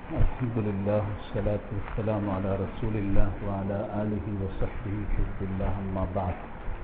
الحمد لله والصلاة والسلام على رسول الله وعلى آله وصحبه حزب الله أما بعد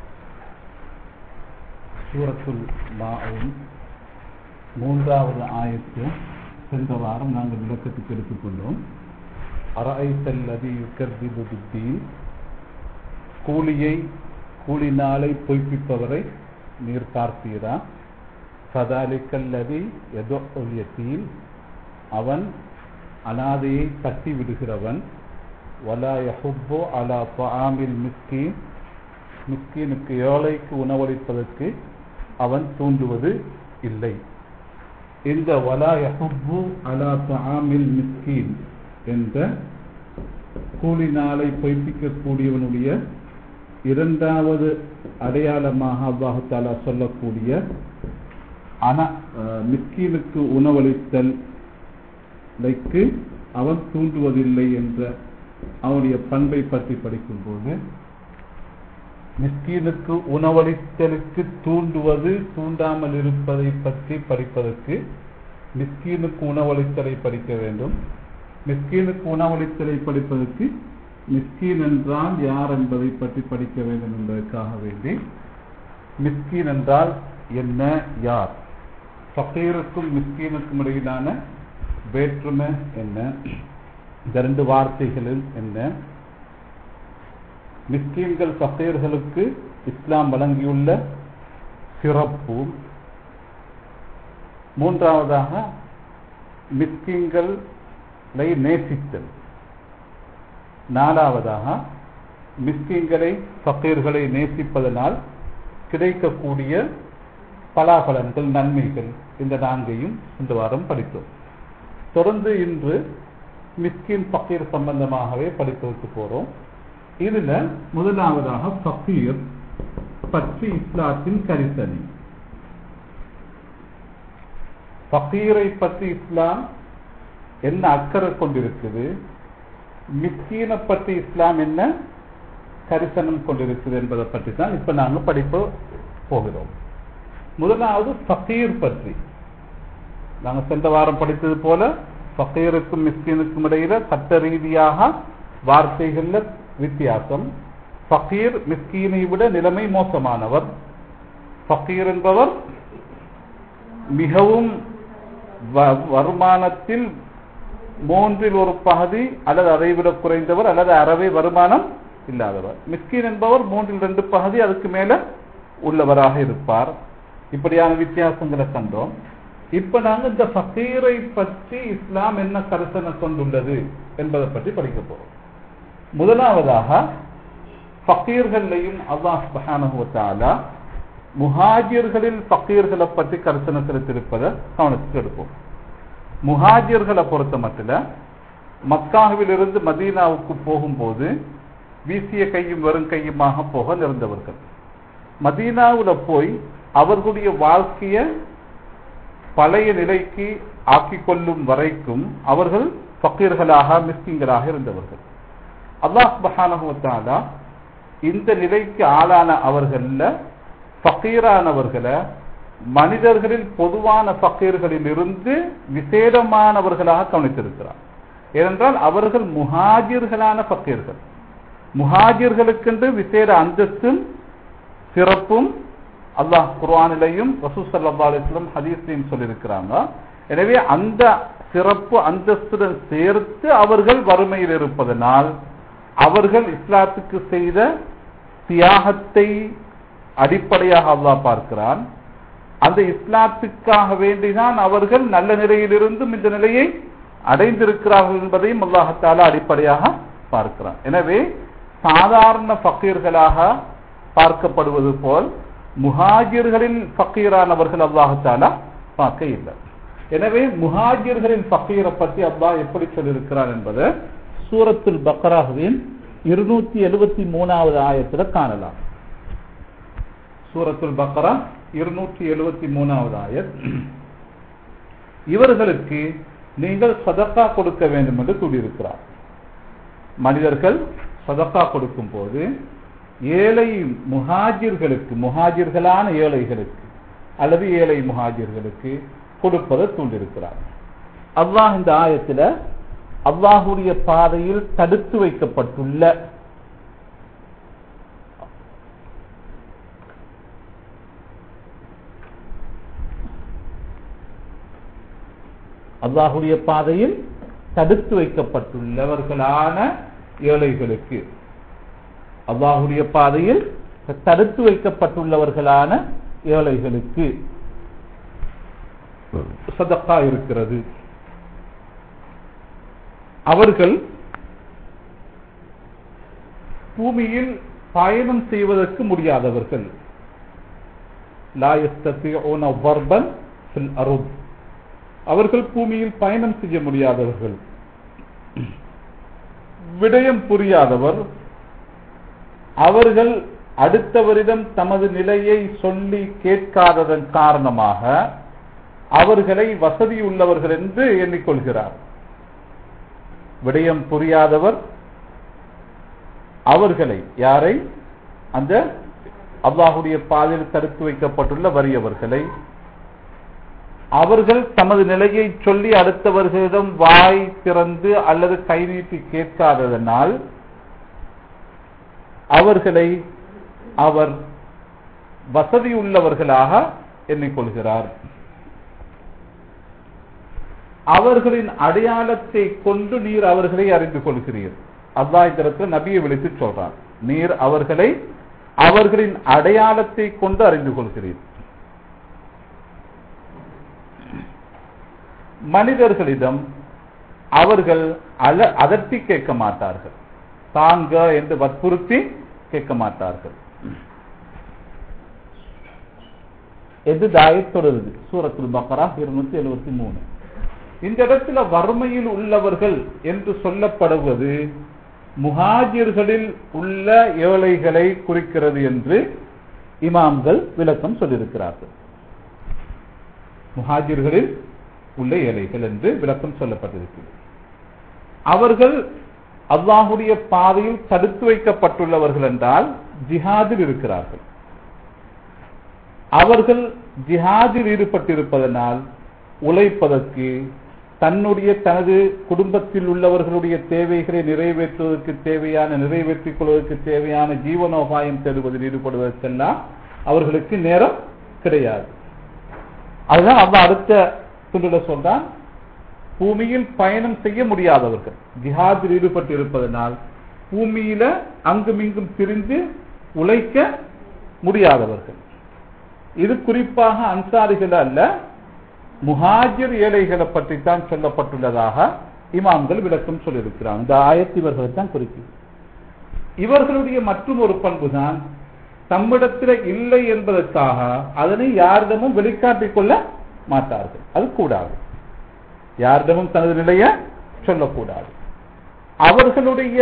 சூரத்துல் மாவுன் மூன்றாவது ஆயத்து சென்ற வாரம் நாங்கள் விளக்கத்துக்கு எடுத்துக்கொண்டோம் அரஐத்தல் அதி யுக்கர்திபு புத்தீன் கூலியை கூலி நாளை பொய்ப்பிப்பவரை நீர் பார்த்தீரா சதாலிக்கல்லதி எதோ ஒல்யத்தீன் அவன் அனாதையை தட்டி விடுகிறவன் வலா யஹுப்போ அலா பஆமில் மிஸ்கீன் மிஸ்கீனுக்கு ஏழைக்கு உணவளிப்பதற்கு அவன் தூண்டுவது இல்லை இந்த வலா யஹுப்பு அலா பஆமில் மிஸ்கீன் என்ற கூலி நாளை பொய்ப்பிக்கக்கூடியவனுடைய இரண்டாவது அடையாளமாக அல்லாஹு தாலா சொல்லக்கூடிய அன மிஸ்கீனுக்கு உணவளித்தல் லைக்கு அவன் தூண்டுவதில்லை என்ற அவனுடைய பண்பை பற்றி படிக்கும்போது மிஸ்கீனுக்கு உணவளித்தலுக்கு தூண்டுவது தூண்டாமல் இருப்பதை பற்றி படிப்பதற்கு மிஸ்கீனுக்கு உணவளித்தலை படிக்க வேண்டும் மிஸ்கீனுக்கு உணவளித்தலை படிப்பதற்கு மிஸ்கீன் என்றால் யார் என்பதை பற்றி படிக்க வேண்டும் என்பதற்காக வேண்டி மிஸ்கீன் என்றால் என்ன யார் ஃபக்கீருக்கும் மிஸ்கீனுக்கும் இடையிலான வேற்றுமை என்ன இந்த ரெண்டு வார்த்தைகளில் என்ன மிஸ்கீன்கள் ஃபக்கீர்களுக்கு இஸ்லாம் வழங்கியுள்ள சிறப்பு மூன்றாவதாக மிஸ்கீன்களை நேசித்தல் நாலாவதாக மிஸ்கீன்களை ஃபக்கீர்களை நேசிப்பதனால் கிடைக்கக்கூடிய பலாபலன்கள் நன்மைகள் இந்த நான்கையும் இந்த வாரம் படித்தோம் தொடர்ந்து இன்று மிஸ்கின் பக்கீர் சம்பந்தமாகவே படிப்பதற்கு போறோம் இதுல முதலாவதாக பக்கீர் பற்றி இஸ்லாத்தின் கரிசனை பக்கீரை பற்றி இஸ்லாம் என்ன அக்கறை கொண்டிருக்குது மிஸ்கீனை பற்றி இஸ்லாம் என்ன கரிசனம் கொண்டிருக்குது என்பதை பற்றி தான் இப்ப நாங்க படிப்ப போகிறோம் முதலாவது ஃபக்கீர் பற்றி நாங்கள் சென்ற வாரம் படித்தது போல ஃபக்கீருக்கும் மிஸ்கீனுக்கும் இடையில சட்ட ரீதியாக வார்த்தைகள்ல வித்தியாசம் ஃபக்கீர் மிஸ்கீனை விட நிலைமை மோசமானவர் ஃபக்கீர் என்பவர் மிகவும் வருமானத்தில் மூன்றில் ஒரு பகுதி அல்லது அதை விட குறைந்தவர் அல்லது அறவை வருமானம் இல்லாதவர் மிஸ்கீன் என்பவர் மூன்றில் ரெண்டு பகுதி அதுக்கு மேல உள்ளவராக இருப்பார் இப்படியான வித்தியாசங்களை கண்டோம் இப்ப நாங்க இந்த ஃபக்கீரை பற்றி இஸ்லாம் என்ன கருத்தனை கொண்டுள்ளது என்பதை பற்றி படிக்க போறோம் முதலாவதாக ஃபக்கீர்களையும் அல்லாஹ் சுபஹானஹுவத்தாலா முஹாஜிர்களில் ஃபக்கீர்களை பற்றி கருத்தனை செலுத்திருப்பதை கவனத்துக்கு எடுப்போம் முஹாஜிர்களை பொறுத்த மட்டும் மக்காவிலிருந்து மதீனாவுக்கு போகும்போது வீசிய கையும் வெறும் கையுமாக போக நிறந்தவர்கள் மதீனாவுல போய் அவர்களுடைய வாழ்க்கைய பழைய நிலைக்கு ஆக்கிக் கொள்ளும் வரைக்கும் அவர்கள் பக்கீர்களாக மிஸ்கிங்களாக இருந்தவர்கள் அல்லாஹ் பஹானகுவத்தாலா இந்த நிலைக்கு ஆளான அவர்கள பக்கீரானவர்களை மனிதர்களில் பொதுவான பக்கீர்களில் இருந்து விசேடமானவர்களாக கவனித்திருக்கிறார் ஏனென்றால் அவர்கள் முஹாஜிர்களான பக்கீர்கள் முஹாஜிர்களுக்கென்று விசேட அந்தஸ்தும் சிறப்பும் அல்லாஹ் குர்ஆனிலையும் ரசூ சல்லா அலிஸ்லம் ஹதீஸ்லையும் சொல்லியிருக்கிறாங்க எனவே அந்த சிறப்பு அந்தஸ்துடன் சேர்த்து அவர்கள் வறுமையில் இருப்பதனால் அவர்கள் இஸ்லாத்துக்கு செய்த தியாகத்தை அடிப்படையாக அல்லாஹ் பார்க்கிறான் அந்த இஸ்லாத்துக்காக வேண்டிதான் அவர்கள் நல்ல நிலையிலிருந்தும் இந்த நிலையை அடைந்திருக்கிறார்கள் என்பதையும் அல்லாஹத்தால அடிப்படையாக பார்க்கிறான் எனவே சாதாரண பக்கீர்களாக பார்க்கப்படுவது போல் முஹாஜிர்களில் ஃபக்கீரானவர்கள் அல்லாஹாலா பார்க்க இல்லை எனவே முஹாஜிர்களின் ஃபக்கீரை பற்றி அல்லாஹ் எப்படி சொல்லியிருக்கிறார் என்பதை சூரத்துல் பக்ராஹுவின் இருநூத்தி எழுபத்தி மூணாவது ஆயத்துல காணலாம் சூரத்துல் பக்ரா இருநூற்றி எழுபத்தி மூணாவது ஆயத் இவர்களுக்கு நீங்கள் சதக்கா கொடுக்க வேண்டும் என்று கூறியிருக்கிறார் மனிதர்கள் சதக்கா கொடுக்கும் போது ஏழை முஹாஜிர்களுக்கு முஹாஜிர்களான ஏழைகளுக்கு அல்லது ஏழை முஹாஜிர்களுக்கு கொடுப்பதை தூண்டிருக்கிறார் அல்லாஹ் இந்த ஆயத்துல அல்லாஹுடைய பாதையில் தடுத்து வைக்கப்பட்டுள்ள அல்லாஹுடைய பாதையில் தடுத்து வைக்கப்பட்டுள்ளவர்களான ஏழைகளுக்கு அல்லாஹுடைய பாதையில் தடுத்து வைக்கப்பட்டுள்ளவர்களான ஏழைகளுக்கு சதக்கா இருக்கிறது அவர்கள் பூமியில் பயணம் செய்வதற்கு முடியாதவர்கள் லா யஸ்தத்தியூன வர்பன் ஃபில் அருத் அவர்கள் பூமியில் பயணம் செய்ய முடியாதவர்கள் விடயம் புரியாதவர் அவர்கள் அடுத்தவரிடம் தமது நிலையை சொல்லி கேட்காததன் காரணமாக அவர்களை வசதி உள்ளவர்கள் என்று எண்ணிக்கொள்கிறார் விடயம் புரியாதவர் அவர்களை யாரை அந்த அல்லாஹுடைய பாதையில் தடுத்து வைக்கப்பட்டுள்ள வறியவர்களை அவர்கள் தமது நிலையை சொல்லி அடுத்தவர்களிடம் வாய் திறந்து அல்லது கை நீட்டி கேட்காததனால் அவர்களை அவர் வசதி உள்ளவர்களாக எண்ணிக்கொள்கிறார் அவர்களின் அடையாளத்தை கொண்டு நீர் அவர்களை அறிந்து கொள்கிறீர் அல்லாஹ் இந்த இடத்துல நபியை விழித்து சொல்றான் நீர் அவர்களை அவர்களின் அடையாளத்தை கொண்டு அறிந்து கொள்கிறீர் மனிதர்களிடம் அவர்கள் அல அதட்டி கேட்க மாட்டார்கள் தாங்க என்று வற்புறுத்தி கேட்க மாட்டார்கள் எது தாயத் தொடருது சூரத்துல் பக்கரா இருநூத்தி எழுபத்தி மூணு இந்த இடத்துல வறுமையில் உள்ளவர்கள் என்று சொல்லப்படுவது முஹாஜிர்களில் உள்ள ஏழைகளை குறிக்கிறது என்று இமாம்கள் விளக்கம் சொல்லியிருக்கிறார்கள் முஹாஜிர்களில் உள்ள ஏழைகள் என்று விளக்கம் சொல்லப்பட்டிருக்கிறது அவர்கள் அல்லாஹுடைய பாதையில் தடுத்து வைக்கப்பட்டுள்ளவர்கள் என்றால் ஜிஹாதில் இருக்கிறார்கள் அவர்கள் ஜிஹாதில் ஈடுபட்டிருப்பதனால் உழைப்பதற்கு தன்னுடைய தனது குடும்பத்தில் உள்ளவர்களுடைய தேவைகளை நிறைவேற்றுவதற்கு தேவையான நிறைவேற்றிக் கொள்வதற்கு தேவையான ஜீவனோபாயம் தேடுவதில் ஈடுபடுவதற்கெல்லாம் அவர்களுக்கு நேரம் கிடையாது அதுதான் அந்த அடுத்த துண்டில சொல்றான் பூமியில் பயணம் செய்ய முடியாதவர்கள் ஜிஹாதில் ஈடுபட்டு இருப்பதனால் பூமியில அங்குமிங்கும் திரிந்து உழைக்க முடியாதவர்கள் இது குறிப்பாக அன்சாரிகள் அல்ல முஹாஜிர் ஏழைகளை பற்றி தான் சொல்லப்பட்டுள்ளதாக இமாம்கள் விளக்கம் சொல்லியிருக்கிறார் இந்த ஆயத்து இவர்களை தான் குறிக்கும் இவர்களுடைய மற்றும் ஒரு பண்புதான் தம்மிடத்தில் இல்லை என்பதற்காக அதனை யாரிடமும் வெளிக்காட்டிக் கொள்ள மாட்டார்கள் அது கூடாது யாரிடமும் தனது நிலைய சொல்லக்கூடாது அவர்களுடைய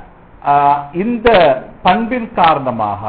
இந்த பண்பின் காரணமாக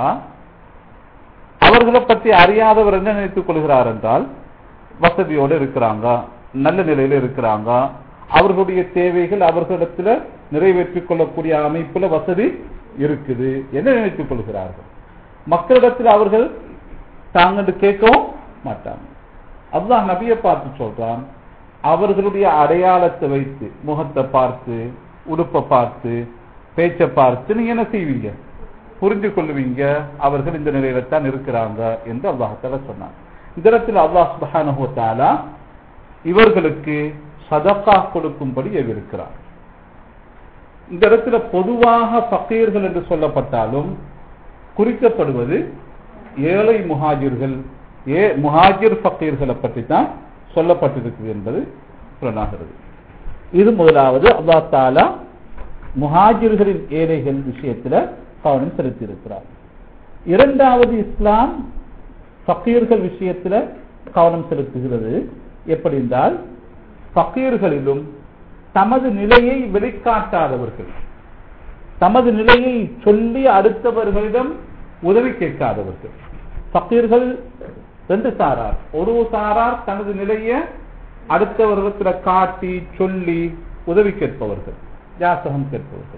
அவர்களை பற்றி அறியாதவர் என்ன நினைத்துக் கொள்கிறார் என்றால் வசதியோடு இருக்கிறாங்க நல்ல நிலையில இருக்கிறாங்க அவர்களுடைய தேவைகள் அவர்களிடத்துல நிறைவேற்றிக் கொள்ளக்கூடிய அமைப்புல வசதி இருக்குது என்ன நினைத்துக் கொள்கிறார்கள் மக்களிடத்தில் அவர்கள் தாங்க கேட்கவும் மாட்டாங்க அல்லாஹ் நபியை பார்த்து சொல்றான் அவர்களுடைய அடையாளத்தை வைத்து முகத்தை பார்த்து உடுப்பை பார்த்து பேச்சை பார்த்து நீங்க என்ன செய்வீங்க புரிந்து கொள்வீங்க அவர்கள் இந்த நிலையில தான் இருக்கிறாங்க என்று அல்லாஹால சொன்னாங்க இந்த இடத்துல அல்லாஹ் சுபஹானுத்தாலா இவர்களுக்கு சதக்கா கொடுக்கும்படி எதிர்க்கிறார் இந்த இடத்துல பொதுவாக பக்கீர்கள் என்று சொல்லப்பட்டாலும் குறிக்கப்படுவது ஏழை முஹாஜிர்கள் ஏ முஹாஜிர் பக்கீர்களை பற்றி தான் சொல்லப்பட்டிருக்கு என்பது புலனாகிறது இது முதலாவது அல்லா தாலா முஹாஜிர்களின் ஏழைகள் விஷயத்துல கவனம் செலுத்தியிருக்கிறார் இரண்டாவது இஸ்லாம் ஃபக்கீர்கள் விஷயத்துல கவனம் செலுத்துகிறது எப்படி என்றால் ஃபக்கீர்களிலும் தமது நிலையை வெளிக்காட்டாதவர்கள் தமது நிலையை சொல்லி அடுத்தவர்களிடம் உதவி கேட்காதவர்கள் ஃபக்கீர்கள் ரெண்டு சாரார் ஒரு சாரார் தனது நிலையை அடுத்தவர்களிடத்தில் காட்டி சொல்லி உதவி கேட்பவர்கள் யாசகம் கேட்பவர்கள்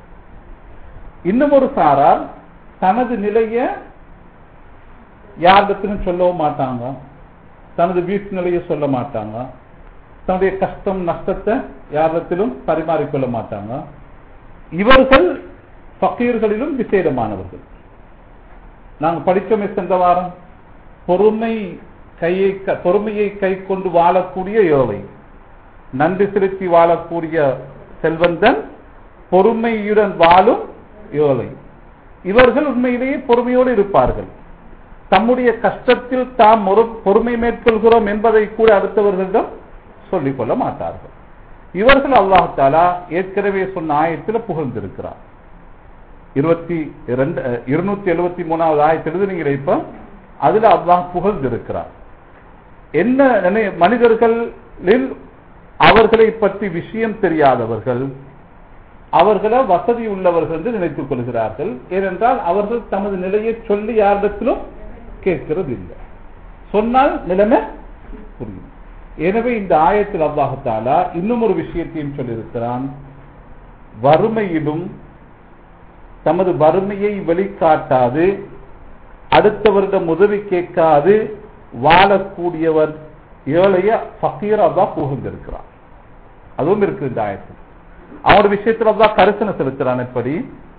இன்னும் ஒரு சாரார் தனது நிலையை யாரிடத்திலும் சொல்லவும் மாட்டாங்க தனது வீட்டு நிலையை சொல்ல மாட்டாங்க தன்னுடைய கஷ்டம் நஷ்டத்தை யாரிடத்திலும் பரிமாறிக்கொள்ள மாட்டாங்க இவர்கள் ஃபக்கீர்களிலும் விசேடமானவர்கள் நாங்கள் படித்தோமே சென்ற வாரம் பொறுமை கையை க- பொறுமையை கை கொண்டு வாழக்கூடிய யோவை நன்றி செலுத்தி வாழக்கூடிய செல்வந்தன் பொறுமையுடன் வாழும் யோலை இவர்கள் உண்மையிலேயே பொறுமையோடு இருப்பார்கள் தம்முடைய கஷ்டத்தில் தாம் ஒரு- பொறுமை மேற்கொள்கிறோம் என்பதை கூட அடுத்தவர்களிடம் சொல்லிக் கொள்ள மாட்டார்கள் இவர்கள் அல்லாஹாலா ஏற்கனவே சொன்ன ஆயத்தில் புகழ்ந்திருக்கிறார் இருபத்தி இரண்டு இருநூத்தி எழுபத்தி மூணாவது ஆயத்தில் எழுதுனீங்க இப்ப அதுல அல்லாஹ் புகழ்ந்திருக்கிறார் என்ன நினை- மனிதர்களில் அவர்களை பற்றி விஷயம் தெரியாதவர்கள் அவர்களை வசதி உள்ளவர்கள் என்று நினைத்துக் கொள்கிறார்கள் ஏனென்றால் அவர்கள் தமது நிலையை சொல்லி யாரிடத்திலும் கேட்கிறது இல்லை சொன்னால் நிலைமை புரியும் எனவே இந்த ஆயத்தில் அல்லாஹாலா இன்னும் ஒரு விஷயத்தையும் சொல்லியிருக்கிறான் வறுமையிலும் தமது வறுமையை வெளிக்காட்டாது அடுத்தவரிடம் உதவி கேட்காது வாழக்கூடியவர் ஏழைய ஃபக்கீர் அல்லாஹ் புகழ்ந்திருக்கிறான் அதுவும் இருக்கு இந்த ஆயத்தில் அவரோட விஷயத்தில் அல்லாஹ் கரிசனை செலுத்துறான் எப்படி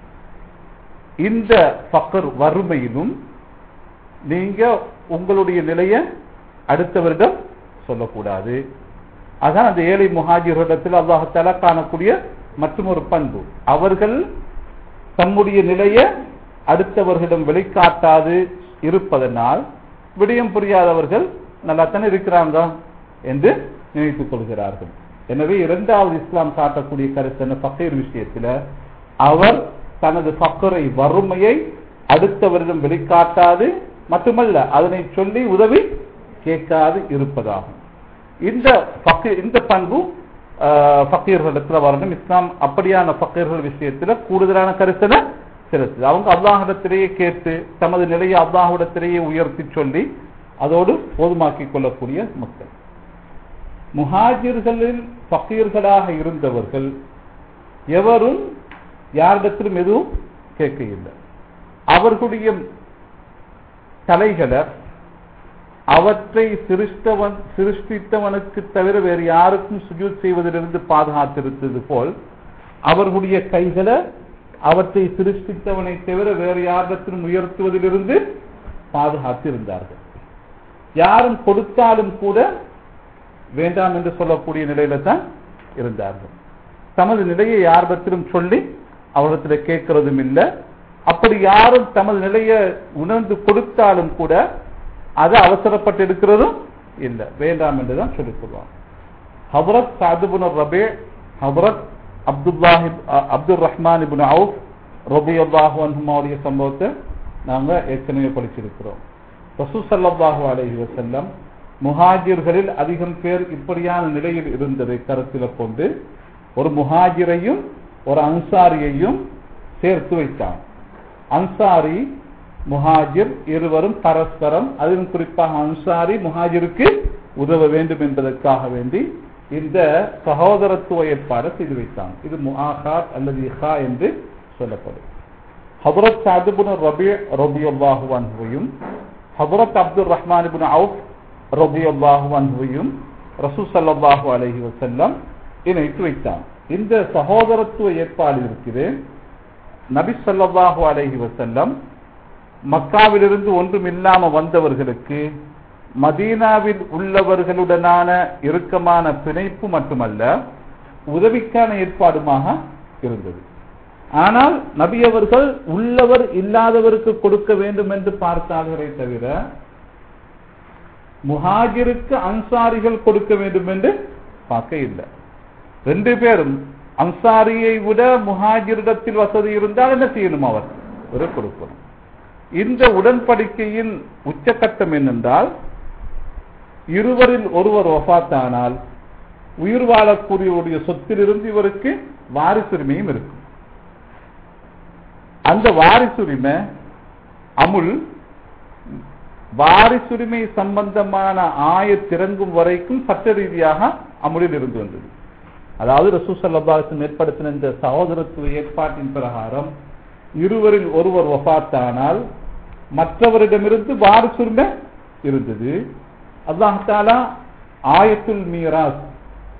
இந்த ஃபக்கர் வறுமையிலும் நீங்க உங்களுடைய நிலையை அடுத்தவரிடம் சொல்லக்கூடாது அதான் அந்த ஏழை முஹாஜிரிடத்தில் அல்லாஹால காணக்கூடிய மற்றும் ஒரு பண்பு அவர்கள் தம்முடைய நிலையை அடுத்தவர்களிடம் வெளிக்காட்டாது இருப்பதனால் விடயம் புரியாதவர்கள் நல்லா தானே இருக்கிறாங்க என்று நினைத்துக் கொள்கிறார்கள் எனவே இரண்டாவது இஸ்லாம் காட்டக்கூடிய கருத்து பக்கீர் விஷயத்துல அவர் தனது பக்கரை வறுமையை அடுத்தவரிடம் வெளிக்காட்டாது மட்டுமல்ல அதனை சொல்லி உதவி கேட்காது இருப்பதாகும் இந்த ஃபக்கீர் இந்த பண்பு ஃபக்கீர்களிடத்தில் வரணும் இஸ்லாம் அப்படியான ஃபக்கீர்கள் விஷயத்துல கூடுதலான கருத்தனை செலுத்துது அவங்க அல்லாஹிடத்திலேயே கேட்டு தமது நிலையை அல்லாஹிடத்திலேயே உயர்த்தி சொல்லி அதோடு போதுமாக்கிக் கொள்ளக்கூடிய மக்கள் முஹாஜிர்களில் ஃபக்கீர்களாக இருந்தவர்கள் எவரும் யாரிடத்திலும் எதுவும் கேட்க இல்லை அவர்களுடைய தலைகளை அவற்றை சிருஷ்டவன் சிருஷ்டித்தவனுக்கு தவிர வேறு யாருக்கும் சுஜூத் செய்வதிலிருந்து பாதுகாத்திருந்தது போல் அவர்களுடைய கைகளை அவற்றை சிருஷ்டித்தவனை தவிர வேறு யாரிடத்திலும் உயர்த்துவதிலிருந்து பாதுகாத்து இருந்தார்கள் யாரும் கொடுத்தாலும் கூட வேண்டாம் என்று சொல்லக்கூடிய நிலையில தான் இருந்தார்கள் தமது நிலையை யாரிடத்திலும் சொல்லி அவரிடத்தில் கேட்கிறதும் இல்லை அப்படி யாரும் தமது நிலையை உணர்ந்து கொடுத்தாலும் கூட அதை அவசரப்பட்டு எடுக்கிறதும் இல்லை வேண்டாம் என்றுதான் சொல்லிக் கொள்வாங்க ஹபரத் சாதுபுன் ரபே ஹபரத் அப்துல்லாஹி அப்துல் ரஹ்மான் இபுன் அவுப் ரபி அல்லாஹு அன்ஹுமாவுடைய சம்பவத்தை நாங்க ஏற்கனவே படிச்சிருக்கிறோம் ரசூ சல்லாஹூ அலைஹி வசல்லம் முஹாஜிர்களில் அதிகம் பேர் இப்படியான நிலையில் இருந்ததை கருத்தில் கொண்டு ஒரு முஹாஜிரையும் ஒரு அன்சாரியையும் சேர்த்து வைத்தான் அன்சாரி முஹாஜிர் இருவரும் பரஸ்பரம் அதிலும் குறிப்பாக அன்சாரி முஹாஜிருக்கு உதவ வேண்டும் என்பதற்காக வேண்டி இந்த சகோதரத்துவ ஏற்பாடு செய்து வைத்தான் இது முஹாகாத் அல்லது இஹா என்று சொல்லப்படும் ஹபரத் சாதுபுன் ரபி ரபி அல்லாஹுவான்ஹுவையும் ஹபரத் அப்துல் ரஹ்மான் இபுன் அவுப் ரபி அல்லாஹுவான்ஹுவையும் ரசூ சல்லாஹு அலஹி வசல்லம் இணைத்து வைத்தான் இந்த சகோதரத்துவ ஏற்பாடு இருக்குது நபி ஸல்லல்லாஹு அலைஹி வஸல்லம் மக்காவிலிருந்து ஒன்றும் இல்லாம வந்தவர்களுக்கு மதீனாவில் உள்ளவர்களுடனான இறுக்கமான பிணைப்பு மட்டுமல்ல உதவிக்கான ஏற்பாடுமாக இருந்தது ஆனால் நபி அவர்கள் உள்ளவர் இல்லாதவருக்கு கொடுக்க வேண்டும் என்று பார்த்தார்களே தவிர முஹாஜிருக்கு அன்சாரிகள் கொடுக்க வேண்டும் என்று பார்க்க இல்லை ரெண்டு பேரும் அன்சாரியை விட முஹாஜிரிடத்தில் வசதி இருந்தால் என்ன செய்யணும் அவர் ஒரு கொடுக்கணும் இந்த உடன்படிக்கையின் உச்சக்கட்டம் என்னென்றால் இருவரில் ஒருவர் ஒஃபாத்தானால் உயிர் வாழக்கூடியவருடைய சொத்திலிருந்து இவருக்கு வாரிசுரிமையும் இருக்கும் அந்த வாரிசுரிமை அமுல் வாரிசுரிமை சம்பந்தமான ஆய திறங்கும் வரைக்கும் சட்ட ரீதியாக அமுலில் இருந்து வந்தது அதாவது ரசூசல்லாசன் ஏற்படுத்தின இந்த சகோதரத்துவ ஏற்பாட்டின் பிரகாரம் இருவரில் ஒருவர் வஃத்தானால் மற்றவரிடமிருந்து வாரிசுரிமை இருந்தது அல்லாஹாலா ஆயத்துல் மீராஸ்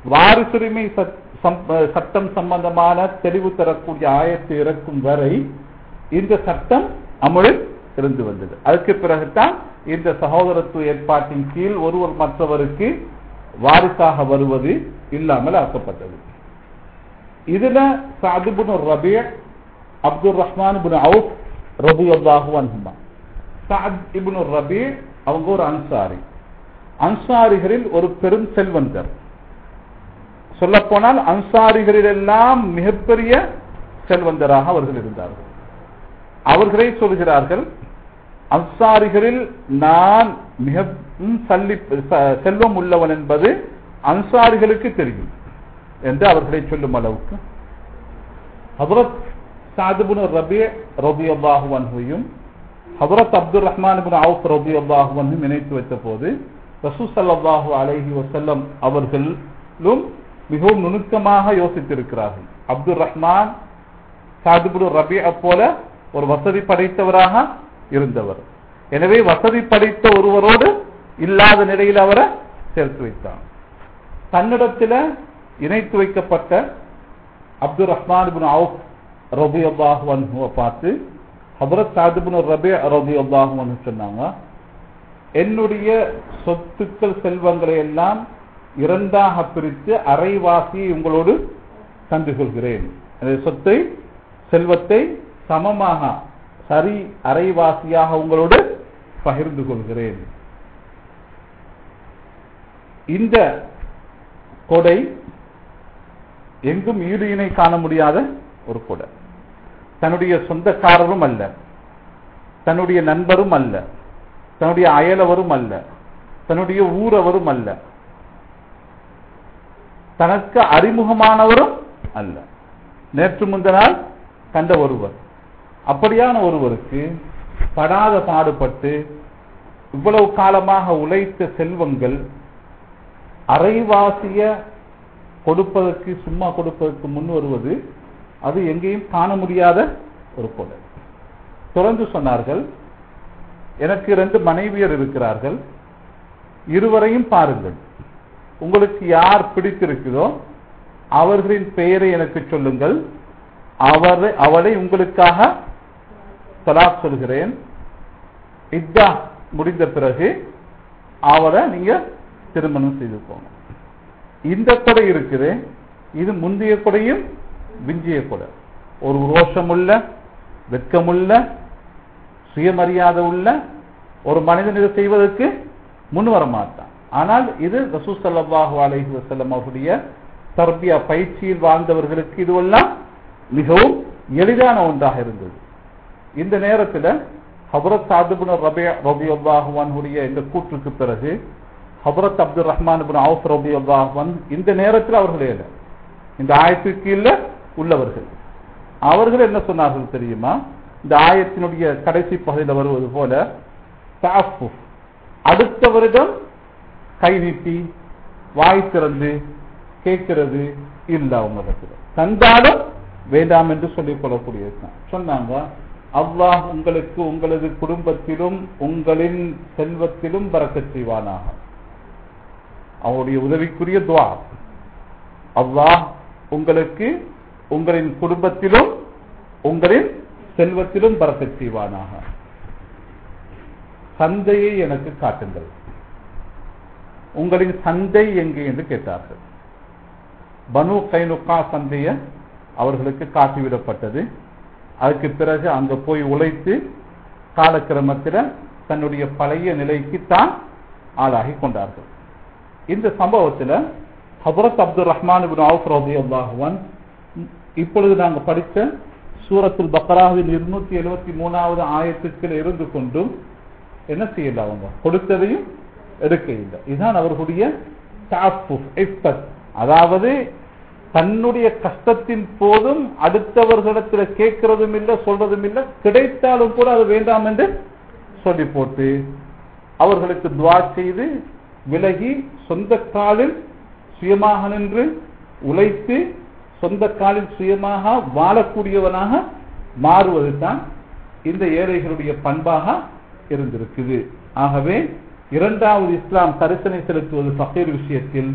வாரிசுரிமை சட்- சம்- அஹ் சட்டம் சம்பந்தமான தெளிவு தரக்கூடிய ஆயத்தை இறக்கும் வரை இந்த சட்டம் அமலில் இருந்து வந்தது அதுக்கு பிறகுதான் இந்த சகோதரத்துவ ஏற்பாட்டின் கீழ் ஒருவர் மற்றவருக்கு வாரிசாக வருவது இல்லாமல் ஆக்கப்பட்டது இதுல சாதிபுன் ரபி அப்துல் ரஹ்மான் இப்னு அவுஃப் ரபியல்லாஹு அன்ஹுமா சாத் இப்னு ரபி அவங்க ஒரு அன்சாரி அன்சாரிகளில் ஒரு பெரும் செல்வந்தர் சொல்லப்போனால் அன்சாரிகளிலெல்லாம் மிகப்பெரிய செல்வந்தராக அவர்கள் இருந்தார்கள் அவர்களே சொல்கிறார்கள் அன்சாரிகளில் நான் மிகவும் சல்லி ச- செல்வம் உள்ளவன் என்பது அன்சாரிகளுக்கு தெரியும் என்று அவர்களை சொல்லும் அளவுக்கு ஹபரத் சாதுபுன் ரபி ரபி அல்லாஹு அன்ஹுவையும் ஹபரத் அப்துல் ரஹ்மான் பின் அவுஃப் ரபி அல்லாஹு அன்ஹும் இணைத்து வைத்த போது ரசூ ஸல்லல்லாஹு அலைஹி வஸல்லம் அவர்களும் மிகவும் நுணுக்கமாக யோசித்திருக்கிறார்கள் அப்துல் ரஹ்மான் சாதுபுன் ரபி போல ஒரு வசதி படைத்தவராக இருந்தவர் எனவே வசதி படைத்த ஒருவரோடு இல்லாத நிலையில் அவரை சேர்த்து வைத்தார் தன்னிடத்தில் இணைத்து வைக்கப்பட்ட அப்துல் ரஹ்மான் பின் அவுப் ரபி அல்லாஹு அன்ஹுவை பார்த்து ஹபரத் சாதுபின் ரபி ரபி அல்லாஹு அன்ஹு சொன்னாங்க என்னுடைய சொத்துக்கள் செல்வங்களை எல்லாம் இரண்டாக பிரித்து அரைவாசியை உங்களோடு தந்து கொள்கிறேன் எனது சொத்தை செல்வத்தை சமமாக சரி அரைவாசியாக உங்களோடு பகிர்ந்து கொள்கிறேன் இந்த கொடை எங்கும் ஈடு இணை காண முடியாத ஒரு கொடை தன்னுடைய சொந்தக்காரரும் அல்ல தன்னுடைய நண்பரும் அல்ல தன்னுடைய அயலவரும் அல்ல தன்னுடைய ஊரவரும் அல்ல தனக்கு அறிமுகமானவரும் அல்ல நேற்று முந்தனால் கண்ட ஒருவர் அப்படியான ஒருவருக்கு படாத பாடுபட்டு இவ்வளவு காலமாக உழைத்த செல்வங்கள் அரைவாசிய கொடுப்பதற்கு சும்மா கொடுப்பதற்கு முன் வருவது அது எங்கேயும் காண முடியாத ஒரு கொடை தொடர்ந்து சொன்னார்கள் எனக்கு ரெண்டு மனைவியர் இருக்கிறார்கள் இருவரையும் பாருங்கள் உங்களுக்கு யார் பிடித்திருக்குதோ அவர்களின் பெயரை எனக்கு சொல்லுங்கள் அவரை அவளை உங்களுக்காக தலாக் சொல்கிறேன் இத்தா முடிந்த பிறகு அவரை நீங்க திருமணம் செய்து போங்க இந்த கொடை இருக்குது இது முந்தைய கொடையும் விஞ்சிய கொடை ஒரு ரோஷமுள்ள வெட்கமுள்ள சுயமரியாதை உள்ள ஒரு மனிதன் இதை செய்வதற்கு முன் வர மாட்டான் ஆனால் இது ரசூ ஸல்லல்லாஹு அலைஹி வஸல்லம் அவருடைய தர்பியா பயிற்சியில் வாழ்ந்தவர்களுக்கு இதுவெல்லாம் மிகவும் எளிதான ஒன்றாக இருந்தது இந்த நேரத்தில் ஹபரத் சாதுபின் ரபி ரபி அல்லாஹுவானுடைய இந்த கூற்றுக்கு பிறகு ஹபரத் அப்துல் ரஹ்மான் பின் அவுஃப் ரபி அல்லாஹுவான் இந்த நேரத்தில் அவர்கள் இல்லை இந்த ஆயத்துக்கு கீழே உள்ளவர்கள் அவர்கள் என்ன சொன்னார்கள் தெரியுமா இந்த ஆயத்தினுடைய கடைசி பகுதியில் வருவது போல தஅஃபுஃப். அடுத்தவரிடம் கை நீட்டி வாய் திறந்து கேட்கிறது இல்ல அவங்களிடத்தில் தந்தாலும் வேண்டாம் என்று சொல்லிக் கொள்ளக்கூடியதுதான் சொன்னாங்க அல்லாஹ் உங்களுக்கு உங்களது குடும்பத்திலும் உங்களின் செல்வத்திலும் பறக்கச் செய்வானாக அவருடைய உதவிக்குரிய துவா அல்லாஹ் உங்களுக்கு உங்களின் குடும்பத்திலும் உங்களின் செல்வத்திலும் பறக்கச் செய்வானாக சந்தையை எனக்கு காட்டுங்கள் உங்களின் சந்தை எங்கே என்று கேட்டார்கள் பனு கைனுக்கா சந்தைய அவர்களுக்கு காட்டிவிடப்பட்டது அதுக்கு பிறகு அங்க போய் உழைத்து காலக்கிரமத்தில் தன்னுடைய பழைய நிலைக்கு தான் ஆளாகி கொண்டார்கள் இந்த சம்பவத்தில் ஹபரத் அப்துல் ரஹ்மான் இப்னு அவுஃப் ரலியல்லாஹு அன்ஹு இப்பொழுது நாங்கள் படித்த சூரத்துல் பக்ராவின் இருநூத்தி எழுபத்தி மூணாவது ஆயத்துக்கள் இருந்து கொண்டும் என்ன செய்யல அவங்க கொடுத்ததையும் எடுக்க இல்லை இதுதான் அவர்களுடைய தஅஃபுஃப், இஃபத். அதாவது தன்னுடைய கஷ்டத்தின் போதும் அடுத்தவர்களிடத்தில் கேட்கிறதும் இல்லை சொல்றதும் இல்லை கிடைத்தாலும் கூட அது வேண்டாம் என்று சொல்லி போட்டு அவர்களுக்கு துவா செய்து விலகி சொந்த காலில் சுயமாக நின்று உழைத்து சொந்த காலில் சுயமாக வாழக்கூடியவனாக மாறுவது தான் இந்த ஏழைகளுடைய பண்பாக இருந்திருக்குது ஆகவே இரண்டாவது இஸ்லாம் கரிசனை செலுத்துவது ஃபகீர் விஷயத்தில்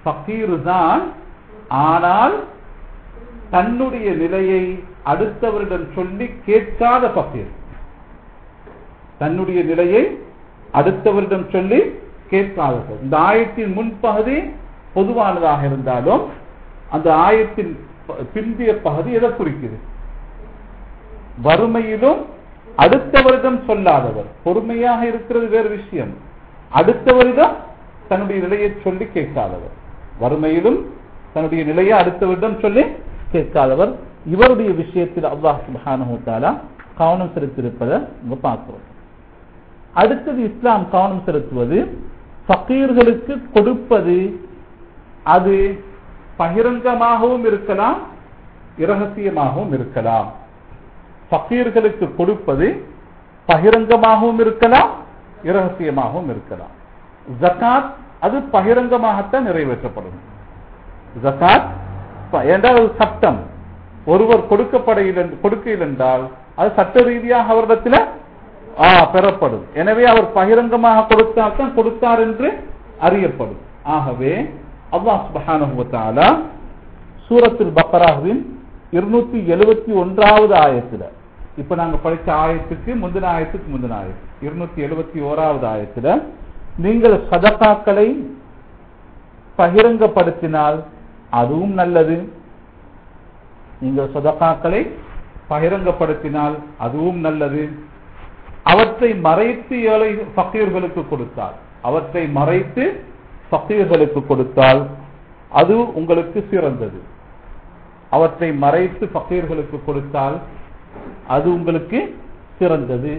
ஃபகீர் தான் ஆனால் தன்னுடைய நிலையை அடுத்தவரிடம் சொல்லி கேட்காத ஃபகீர் தன்னுடைய நிலையை அடுத்தவரிடம் சொல்லி கேட்காதது இந்த ஆயத்தின் முன்பகுதி பொதுவானதாக இருந்தாலும் அந்த ஆயத்தின் ப- பிந்திய பகுதி எதை குறிக்குது வறுமையிலும் அடுத்தவரிடம் சொல்லாதவர் பொறுமையாக இருக்கிறது வேறு விஷயம் அடுத்தவரிடம் தன்னுடைய நிலையை சொல்லி கேட்காதவர் வறுமையிலும் தன்னுடைய நிலையை அடுத்தவரிடம் சொல்லி கேட்காதவர் இவருடைய விஷயத்தில் அல்லாஹ் சுப்ஹானஹு வ தஆலா கவனம் செலுத்தியிருப்பதை நம்ம பார்க்கிறோம் அடுத்தது இஸ்லாம் கவனம் செலுத்துவது ஃபக்கீர்களுக்கு கொடுப்பது அது பகிரங்கமாகவும் இருக்கலாம் இரகசியமாகவும் இருக்கலாம் ஃபக்கீர்களுக்கு கொடுப்பது பகிரங்கமாகவும் இருக்கலாம் இரகசியமாகவும் இருக்கலாம் ஜகாத் அது பகிரங்கமாகத்தான் நிறைவேற்றப்படும் ஜகாத் ப- என்றால் அது சட்டம் ஒருவர் கொடுக்கப்படையில் கொடுக்கையில் என்றால் அது சட்ட ரீதியாக அவரிடத்தில் ஆ, பெறப்படும் எனவே அவர் பகிரங்கமாக கொடுத்தால் தான் கொடுத்தார் என்று அறியப்படும் ஆகவே அல்லாஹ் சுப்ஹானஹு வ தஆலா சூரத்துல் பக்ராவின் இருநூத்தி எழுபத்தி ஒன்றாவது ஆயத்துல இப்ப நாங்க படிச்ச ஆயத்துக்கு முந்தின ஆயத்துக்கு முந்தின ஆயத்து இருநூத்தி எழுபத்தி ஓராவது ஆயத்துல நீங்கள் சதகாக்களை பகிரங்கப்படுத்தினால் அதுவும் நல்லது நீங்கள் சதகாக்களை பகிரங்கப்படுத்தினால் அதுவும் நல்லது அவற்றை மறைத்து ஏழை ஃபக்கீர்களுக்கு கொடுத்தால் அவற்றை மறைத்து ஃபக்கீர்களுக்கு கொடுத்தால் அது உங்களுக்கு சிறந்தது அவற்றை மறைத்து ஃபக்கீர்களுக்கு கொடுத்தால் அது உங்களுக்கு சிறந்தது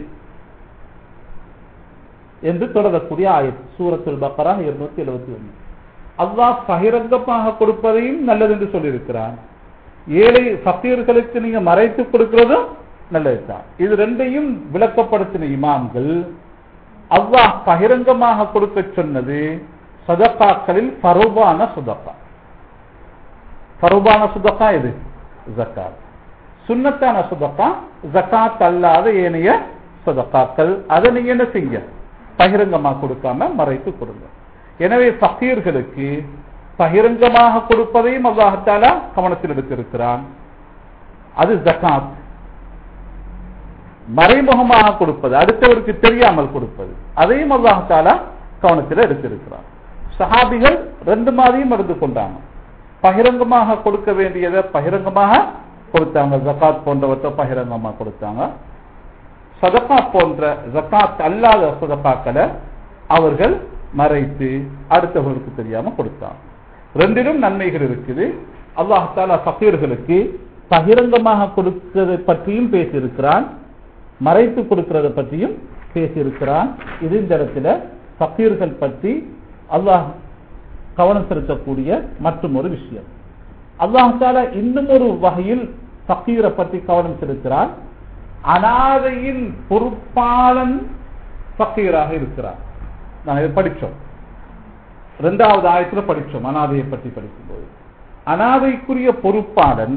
என்று தொடரக்கூடிய ஆயத் சூரத்துல் பக்கரா இருநூத்தி எழுபத்தி ஒன்று அல்லாஹ் பகிரங்கமாக கொடுப்பதையும் நல்லது என்று சொல்லியிருக்கிறான் ஏழை ஃபக்கீர்களுக்கு நீங்க மறைத்து கொடுக்கிறதும் நல்லதுதான் இது ரெண்டையும் விளக்கப்படுத்தின இமாம்கள் அல்லாஹ் பகிரங்கமாக கொடுக்க சொன்னது சதக்காக்களில் பருவான சுதக்கா பருவான சுதக்கா இது ஜக்காத் சுன்னத்தான சுதக்கா ஜக்காத் அல்லாத ஏனைய சுதக்காக்கள் அதை நீங்க என்ன செய்ய பகிரங்கமா கொடுக்காம மறைத்து கொடுங்க எனவே ஃபக்கீர்களுக்கு பகிரங்கமாக கொடுப்பதையும் அல்லாஹத்தாலா கவனத்தில் எடுத்திருக்கிறான் அது ஜக்காத் மறைமுகமாக கொடுப்பது அடுத்தவருக்கு தெரியாமல் கொடுப்பது அதையும் அல்லாஹாலா கவனத்தில் எடுத்திருக்கிறார் சஹாபிகள் ரெண்டு மாதிரியும் எடுத்து கொண்டாங்க பகிரங்கமாக கொடுக்க வேண்டியதை பகிரங்கமாக கொடுத்தாங்க ஜக்காத் போன்றவற்றை பகிரங்கமாக கொடுத்தாங்க சதகா போன்ற ஜக்காத் அல்லாத சதகாக்களை அவர்கள் மறைத்து அடுத்தவர்களுக்கு தெரியாம கொடுத்தாங்க ரெண்டிலும் நன்மைகள் இருக்குது அல்லாஹாலா ஃபக்கீர்களுக்கு பகிரங்கமாக கொடுக்கிறதை பற்றியும் பேசியிருக்கிறான் மறைத்து கொடுக்கிறத பற்றியும் பேசியிருக்கிறான் இது இந்த இடத்துல ஃபக்கீர்கள் பற்றி அல்லாஹ் கவனம் செலுத்தக்கூடிய மற்றும் ஒரு விஷயம் அல்லாஹால இன்னும் ஒரு வகையில் ஃபக்கீரை பற்றி கவனம் செலுத்துகிறான் அனாதையின் பொறுப்பாளன் ஃபக்கீராக இருக்கிறார் நாங்கள் இதை படிச்சோம் இரண்டாவது ஆயத்துல படிச்சோம் அனாதையை பற்றி படிக்கும்போது அனாதைக்குரிய பொறுப்பாளன்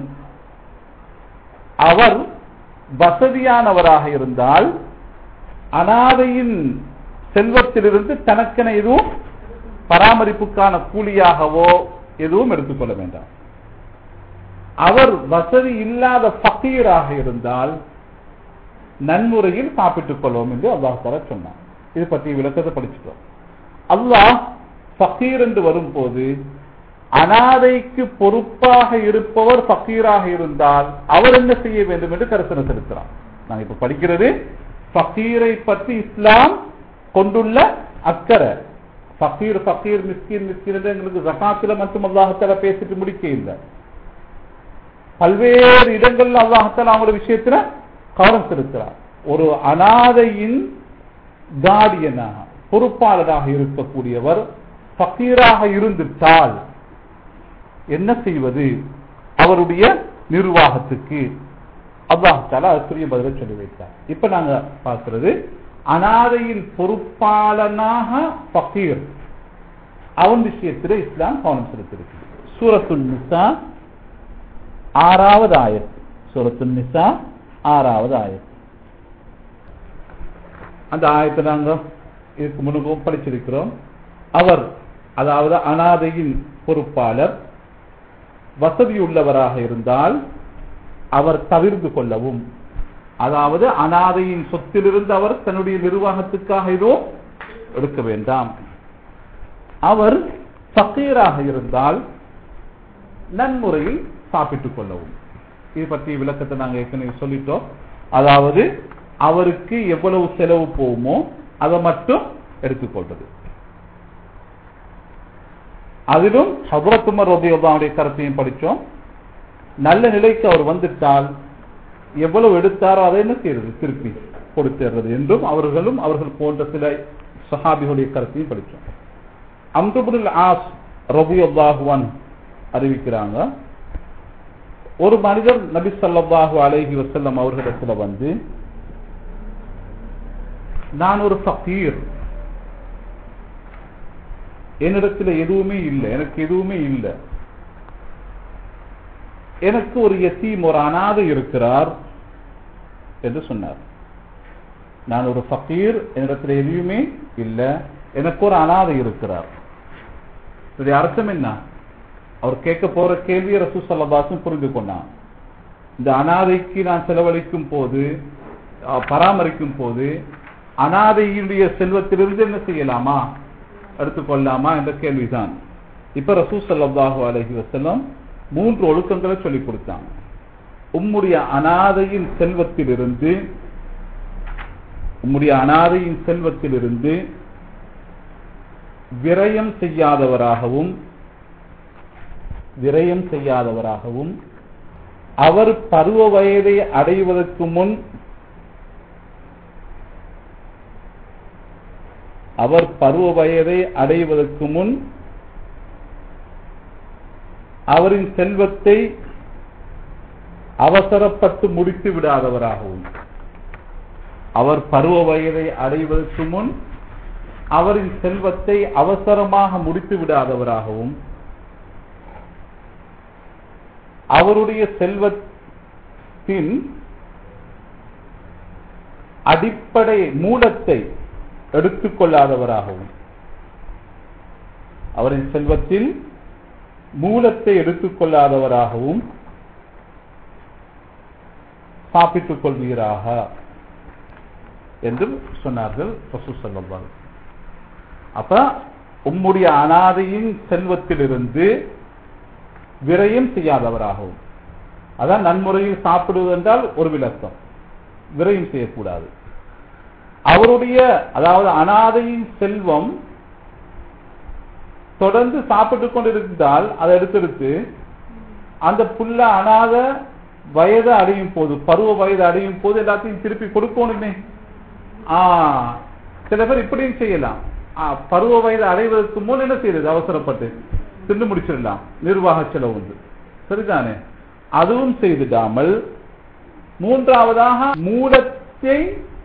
அவர் வசதியானவராக இருந்தால் அனாதையின் செல்வத்திலிருந்து தனக்கென எதுவும் பராமரிப்புக்கான கூலியாகவோ எதுவும் எடுத்துக்கொள்ள வேண்டாம் அவர் வசதி இல்லாத ஃபக்கீராக இருந்தால் நன்முறையில் சாப்பிட்டுக் கொள்வோம் என்று அல்லாஹ் தர சொன்னார் இது பற்றி விளக்கத்தை படிச்சுட்டோம் அல்லாஹ் ஃபக்கீர் என்று வரும்போது அனாதைக்கு பொறுப்பாக இருப்பவர் ஃபக்கீராக இருந்தால் அவர் என்ன செய்ய வேண்டும் என்று கருத்தனை செலுத்துறார் நான் இப்ப படிக்கிறது ஃபக்கீரை பற்றி இஸ்லாம் கொண்டுள்ள அக்கறை ஃபக்கீர் ஃபக்கீர் மிஸ்கின் மிஸ்கின் என்று எங்களுக்கு ஜகாத்துல மட்டும் அல்லாஹத்தால பேசிட்டு முடிக்க இல்லை பல்வேறு இடங்கள்ல அல்லாஹத்தால அவங்களோட விஷயத்துல கவனம் செலுத்துறார் ஒரு அனாதையின் கார்டியனாக பொறுப்பாளராக இருக்கக்கூடியவர் ஃபக்கீராக இருந்துட்டால் என்ன செய்வது அவருடைய நிர்வாகத்துக்கு அல்லாஹால அதுக்குரிய பதிலை சொல்லி வைத்தார் இப்ப நாங்க பார்க்கிறது அனாதையின் பொறுப்பாளனாக ஃபக்கீர் அவன் விஷயத்தில் இஸ்லாம் கவனம் செலுத்திருக்கு சூரத்துல் நிசா ஆறாவது ஆயத் சூரத்துல் நிசா ஆறாவது ஆயத் அந்த ஆயத்தை நாங்க இதுக்கு முன்னுக்கும் படிச்சிருக்கிறோம் அவர் அதாவது அனாதையின் பொறுப்பாளர் வசதியுள்ளவராக இருந்தால் அவர் தவிர்த்து கொள்ளவும் அதாவது அனாதையின் சொத்திலிருந்து அவர் தன்னுடைய நிர்வாகத்துக்காக எதுவும் எடுக்க வேண்டாம் அவர் சக்கீராக இருந்தால் நன்முறையில் சாப்பிட்டுக் கொள்ளவும் இது பற்றிய விளக்கத்தை நாங்கள் ஏற்கனவே சொல்லிட்டோம் அதாவது அவருக்கு எவ்வளவு செலவு போகுமோ அதை மட்டும் எடுத்துக்கொள்வது அதிலும் ஹபரத்துமர் ரபியுடைய கருத்தையும் படித்தோம் நல்ல நிலைக்கு அவர் வந்துட்டால் எவ்வளவு எடுத்தாரோ அதை என்ன செய்யறது திருப்பி கொடுத்துறது என்றும் அவர்களும் அவர்கள் போன்ற சில சஹாபிகளுடைய கருத்தையும் படித்தோம் அம்ருபுல் ஆஸ் ரபியுல்லாஹுவான் அறிவிக்கிறாங்க ஒரு மனிதர் நபி ஸல்லல்லாஹு அலைஹி வஸல்லம் அவர்களிடத்துல வந்து நான் ஒரு ஃபகீர் என்னிடத்துல எதுவுமே இல்லை எனக்கு எதுவுமே இல்லை எனக்கு ஒரு யத்தீம் ஒரு அனாதை இருக்கிறார் என்று சொன்னார் நான் ஒரு ஃபகீர் என்னிடத்துல எதுவுமே இல்லை எனக்கு ஒரு அனாதை இருக்கிறார் இதனுடைய அர்த்தம் என்ன அவர் கேட்க போற கேள்வியை ரசூ சல்லபாசும் புரிந்து கொண்டான் இந்த அனாதைக்கு நான் செலவழிக்கும் போது அஹ், பராமரிக்கும் போது அனாதையுடைய செல்வத்திலிருந்து என்ன செய்யலாமா எடுத்துக்கொள்ளலாமா என்ற கேள்விதான் இப்ப ரசூ சல்லாஹு அலஹி வசல்லம் மூன்று ஒழுக்கங்களை சொல்லிக் கொடுத்தாங்க உம்முடைய அனாதையின் செல்வத்திலிருந்து உம்முடைய அனாதையின் செல்வத்திலிருந்து விரயம் செய்யாதவராகவும் விரயம் செய்யாதவராகவும் அவர் பருவ வயதை அடைவதற்கு முன் அவர் பருவ வயதை அடைவதற்கு முன் அவரின் செல்வத்தை அவசரப்பட்டு முடித்து விடாதவராகவும் அவர் பருவ வயதை அடைவதற்கு முன் அவரின் செல்வத்தை அவசரமாக முடித்து விடாதவராகவும் அவருடைய செல்வத்தின் அடிப்படை மூலத்தை எடுத்துக்கொள்ளாதவராகவும் அவரின் செல்வத்தில் மூலத்தை எடுத்துக்கொள்ளாதவராகவும் சாப்பிட்டுக் கொள்வீராக என்று சொன்னார்கள் ரசூல் ஸல்லல்லாஹு அலைஹி வஸல்லம். அப்ப உம்முடைய அனாதையின் செல்வத்திலிருந்து விரயம் செய்யாதவராகவும் அதான் நன்முறையில் சாப்பிடுவது என்றால் ஒரு விளக்கம் விரயம் செய்யக்கூடாது அவருடைய அதாவது அனாதையின் செல்வம் தொடர்ந்து சாப்பிட்டு கொண்டிருந்தால் அதை எடுத்தெடுத்து அந்த புள்ள அனாத வயது அடையும் போது பருவ வயது அடையும் போது எல்லாத்தையும் திருப்பி கொடுக்கணுமே ஆ சில பேர் இப்படியும் செய்யலாம் ஆ, பருவ வயது அடைவதற்கு முன் என்ன செய்யறது அவசரப்பட்டு தின்னு முடிச்சிடலாம் நிர்வாக செலவு உண்டு சரிதானே அதுவும் செய்துடாமல் மூன்றாவதாக மூலத்தை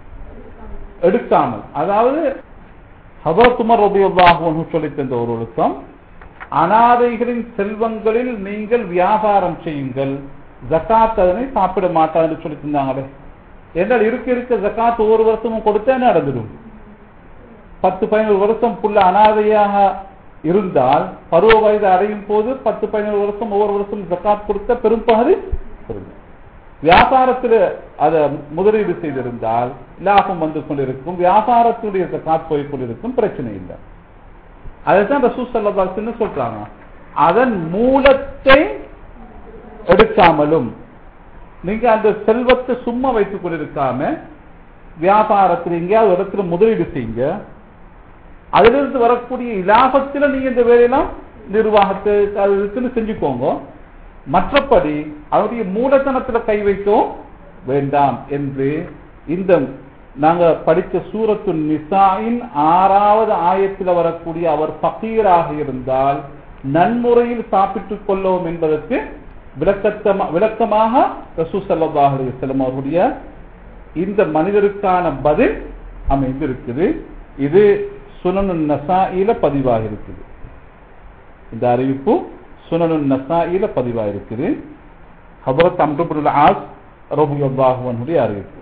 எடுக்காமல் அதாவது ஹபரத்துமர் ரபியுல்லாஹு சொல்லித் தந்த ஒரு ஒழுக்கம் அனாதைகளின் செல்வங்களில் நீங்கள் வியாபாரம் செய்யுங்கள் ஜக்காத் அதனை சாப்பிட மாட்டான்னு சொல்லி தந்தாங்களே என்றால் இருக்க இருக்க ஜக்காத் ஒவ்வொரு வருஷமும் கொடுத்தா என்ன நடந்துடும் பத்து பதினோரு வருஷம் புள்ள அனாதையாக இருந்தால் பருவ வயது அடையும் போது பத்து பதினோரு வருஷம் ஒவ்வொரு வருஷம் ஜக்காத் கொடுத்த பெரும்பகுதி கொடுங்க. வியாபாரத்தில் அதை முதலீடு செய்திருந்தால் லாபம் வந்து கொண்டிருக்கும் வியாபாரத்துடைய ஜக்காத் போய் கொண்டிருக்கும் பிரச்சனை இல்லை அதைத்தான் ரசூல் ஸல்லல்லாஹு என்ன சொல்றாங்க அதன் மூலத்தை எடுக்காமலும் நீங்க அந்த செல்வத்தை சும்மா வைத்துக் கொண்டிருக்காம வியாபாரத்தில் எங்கேயாவது ஒரு இடத்துல முதலீடு செய்யுங்க அதிலிருந்து வரக்கூடிய இலாபத்துல நீங்க இந்த வேலையெல்லாம் நிர்வாகத்தை அது இருக்குன்னு செஞ்சுக்கோங்க மற்றபடி அவருடைய மூலதனத்துல கை வைக்கவும் வேண்டாம் என்று இந்த நாங்க படித்த சூரத்து நிசாயின் ஆறாவது ஆயத்தில் வரக்கூடிய அவர் பகீராக இருந்தால் நன்முறையில் சாப்பிட்டுக் கொள்ளவும் என்பதற்கு விளக்கத்தமா விளக்கமாக ரசூ ஸல்லல்லாஹு அலைஹி வஸல்லம் அவருடைய இந்த மனிதருக்கான பதில் அமைந்திருக்குது இது சுனனு நசாயில பதிவாக இருக்குது இந்த அறிவிப்பு சுனனு நசாயில பதிவாக இருக்குது ஹபரத் அம்ருபுல் ஆஸ் ரபுல்லாஹு அன்ஹுடைய அறிவிப்பு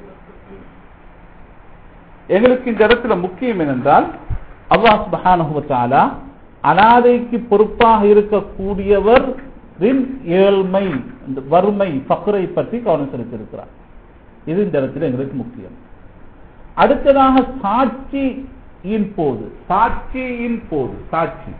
எங்களுக்கு இந்த இடத்துல முக்கியம் என்னென்றால் அல்லாஹ் சுப்ஹானஹு வ தஆலா அனாதைக்கு பொறுப்பாக இருக்கக்கூடியவர் ஏழ்மை இந்த வறுமை பக்குரை பற்றி கவனம் செலுத்தியிருக்கிறார் இது இந்த இடத்துல எங்களுக்கு முக்கியம் அடுத்ததாக சாட்சியின் போது சாட்சியின் போது சாட்சி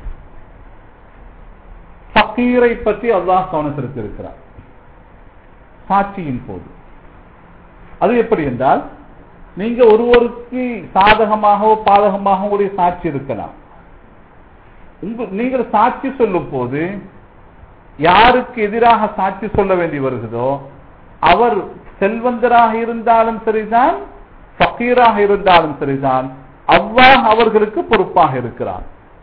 ஃபக்கீரை பற்றி அல்லாஹ் கவனம் செலுத்தியிருக்கிறார் சாட்சியின் போது அது எப்படி என்றால் நீங்க ஒருவருக்கு சாதகமாகவோ பாதகமாகவோ உடைய சாட்சி இருக்கலாம் உங்க நீங்கள் சாட்சி சொல்லும் போது யாருக்கு எதிராக சாட்சி சொல்ல வேண்டி வருகிறதோ அவர் செல்வந்தராக இருந்தாலும் சரிதான் ஃபக்கீராக இருந்தாலும் சரிதான் அல்லாஹ் அவர்களுக்கு பொறுப்பாக இருக்கிறார்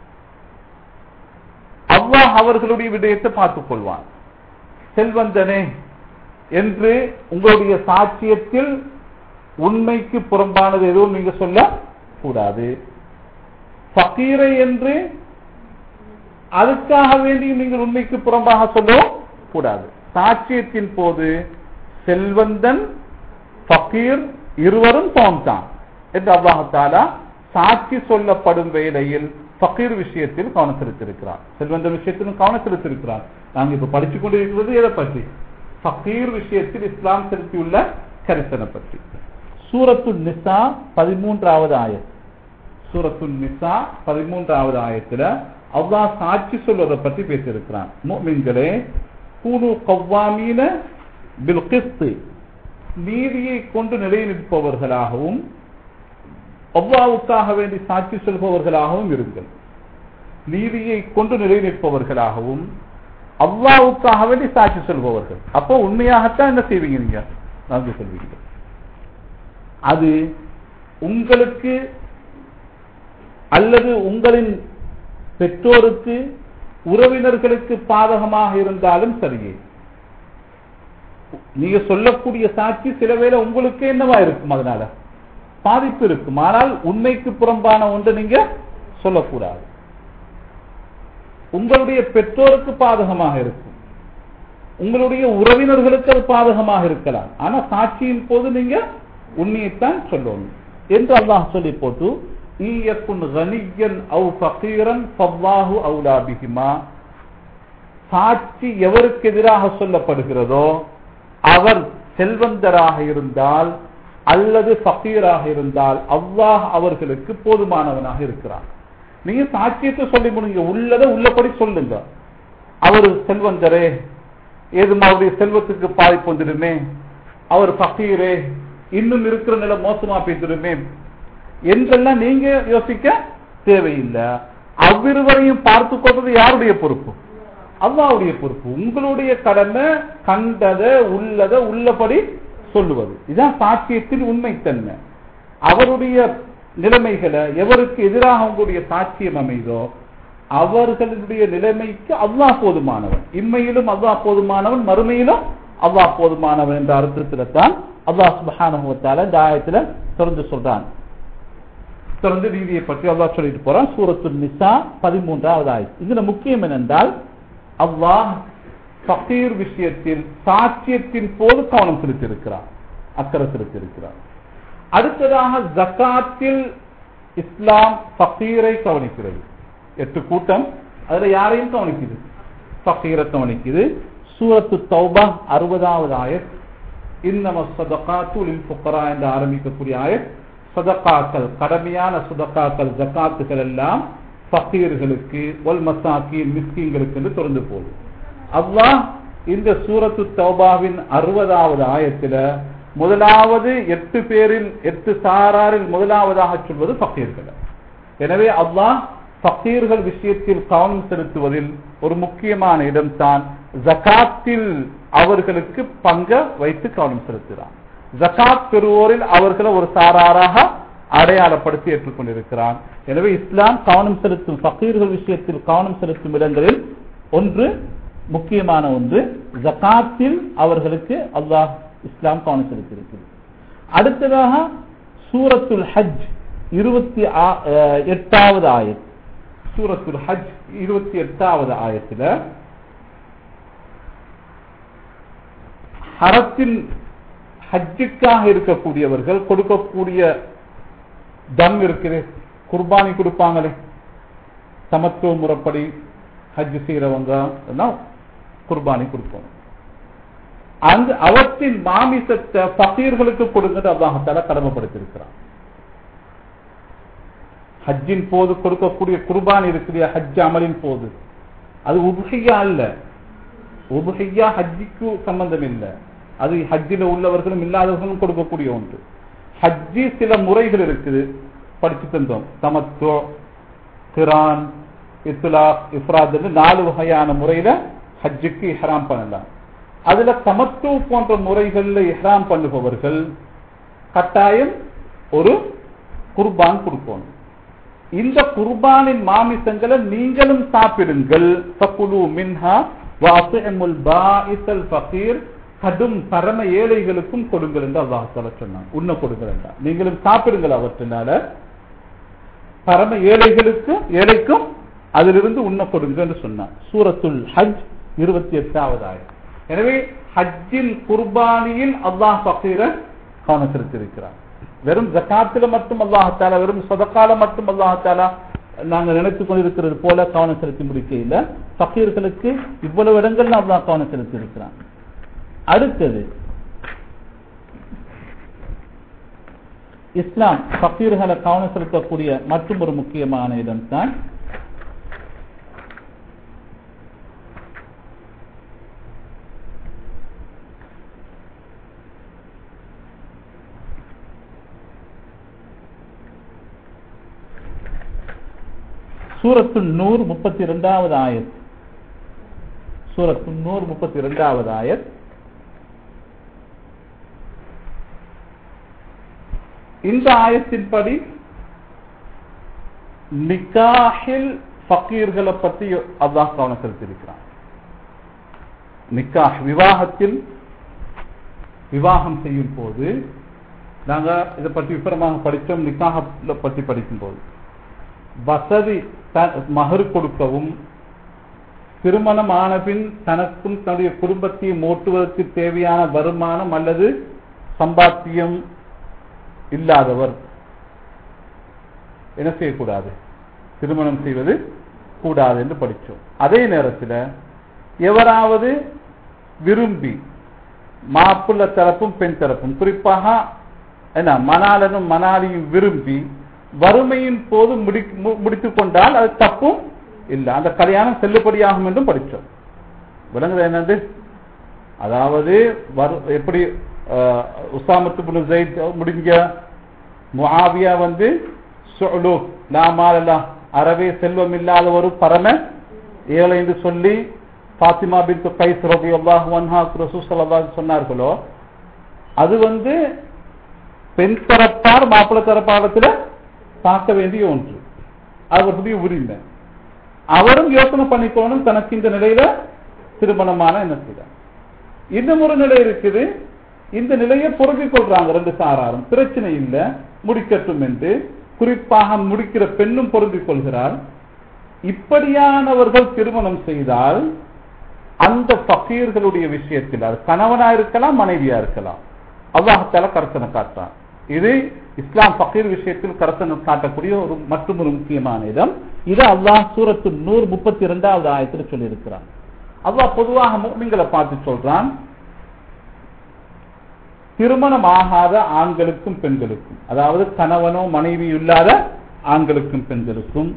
அல்லாஹ் அவர்களுடைய விடயத்தை பார்த்துக் கொள்வான் செல்வந்தனே என்று உங்களுடைய சாட்சியத்தில் உண்மைக்கு புறம்பானது எதுவும் நீங்க சொல்ல கூடாது ஃபக்கீரை என்று அதுக்காக வேண்டி நீங்கள் உண்மைக்கு புறம்பாக சொல்லவும் கூடாது சாட்சியத்தின் போது செல்வந்தன் ஃபக்கீர் இருவரும் சமம்தான் என்று அல்லாஹாலா சாட்சி சொல்லப்படும் வேளையில் ஃபக்கீர் விஷயத்தில் கவனம் செலுத்திருக்கிறார் செல்வந்தன் விஷயத்திலும் கவனம் செலுத்திருக்கிறார் நாங்க இப்ப படித்துக் கொண்டிருக்கிறது எதை பற்றி ஃபக்கீர் விஷயத்தில் இஸ்லாம் செலுத்தியுள்ள கரிசனை பற்றி சூரத்து நிசா பதிமூன்றாவது ஆயத் சூரத்து நிசா பதிமூன்றாவது ஆயத்துல அல்லாஹ் சாட்சி சொல்வதை பற்றி பேசியிருக்கிறான் முஃமின்களே கூனு கவ்வாமீன பில் கிஸ்து நீதியை கொண்டு நிலைநிற்பவர்களாகவும் அவ்வாவுக்காக வேண்டி சாட்சி சொல்பவர்களாகவும் இருங்கள் நீதியை கொண்டு நிலைநிற்பவர்களாகவும் அவ்வாவுக்காக வேண்டி சாட்சி சொல்பவர்கள் அப்போ உண்மையாகத்தான் என்ன செய்வீங்க நீங்க நான்கு சொல்வீங்க அது உங்களுக்கு அல்லது உங்களின் பெற்றோருக்கு உறவினர்களுக்கு பாதகமாக இருந்தாலும் சரியே நீங்க சொல்லக்கூடிய சாட்சி சில வேளை உங்களுக்கு என்னவா இருக்கும் அதனால பாதிப்பு இருக்கும் ஆனால் உண்மைக்கு புறம்பான ஒன்று நீங்க சொல்லக்கூடாது உங்களுடைய பெற்றோருக்கு பாதகமாக இருக்கும் உங்களுடைய உறவினர்களுக்கு அது பாதகமாக இருக்கலாம் ஆனா சாட்சியின் போது நீங்க உண்மையைத்தான் சொல்லணும் என்று அல்லாஹ் சொல்லி போட்டு சாட்சி எவருக்கு எதிராக சொல்லப்படுகிறதோ அவர் செல்வந்தராக இருந்தால் அல்லது ஃபக்கீராக இருந்தால் அல்லாஹ் அவர்களுக்கு போதுமானவனாக இருக்கிறார் நீங்க சாட்சியத்தை சொல்லி முடிங்க உள்ளதை உள்ளபடி சொல்லுங்க அவர் செல்வந்தரே ஏதும் அவருடைய செல்வத்துக்கு பாதிப்பு வந்துடுமே அவர் ஃபக்கீரே இன்னும் இருக்கிற நிலை மோசமா பேசிடுமே என்றெல்லாம் நீங்க யோசிக்க தேவையில்லை அவ்விருவரையும் பார்த்து கொள்வது யாருடைய பொறுப்பு அல்லாவுடைய பொறுப்பு உங்களுடைய கடமை கண்டத உள்ளத உள்ளபடி சொல்லுவது இதுதான் சாட்சியத்தின் உண்மைத்தன்மை அவருடைய நிலைமைகளை எவருக்கு எதிராக உங்களுடைய சாட்சியம் அமைதோ அவர்களுடைய நிலைமைக்கு அல்லாஹ் போதுமானவன் இம்மையிலும் அல்லாஹ் போதுமானவன் மறுமையிலும் அல்லாஹ் போதுமானவன் என்ற அர்த்தத்துல தான் அல்லாஹ் சுபஹானுவத்தால இந்த ஆயத்துல தொடர்ந்து சொல்றான் தொடர்ந்து நீதியை பற்றி அல்லாஹ் சொல்லிட்டு போறான் சூரத்து நிசா பதிமூன்றாவது ஆயத்து இதுல முக்கியம் என்னென்றால் அல்லாஹ் ஃபகீர் விஷயத்தில் சாட்சியத்தின் போது கவனம் செலுத்தியிருக்கிறார் அக்கறை செலுத்தியிருக்கிறார் அடுத்ததாக ஜக்காத்தில் இஸ்லாம் ஃபகீரை கவனிக்கிறது எட்டு கூட்டம் அதுல யாரையும் கவனிக்குது ஃபகீரை கவனிக்குது சூரத்து தௌபா அறுபதாவது ஆயத் இன்னம சதகாத்து லில் ஃபுக்கரா என்று ஆரம்பிக்கக்கூடிய ஆயத் சதக்காக்கள் கடமையான சுதக்காக்கள் ஜக்காத்துகள் எல்லாம் ஃபக்கீர்களுக்கு ஒல் மசாக்கி மிஸ்கிங்களுக்கு என்று தொடர்ந்து போகுது அல்லாஹ் இந்த சூரத்து தௌபாவின் அறுபதாவது ஆயத்துல முதலாவது எட்டு பேரில் எட்டு சாராரில் முதலாவதாக சொல்வது ஃபக்கீர்கள் எனவே அல்லாஹ் ஃபக்கீர்கள் விஷயத்தில் கவனம் செலுத்துவதில் ஒரு முக்கியமான இடம்தான் ஜகாத்தில் அவர்களுக்கு பங்க வைத்து கவனம் செலுத்துகிறான் ஜகாத் பெறுவோரில் அவர்களை ஒரு சாராராக அடையாளப்படுத்தி ஏற்றுக்கொண்டிருக்கிறான் எனவே இஸ்லாம் கவனம் செலுத்தும் ஃபக்கீர்கள் விஷயத்தில் கவனம் செலுத்தும் இடங்களில் ஒன்று முக்கியமான ஒன்று ஜகாத்தில் அவர்களுக்கு அல்லாஹ் இஸ்லாம் கவனம் செலுத்தியிருக்கிறது அடுத்ததாக சூரத்துல் ஹஜ் இருபத்தி எட்டாவது ஆயத் சூரத்துல் ஹஜ் இருபத்தி எட்டாவது ஆயத்துல ஹரத்தின் ஹஜ்ஜுக்காக இருக்கக்கூடியவர்கள் கொடுக்கக்கூடிய தம் இருக்குது குர்பானி கொடுப்பாங்களே சமத்துவ முறைப்படி ஹஜ் செய்யறவங்க எல்லாம் குர்பானி கொடுப்போம் அந்த அவற்றின் மாமிசத்தை பகீர்களுக்கு கொடுங்கிறது அல்லாஹால கடமைப்படுத்தியிருக்கிறான் ஹஜ்ஜின் போது கொடுக்கக்கூடிய குர்பான் இருக்கிற ஹஜ் அமலின் போது அது உபுகையா அல்ல உபுகையா ஹஜ்ஜிக்கு சம்பந்தம் இல்லை அது ஹஜ்ஜில உள்ளவர்களும் இல்லாதவர்களும் கொடுக்கக்கூடிய ஒன்று ஹஜ்ஜி சில முறைகள் இருக்குது படிச்சு தந்தோம் தமத்துவ கிரான் இஸ்லா இஃப்ராத் நாலு வகையான முறையில ஹஜ்ஜுக்கு இஹ்ராம் பண்ணலாம் அதுல தமத்து போன்ற முறைகள்ல இஹ்ராம் பண்ணுபவர்கள் கட்டாயம் ஒரு குர்பான் கொடுக்கணும் இந்த குர்பானின் மாமிசங்களை நீங்களும் சாப்பிடுங்கள் ஃபகுலு மின்ஹா வாசிமுல் பாஇசல் ஃபகீர் கடும் பரம ஏழைகளுக்கும் கொடுங்கள் என்று அல்லாஹ் தஆலா சொன்னான் உண்ண கொடுங்கள் என்றான் நீங்களும் சாப்பிடுங்கள் அவற்றினால பரம ஏழைகளுக்கு ஏழைக்கும் அதிலிருந்து உண்ண கொடுங்க என்று சொன்னான் சூரத்துல் ஹஜ் இருபத்தி எட்டாவது ஆயிரம் எனவே ஹஜ்ஜில் குர்பானியில் அல்லாஹ் பக்கீர கவனம் செலுத்தியிருக்கிறார் வெறும் ஜக்காத்துல மட்டும் அல்லாஹால வெறும் சதக்கால மட்டும் அல்லாஹாலா நாங்க நினைத்துக் கொண்டிருக்கிறது போல கவனம் செலுத்தி முடிக்கையில் பக்கீர்களுக்கு இவ்வளவு இடங்கள்ல அல்லாஹ் கவனம் செலுத்தி இருக்கிறான் அடுத்தது இஸ்லாம் பக்கீர்களை கவனம் செலுத்தக்கூடிய மற்றும் ஒரு முக்கியமான இடம் தான் சூரத்து நூறு முப்பத்தி இரண்டாவது ஆயத் சூரத்து நூறு முப்பத்தி இரண்டாவது ஆயத் இந்த ஆயத்தின்படி நிக்காஹில் ஃபக்கீர்களை பற்றி அல்லாஹ் கவனம் செலுத்தியிருக்கிறான் நிக்காஹ் விவாகத்தில் விவாகம் செய்யும் போது நாங்க இதை பற்றி விபரமாக படித்தோம் நிக்காக பற்றி படிக்கும் போது வசதி மகர் கொடுக்கவும் திருமணம் ஆன பின் தனக்கும் தன்னுடைய குடும்பத்தையும் ஓட்டுவதற்கு தேவையான வருமானம் அல்லது சம்பாத்தியம் இல்லாதவர் என்ன செய்யக்கூடாது திருமணம் செய்வது கூடாது என்று படித்தோம் அதே நேரத்தில் எவராவது விரும்பி மாப்பிள்ள தரப்பும் பெண் தரப்பும் குறிப்பாக என்ன மணாலனும் மணாலியும் விரும்பி வறுமையின் போது முடித்துக் கொண்டால் அது தப்பும் இல்லை அந்த கல்யாணம் செல்லுபடியாகும் என்றும் படித்தோம் விளங்குது என்னது அதாவது எப்படி உசாமத்து ஜெயித் முடிஞ்ச முஆவியா வந்து நாமாலா அறவே செல்வம் இல்லாத ஒரு பரம ஏழை என்று சொல்லி பாத்திமா பின் கைஸ் ரபி அல்லாஹ் வன்ஹா ரசூஸ் சொன்னார்களோ அது வந்து பெண் தரப்பார் மாப்பிள்ளை தரப்பாடத்தில் பார்க்க வேண்டிய ஒன்று அவர்களுடைய உரிமை அவரும் யோசனை பண்ணிக்கோணும் தனக்கு இந்த நிலையில திருமணமான என்ன செய்தார் இன்னும் ஒரு நிலை இருக்குது இந்த நிலையை பொருந்திக் கொள்றாங்க ரெண்டு சாராரும் பிரச்சனை இல்லை முடிக்கட்டும் என்று குறிப்பாக முடிக்கிற பெண்ணும் பொருந்திக் கொள்கிறார் இப்படியானவர்கள் திருமணம் செய்தால் அந்த பக்கீர்களுடைய விஷயத்தில் அது கணவனா இருக்கலாம் மனைவியா இருக்கலாம் அல்லாஹால கரசனை காட்டுறான் இது இஸ்லாம் பக்கீர் விஷயத்தில் கரசனை காட்டக்கூடிய ஒரு மற்றும் ஒரு முக்கியமான இடம் இது அல்லாஹ் சூரத்து நூறு முப்பத்தி இரண்டாவது ஆயத்தில் சொல்லி இருக்கிறான் அல்லாஹ் பொதுவாக முக்மிங்களை பார்த்து சொல்றான் திருமணம் ஆகாத ஆண்களுக்கும் பெண்களுக்கும் அதாவது கணவனோ மனைவி இல்லாத ஆண்களுக்கும் பெண்களுக்கும்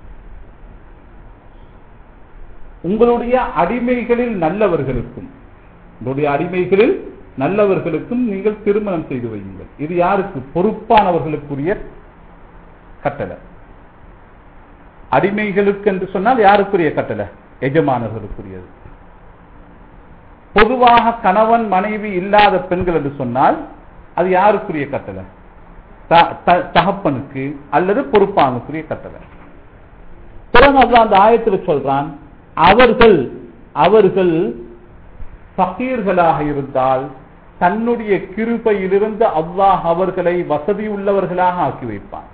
உங்களுடைய அடிமைகளில் நல்லவர்களுக்கும் உங்களுடைய அடிமைகளில் நல்லவர்களுக்கும் நீங்கள் திருமணம் செய்து வையுங்கள் இது யாருக்கு பொறுப்பானவர்களுக்குரிய கட்டளை அடிமைகளுக்கு என்று சொன்னால் யாருக்குரிய கட்டளை எஜமானர்களுக்குரியது பொதுவாக கணவன் மனைவி இல்லாத பெண்கள் என்று சொன்னால் அது யாருக்குரிய கட்டளை தகப்பனுக்கு அல்லது பொறுப்பானுக்குரிய கட்டளை பிறகு அந்த ஆயத்தில் சொல்றான் அவர்கள் அவர்கள் பகீர்களாக இருந்தால் தன்னுடைய கிருபையிலிருந்து அல்லாஹ் அவர்களை வசதி உள்ளவர்களாக ஆக்கி வைப்பான்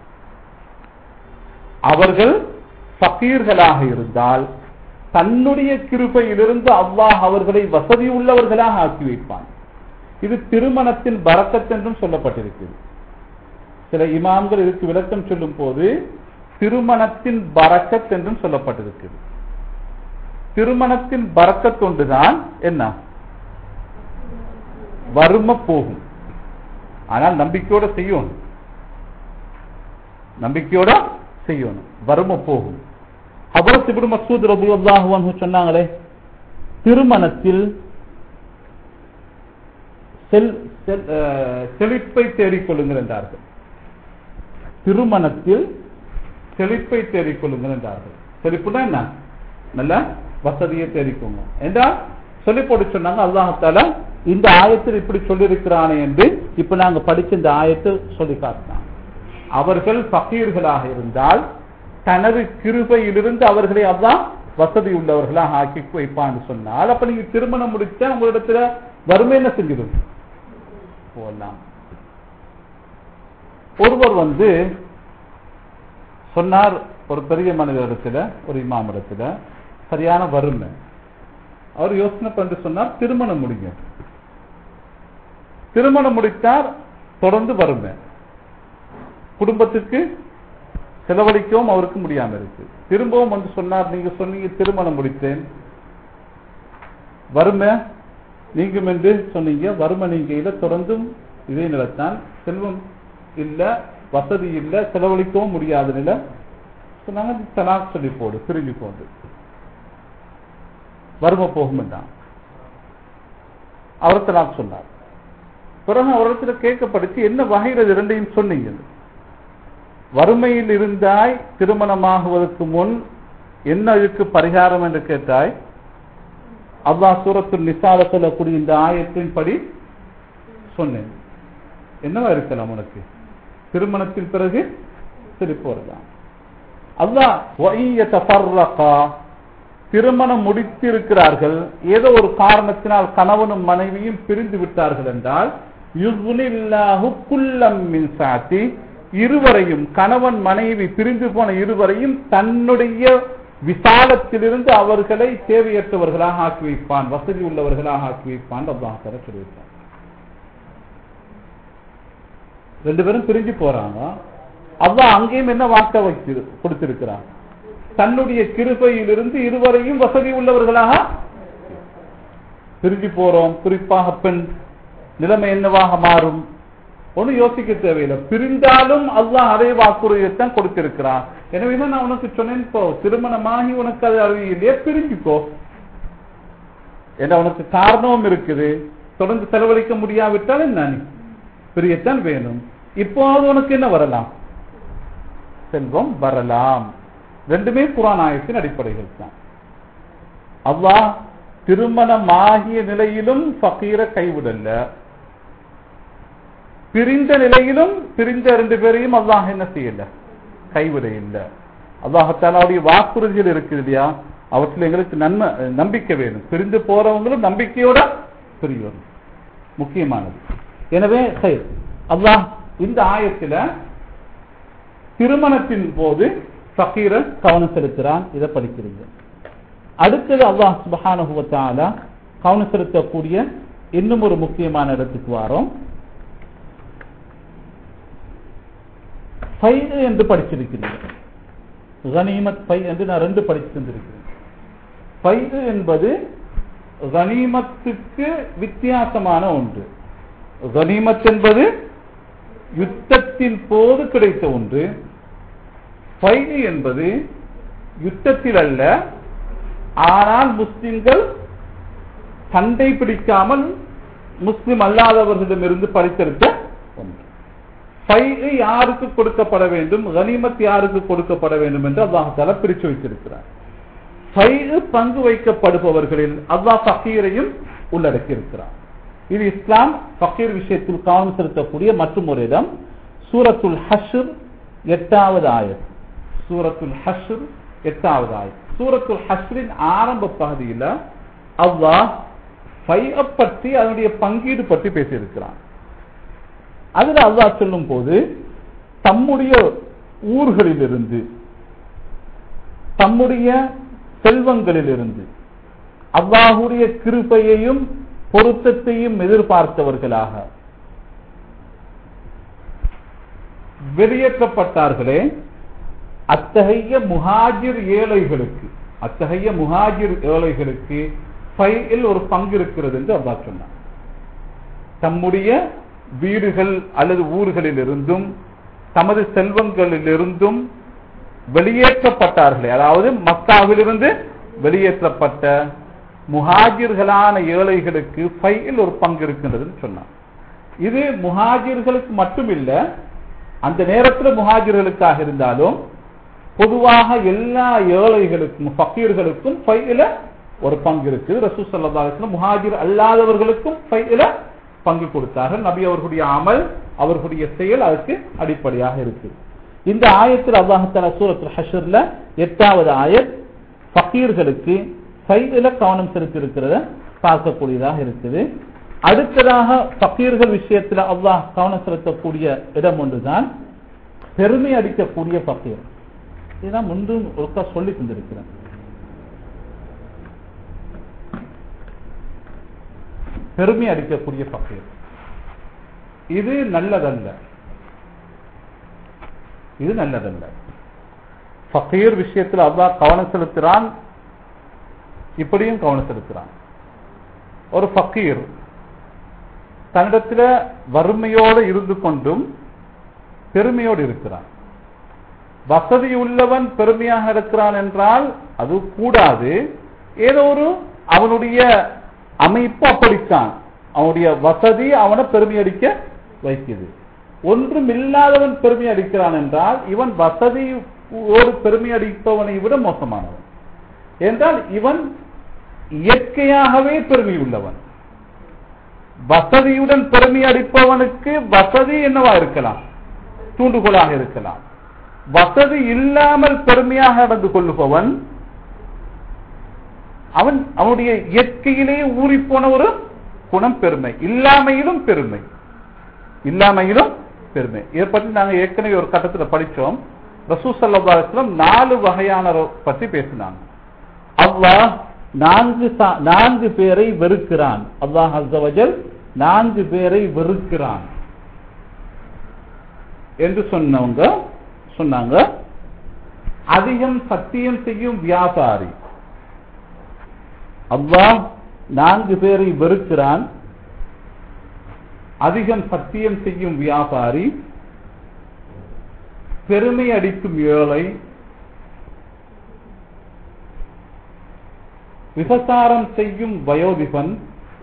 அவர்கள் பகீர்களாக இருந்தால் தன்னுடைய கிருபையிலிருந்து அல்லாஹ் அவர்களை வசதி உள்ளவர்களாக ஆக்கி வைப்பான் இது திருமணத்தின் பறக்கத் என்றும் சொல்லப்பட்டிருக்கிறது சில இமாம்கள் இதற்கு விளக்கம் சொல்லும் போது திருமணத்தின் பரக்கத் என்றும் சொல்லப்பட்டிருக்கிறது திருமணத்தின் பரக்கத் ஒன்றுதான் என்ன வறுமை போகும் ஆனால் நம்பிக்கையோட செய்யணும் நம்பிக்கையோட செய்யணும் வறுமை போகும் ஹபரத் இப்னு மசூத் ரலியல்லாஹு அன்ஹு சொன்னாங்களே திருமணத்தில் செல் செல்- அஹ், செழிப்பை தேடிக்கொள்ளுங்கள் என்றார்கள் திருமணத்தில் செழிப்பை தேடிக்கொள்ளுங்கள் என்றார்கள் செழிப்புனா என்ன நல்ல வசதியை தேடிக்கோங்க என்றால் சொல்லி போட்டு சொன்னாங்க அல்லாஹால இந்த ஆயத்தில் இப்படி சொல்லியிருக்கிறானே என்று இப்ப நாங்க படிச்ச இந்த ஆயத்தை சொல்லி காட்டினாங்க அவர்கள் பகீர்களாக இருந்தால் தனது கிருபையிலிருந்து அவர்களை அல்லாஹ் வசதி உள்ளவர்களாக ஆக்கி வைப்பான்னு சொன்னால் அப்ப நீங்க திருமணம் முடிச்சா உங்களிடத்துல வறுமை என்ன செஞ்சிடும் போகலாம் ஒருவர் வந்து சொன்னார் ஒரு பெரிய மனிதரிடத்துல ஒரு இமாமிடத்துல சரியான வறுமை அவர் யோசனை பண்ணி சொன்னார் திருமணம் முடிங்க திருமணம் முடித்தார் தொடர்ந்து வறுமை குடும்பத்துக்கு செலவழிக்கவும் அவருக்கு முடியாம இருக்கு திரும்பவும் வந்து சொன்னார் நீங்க சொன்னீங்க திருமணம் முடித்தேன் வறுமை நீங்கும் என்று சொன்னீங்க வறுமை நீங்க தொடர்ந்தும் இதே நிலைத்தான் செல்வம் இல்ல வசதி இல்ல செலவழிக்கவும் முடியாத நிலை சொன்னாங்க தலாக் சொல்லி போடு பிரிஞ்சு போடு வறுமை போகும் என்றான் அவர் தலாக் சொன்னார் பிறகு அவரிடத்துல கேட்கப்படுச்சு என்ன வகையில் இது இரண்டையும் சொன்னீங்க வறுமையில் இருந்தாய் திருமணமாகுவதற்கு முன் என்ன இதுக்கு பரிகாரம் என்று கேட்டாய் அல்லாஹ் சூரத்துல் நிசால சொல்லக்கூடிய இந்த ஆயத்தின் படி சொன்னேன் என்னவா இருக்கலாம் உனக்கு திருமணத்தின் பிறகு சரி போறதான் அல்லாஹ் வஇய்ய தஃபர்ரகா திருமணம் முடித்திருக்கிறார்கள் ஏதோ ஒரு காரணத்தினால் கணவனும் மனைவியும் பிரிந்து விட்டார்கள் என்றால் யுக்னில்லாஹு குல்லம் மின் சாத்தி இருவரையும் கணவன் மனைவி பிரிந்து போன இருவரையும் தன்னுடைய விசாலத்திலிருந்து அவர்களை தேவையற்றவர்களாக ஆக்கி வைப்பான் வசதி உள்ளவர்களாக ஆக்கி வைப்பான் அல்லாஹ் தர சொல்லியிருப்பான் ரெண்டு பேரும் பிரிஞ்சு போறாங்க அல்லாஹ் அங்கேயும் என்ன வாக்க வைத்து கொடுத்திருக்கிறான் தன்னுடைய கிருபையிலிருந்து இருவரையும் வசதி உள்ளவர்களாக பிரிஞ்சு போறோம் குறிப்பாக பெண் நிலைமை என்னவாக மாறும் ஒண்ணு யோசிக்க தேவையில்லை பிரிந்தாலும் அல்லாஹ் அதே வாக்குறுதியைத்தான் கொடுத்திருக்கிறான் எனவே தான் நான் உனக்கு சொன்னேன் இப்போ திருமணமாகி உனக்கு அது அறிவியலையே பிரிஞ்சுக்கோ ஏன்னா உனக்கு காரணமும் இருக்குது தொடர்ந்து செலவழிக்க முடியாவிட்டால் என்ன நீ பிரியத்தான் வேணும் இப்போது உனக்கு என்ன வரலாம் செல்வம் வரலாம் ரெண்டுமே குரான் ஆயத்தின் அடிப்படைகள் தான் அல்லாஹ் திருமணமாகிய நிலையிலும் ஃபக்கீரை கைவிடல பிரிந்த நிலையிலும் பிரிந்த ரெண்டு பேரையும் அல்லாஹ் என்ன செய்யல கைவிட இல்லை அல்லாஹாலாவுடைய வாக்குறுதிகள் இருக்குது இல்லையா அவற்றில் எங்களுக்கு நன்மை நம்பிக்கை வேணும் பிரிந்து போறவங்களும் நம்பிக்கையோட பிரியணும் முக்கியமானது எனவே சரி அல்லாஹ் இந்த ஆயத்துல திருமணத்தின் போது ஃபக்கீர கவனம் செலுத்துறான் இதை படிக்கிறீங்க அடுத்தது அல்லாஹ் சுபஹானஹு வ தஆலா கவனம் செலுத்தக்கூடிய இன்னும் ஒரு முக்கியமான இடத்துக்கு வாரோம் ஃபை என்று படிச்சிருக்கிறீர்கள் கனிமத் ஃபை என்று நான் ரெண்டு படிச்சு தந்திருக்கிறேன் ஃபை என்பது கனிமத்துக்கு வித்தியாசமான ஒன்று கனிமத் என்பது யுத்தத்தின் போது கிடைத்த ஒன்று ஃபைது என்பது யுத்தத்தில் அல்ல ஆனால் முஸ்லிம்கள் சண்டை பிடிக்காமல் முஸ்லிம் அல்லாதவர்களிடமிருந்து பறித்தெடுத்த ஒன்று ஃபைது யாருக்கு கொடுக்கப்பட வேண்டும் கனிமத் யாருக்கு கொடுக்கப்பட வேண்டும் என்று அல்லாஹால பிரித்து வைத்திருக்கிறார் ஃபைது பங்கு வைக்கப்படுபவர்களில் அல்லாஹ் ஃபக்கீரையும் உள்ளடக்கி இருக்கிறார் இது இஸ்லாம் ஃபக்கீர் விஷயத்தில் கவனம் செலுத்தக்கூடிய மற்றும் ஒரு இடம் சூரத்துல் ஹஷர் எட்டாவது ஆயத் சூரத்துல் ஹஷர் எட்டாவது ஆயத் சூரத்துல் ஹஷ்ரின் ஆரம்ப பகுதியில் அல்லாஹ் ஃபைஅ பற்றி அதனுடைய பங்கீடு பற்றி பேசியிருக்கிறான் அதுல அல்லாஹ் சொல்லும் போது தம்முடைய ஊர்களிலிருந்து தம்முடைய செல்வங்களிலிருந்து அல்லாஹுடைய கிருபையையும் பொருத்தத்தையும் எதிர்பார்த்தவர்களாக வெளியேற்றப்பட்டார்களே அத்தகைய முஹாஜிர் ஏழைகளுக்கு அத்தகைய முஹாஜிர் ஏழைகளுக்கு ஃபைல் ஒரு பங்கு இருக்கிறது என்று அல்லாஹ் சொன்னார் தம்முடைய வீடுகள் அல்லது ஊர்களில் இருந்தும் தமது செல்வங்களிலிருந்தும் வெளியேற்றப்பட்டார்களே அதாவது மக்காவிலிருந்து வெளியேற்றப்பட்ட முஹாஜிர்களான ஏழைகளுக்கு ஃபைல் ஒரு பங்கு இருக்கின்றதுன்னு சொன்னார் இது முஹாஜிர்களுக்கு மட்டுமில்ல அந்த நேரத்தில் முஹாஜிர்களுக்காக இருந்தாலும் பொதுவாக எல்லா ஏழைகளுக்கும் ஃபக்கீர்களுக்கும் ஃபைல ஒரு பங்கு இருக்குது ரசூ சல்லாஸ்லம் முஹாஜிர் அல்லாதவர்களுக்கும் ஃபைல பங்கு கொடுத்தார்கள் நபி அவர்களுடைய அமல் அவர்களுடைய செயல் அதுக்கு அடிப்படையாக இருக்கு இந்த ஆயத்தில் அல்லாஹால சூரத்துல் ஹஷர்ல எட்டாவது ஆயத் ஃபக்கீர்களுக்கு ஃபைல கவனம் செலுத்தி இருக்கிறத பார்க்கக்கூடியதாக இருக்குது அடுத்ததாக ஃபக்கீர்கள் விஷயத்தில் அல்லாஹ் கவனம் செலுத்தக்கூடிய இடம் ஒன்றுதான் பெருமை அடிக்கக்கூடிய ஃபக்கீர் இதுதான் முன்பு ஒருக்கா சொல்லி தந்திருக்கிறேன் பெருமை அடிக்கக்கூடிய ஃபக்கீர் இது நல்லதல்ல இது நல்லதல்ல ஃபக்கீர் விஷயத்தில் அல்லாஹ் கவனம் செலுத்துறான் இப்படியும் கவனம் செலுத்துறான் ஒரு ஃபக்கீர் தன்னிடத்தில் வறுமையோடு இருந்து கொண்டும் பெருமையோடு இருக்கிறான் வசதி உள்ளவன் பெருமையாக இருக்கிறான் என்றால் அது கூடாது ஏதோ ஒரு அவனுடைய அமைப்பு அப்படித்தான் அவனுடைய வசதி அவனை பெருமை அடிக்க வைக்குது ஒன்றும் இல்லாதவன் பெருமை அடிக்கிறான் என்றால் இவன் வசதியோடு பெருமை அடிப்பவனை விட மோசமானவன் என்றால் இவன் இயற்கையாகவே பெருமை உள்ளவன் வசதியுடன் பெருமை அடிப்பவனுக்கு வசதி என்னவா இருக்கலாம் தூண்டுகோலாக இருக்கலாம் வசதி இல்லாமல் பெருமையாக நடந்து கொள்ளுபவன் அவன் அவனுடைய இயற்கையிலே ஊறி போன ஒரு குணம் பெருமை இல்லாமையிலும் பெருமை இல்லாமையிலும் பெருமை இதை பற்றி நாங்க ஏற்கனவே ஒரு கட்டத்தில் படிச்சோம் ரசூ சல்லாஸ்லம் நாலு வகையான பற்றி பேசினாங்க அல்லாஹ் நான்கு நான்கு பேரை வெறுக்கிறான் அல்லாஹ் அசவஜல் நான்கு பேரை வெறுக்கிறான் என்று சொன்னவங்க சொன்னாங்க அதிகம் சத்தியம் செய்யும் வியாபாரி அல்லாஹ் நான்கு பேரை வெறுக்கிறான் அதிகம் சத்தியம் செய்யும் வியாபாரி பெருமை அடிக்கும் ஏழை விபசாரம் செய்யும் வயோதிபன்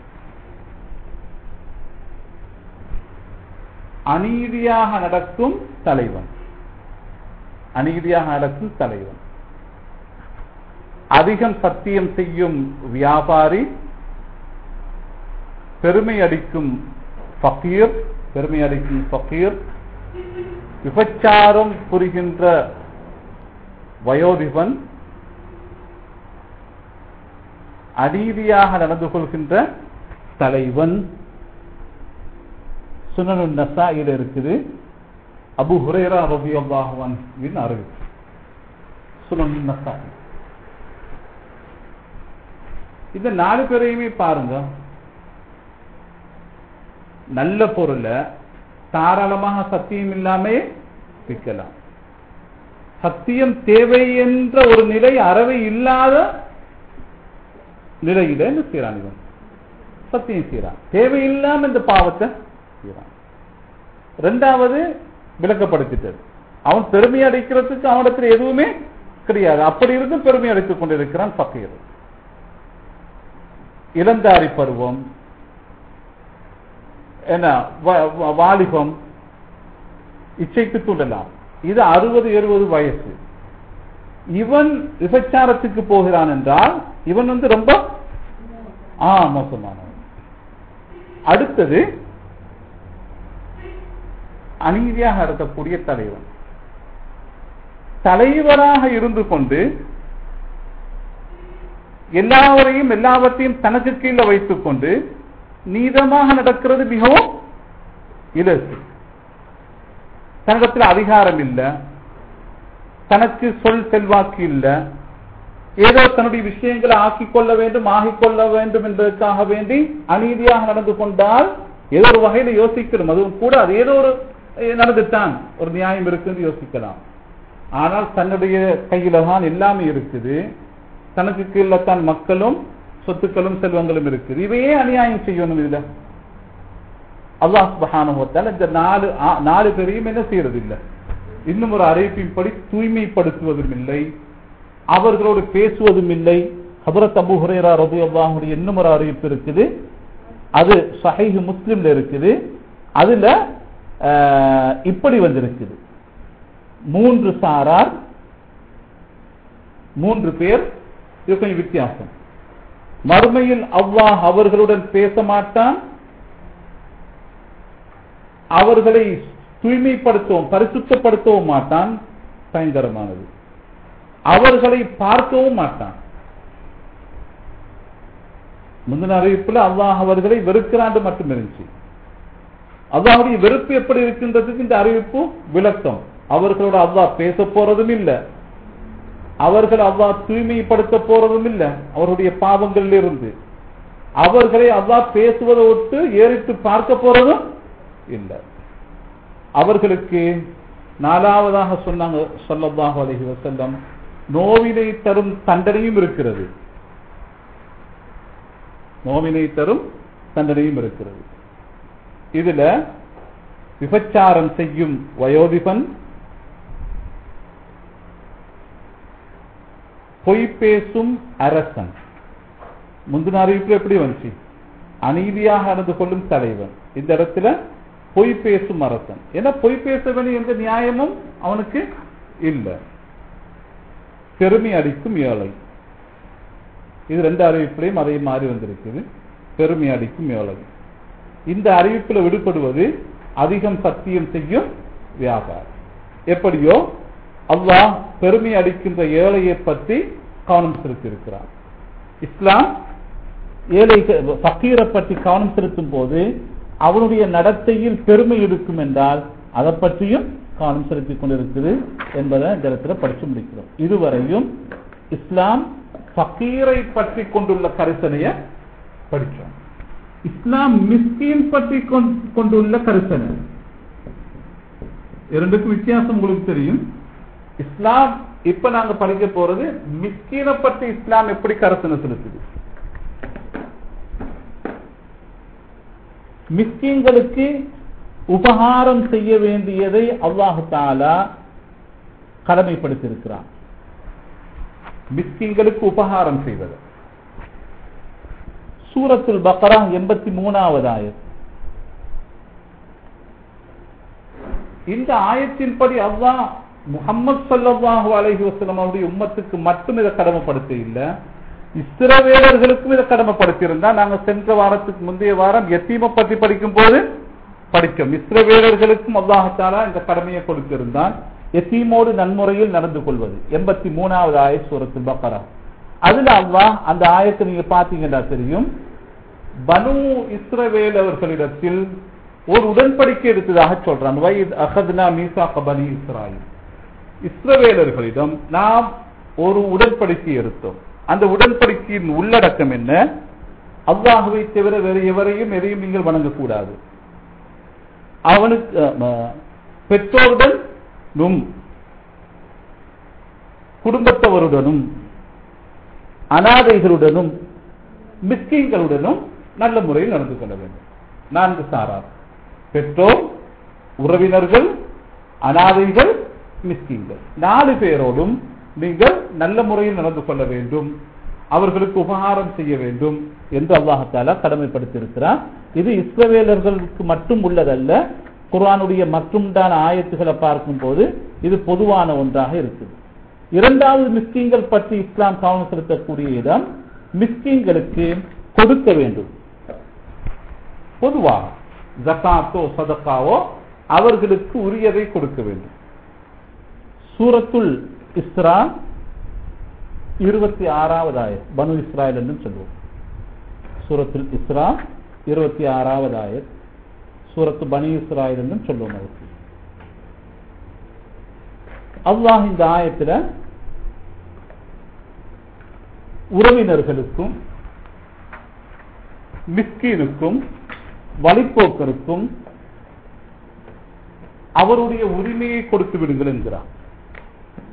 அநீதியாக நடக்கும் தலைவன் அநீதியாக நடக்கும் தலைவன் அதிகம் சத்தியம் செய்யும் வியாபாரி பெருமை அடிக்கும் ஃபக்கீர் பெருமை அடிக்கும் ஃபக்கீர் விபச்சாரம் புரிகின்ற வயோதிபன் அநீதியாக நடந்து கொள்கின்ற தலைவன் சுனனு நசாயில் இருக்குது அபு ஹுரேரா ரபி அல்லாஹுவன் அறிவிப்பு சுனனு நசாய் இந்த நாலு பேரையுமே பாருங்க நல்ல பொருளை தாராளமாக சத்தியம் இல்லாமே விற்கலாம் சத்தியம் தேவை என்ற ஒரு நிலை அறவை இல்லாத நிலையில என்ன செய்யறான் இவன் சத்தியம் செய்யறான் தேவையில்லாம இந்த பாவத்தை செய்யறான் ரெண்டாவது விளக்கப்படுத்திட்டது அவன் பெருமை அடைக்கிறதுக்கு அவனிடத்தில் எதுவுமே கிடையாது அப்படி இருந்தும் பெருமை அடைத்துக் கொண்டிருக்கிறான் பக்கையர் இளந்தாரி பருவம் என்ன வாலிபம் இச்சைக்கு தூண்டலாம் இது அறுபது எழுபது வயசு இவன் விபச்சாரத்துக்கு போகிறான் என்றால் இவன் வந்து ரொம்ப ஆ மோசமானவன் அடுத்தது அநீதியாக நடத்தக்கூடிய தலைவன் தலைவராக இருந்து கொண்டு எல்லாவரையும் எல்லாவற்றையும் தனக்கு கீழே வைத்துக் கொண்டு நீதமாக நடக்கிறது மிகவும் இலசு தனத்தில் அதிகாரம் இல்ல தனக்கு சொல் செல்வாக்கு இல்ல ஏதோ தன்னுடைய விஷயங்களை ஆக்கிக் கொள்ள வேண்டும் ஆகிக் கொள்ள வேண்டும் என்பதற்காக வேண்டி அநீதியாக நடந்து கொண்டால் ஏதோ ஒரு வகையில யோசிக்கணும் அதுவும் கூட அது ஏதோ ஒரு நடந்துட்டான் ஒரு நியாயம் இருக்குன்னு யோசிக்கலாம் ஆனால் தன்னுடைய கையில தான் எல்லாமே இருக்குது தனக்கு கீழே தான் மக்களும் சொத்துக்களும் செல்வங்களும் இருக்குது இவையே அநியாயம் செய்யணும் இதுல அல்லாஹ் சுபஹானுவத்தால் இந்த நாலு ஆ- நாலு பேரையும் என்ன செய்யறது இல்லை இன்னும் ஒரு அறிவிப்பின்படி தூய்மைப்படுத்துவதும் இல்லை அவர்களோடு பேசுவதும் இல்லை ஹபரத் அபு ஹுரேரா ரபி அல்லாஹுடைய இன்னும் ஒரு அறிவிப்பு இருக்குது அது சஹீஹ் முஸ்லிம்ல இருக்குது அதுல ஆஹ், இப்படி வந்திருக்குது மூன்று சாரார் மூன்று பேர் இது கொஞ்சம் வித்தியாசம் மறுமையில் அல்லாஹ் அவர்களுடன் பேச மாட்டான் அவர்களை தூய்மைப்படுத்தவும் பரிசுத்தப்படுத்தவும் மாட்டான் பயங்கரமானது அவர்களை பார்க்கவும் மாட்டான் முந்தின அறிவிப்புல அல்லாஹ் அவர்களை வெறுக்கிறாண்டு மட்டும் இருந்துச்சு அல்லாஹுடைய வெறுப்பு எப்படி இருக்கின்றதுக்கு இந்த அறிவிப்பு விளக்கம் அவர்களோட அல்லாஹ் பேச போறதும் இல்ல அவர்கள் அல்லாஹ் தூய்மைப்படுத்த போறதும் இல்ல அவருடைய பாவங்களில் இருந்து அவர்களை அல்லாஹ் பேசுவதை விட்டு ஏறிட்டு பார்க்க போறதும் இல்ல அவர்களுக்கு நாலாவதாக சொன்னாங்க சொல்லல்லாஹு அலைஹி வஸல்லம் நோவினை தரும் தண்டனையும் இருக்கிறது நோவினை தரும் தண்டனையும் இருக்கிறது இதுல விபச்சாரம் செய்யும் வயோதிபன் பொய் பேசும் அரசன் முந்தின அறிவிப்பு எப்படி வந்துச்சு அநீதியாக நடந்து கொள்ளும் தலைவன் இந்த இடத்துல பொய் பேசும் அரசன் ஏன்னா பொய் பேச வேண்டிய எந்த நியாயமும் அவனுக்கு இல்லை பெருமை அடிக்கும் ஏழை இது ரெண்டு அறிவிப்புலையும் அதே மாறி வந்திருக்குது பெருமை அடிக்கும் ஏழை இந்த அறிவிப்புல விடுபடுவது அதிகம் சத்தியம் செய்யும் வியாபாரம் எப்படியோ அல்லாஹ் பெருமை அடிக்கின்ற ஏழையை பற்றி கவனம் செலுத்தியிருக்கிறார் இஸ்லாம் ஏழை ஃபக்கீரை பற்றி கவனம் செலுத்தும் போது அவனுடைய நடத்தையில் பெருமை இருக்கும் என்றால் அதை பற்றியும் கவனம் செலுத்திக் கொண்டிருக்குது என்பதை இந்த இடத்துல படிச்சு முடிக்கிறோம் இதுவரையும் இஸ்லாம் ஃபக்கீரை பற்றி கொண்டுள்ள கரிசனைய படிச்சோம் இஸ்லாம் மிஸ்கீன் பற்றி கொண்- கொண்டுள்ள கரிசனை இரண்டுக்கும் வித்தியாசம் உங்களுக்கு தெரியும் இஸ்லாம் இப்ப நாங்க படிக்க போறது மிஸ்கீனை பற்றி இஸ்லாம் எப்படி கரிசனை செலுத்துது மிஸ்கீன்களுக்கு உபகாரம் செய்ய வேண்டியதை அல்லாஹு தாலா கடமைப்படுத்தியிருக்கிறான் மிஸ்கின்களுக்கு உபகாரம் செய்வது சூரத்துல் பக்ரா எண்பத்தி மூணாவது ஆயத் இந்த ஆயத்தின்படி அல்லாஹ் முகமது ஸல்லல்லாஹு அலைஹி வஸல்லம் அவருடைய உம்மத்துக்கு மட்டும் இதை கடமைப்படுத்த இல்ல இஸ்ரவேலர்களுக்கும் இதை கடமைப்படுத்தி இருந்தா நாங்க சென்ற வாரத்துக்கு முந்தைய வாரம் எத்தீமை பற்றி படிக்கும் போது படித்தோம் இஸ்ரவேலர்களுக்கும் அல்லாஹாலா இந்த கடமையை கொடுத்திருந்தான் எத்தீமோடு நன்முறையில் நடந்து கொள்வது எண்பத்தி மூணாவது ஆயத் சூரத்து பக்கரா அதுல அல்லாஹ் அந்த ஆயத்தை நீங்க பாத்தீங்கன்னா தெரியும் பனு இஸ்ரவேல் அவர்களிடத்தில் ஒரு உடன்படிக்கை எடுத்ததாக சொல்றான் வயது அகத்னா மீசா கபனி இஸ்ராயில் இஸ்ரவேலர்களிடம் நாம் ஒரு உடன்படிக்கை எடுத்தோம் அந்த உடன்படிக்கையின் உள்ளடக்கம் என்ன அல்லாஹுவை தவிர வேறு எவரையும் எதையும் நீங்கள் வணங்கக்கூடாது அவனுக்கு அஹ், பெற்றோருடனும் குடும்பத்தவருடனும் அனாதைகளுடனும் மிஸ்கீன்களுடனும் நல்ல முறையில் நடந்து கொள்ள வேண்டும் நான்கு சாரார் பெற்றோர் உறவினர்கள் அனாதைகள் மிஸ்கீன்கள் நாலு பேரோடும் நீங்கள் நல்ல முறையில் நடந்து கொள்ள வேண்டும் அவர்களுக்கு உபகாரம் செய்ய வேண்டும் என்று அல்லாஹாலா கடமைப்படுத்தியிருக்கிறார் இது இஸ்ரவேலர்களுக்கு மட்டும் உள்ளதல்ல குர்ஆனுடைய மற்றும்தான ஆயத்துகளை பார்க்கும்போது இது பொதுவான ஒன்றாக இருக்குது இரண்டாவது மிஸ்கீன்கள் பற்றி இஸ்லாம் கவனம் செலுத்தக்கூடிய இடம் மிஸ்கீன்களுக்கு கொடுக்க வேண்டும் பொதுவாக ஜக்காத்தோ சதக்காவோ அவர்களுக்கு உரியதை கொடுக்க வேண்டும் சூரத்துல் இஸ்ரா இருபத்தி ஆறாவது ஆயத் பனு இஸ்ராயல் என்று சொல்லுவோம் சூரத்துல் இஸ்ரா இருபத்தி ஆறாவது ஆயத் சூரத்து பனி இஸ்ராயல் என்று சொல்லுவோம் அதுக்கு அல்லாஹ் இந்த ஆயத்துல உறவினர்களுக்கும் மிஸ்கீனுக்கும் வழிப்போக்கருக்கும் அவருடைய உரிமையை கொடுத்து விடுங்கள் என்கிறார்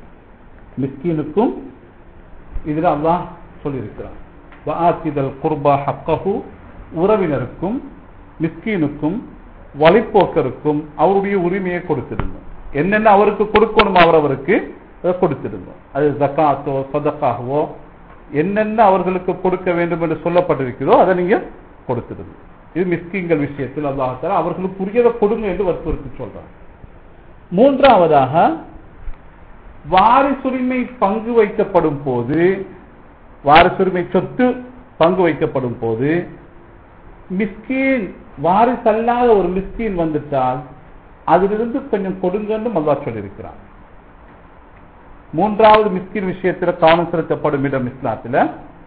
மிஸ்கீனுக்கும் இதுல அல்லாஹ் சொல்லியிருக்கிறான் வஆத்திதல் குர்பா ஹக்கஹு உறவினருக்கும் மிஸ்கீனுக்கும் வழிப்போக்கருக்கும் அவருடைய உரிமையை கொடுத்திருந்தோம் என்னென்ன அவருக்கு கொடுக்கணும் அவரவருக்கு அதை கொடுத்திருந்தோம் அது ஜக்காத்தோ சதக்காகவோ என்னென்ன அவர்களுக்கு கொடுக்க வேண்டும் என்று சொல்லப்பட்டிருக்கிறதோ அதை நீங்க கொடுத்திருந்தோம் இது மிஸ்கிங்கள் விஷயத்தில் அல்லாஹால அவர்களுக்கு உரியதை கொடுங்க என்று வற்புறுத்தி சொல்றாங்க மூன்றாவதாக வாரிசுரிமை பங்கு வைக்கப்படும் போது வாரிசுரிமை சொத்து பங்கு வைக்கப்படும் போது மிஸ்கீன் வாரிசல்லாத ஒரு மிஸ்கீன் வந்துட்டால் அதிலிருந்து கொஞ்சம் கொடுங்கன்னு அல்லாஹ் சொல்லியிருக்கிறான் மூன்றாவது மிஸ்கின் விஷயத்தில் கவனம் செலுத்தப்படும் இடம் இஸ்லாத்துல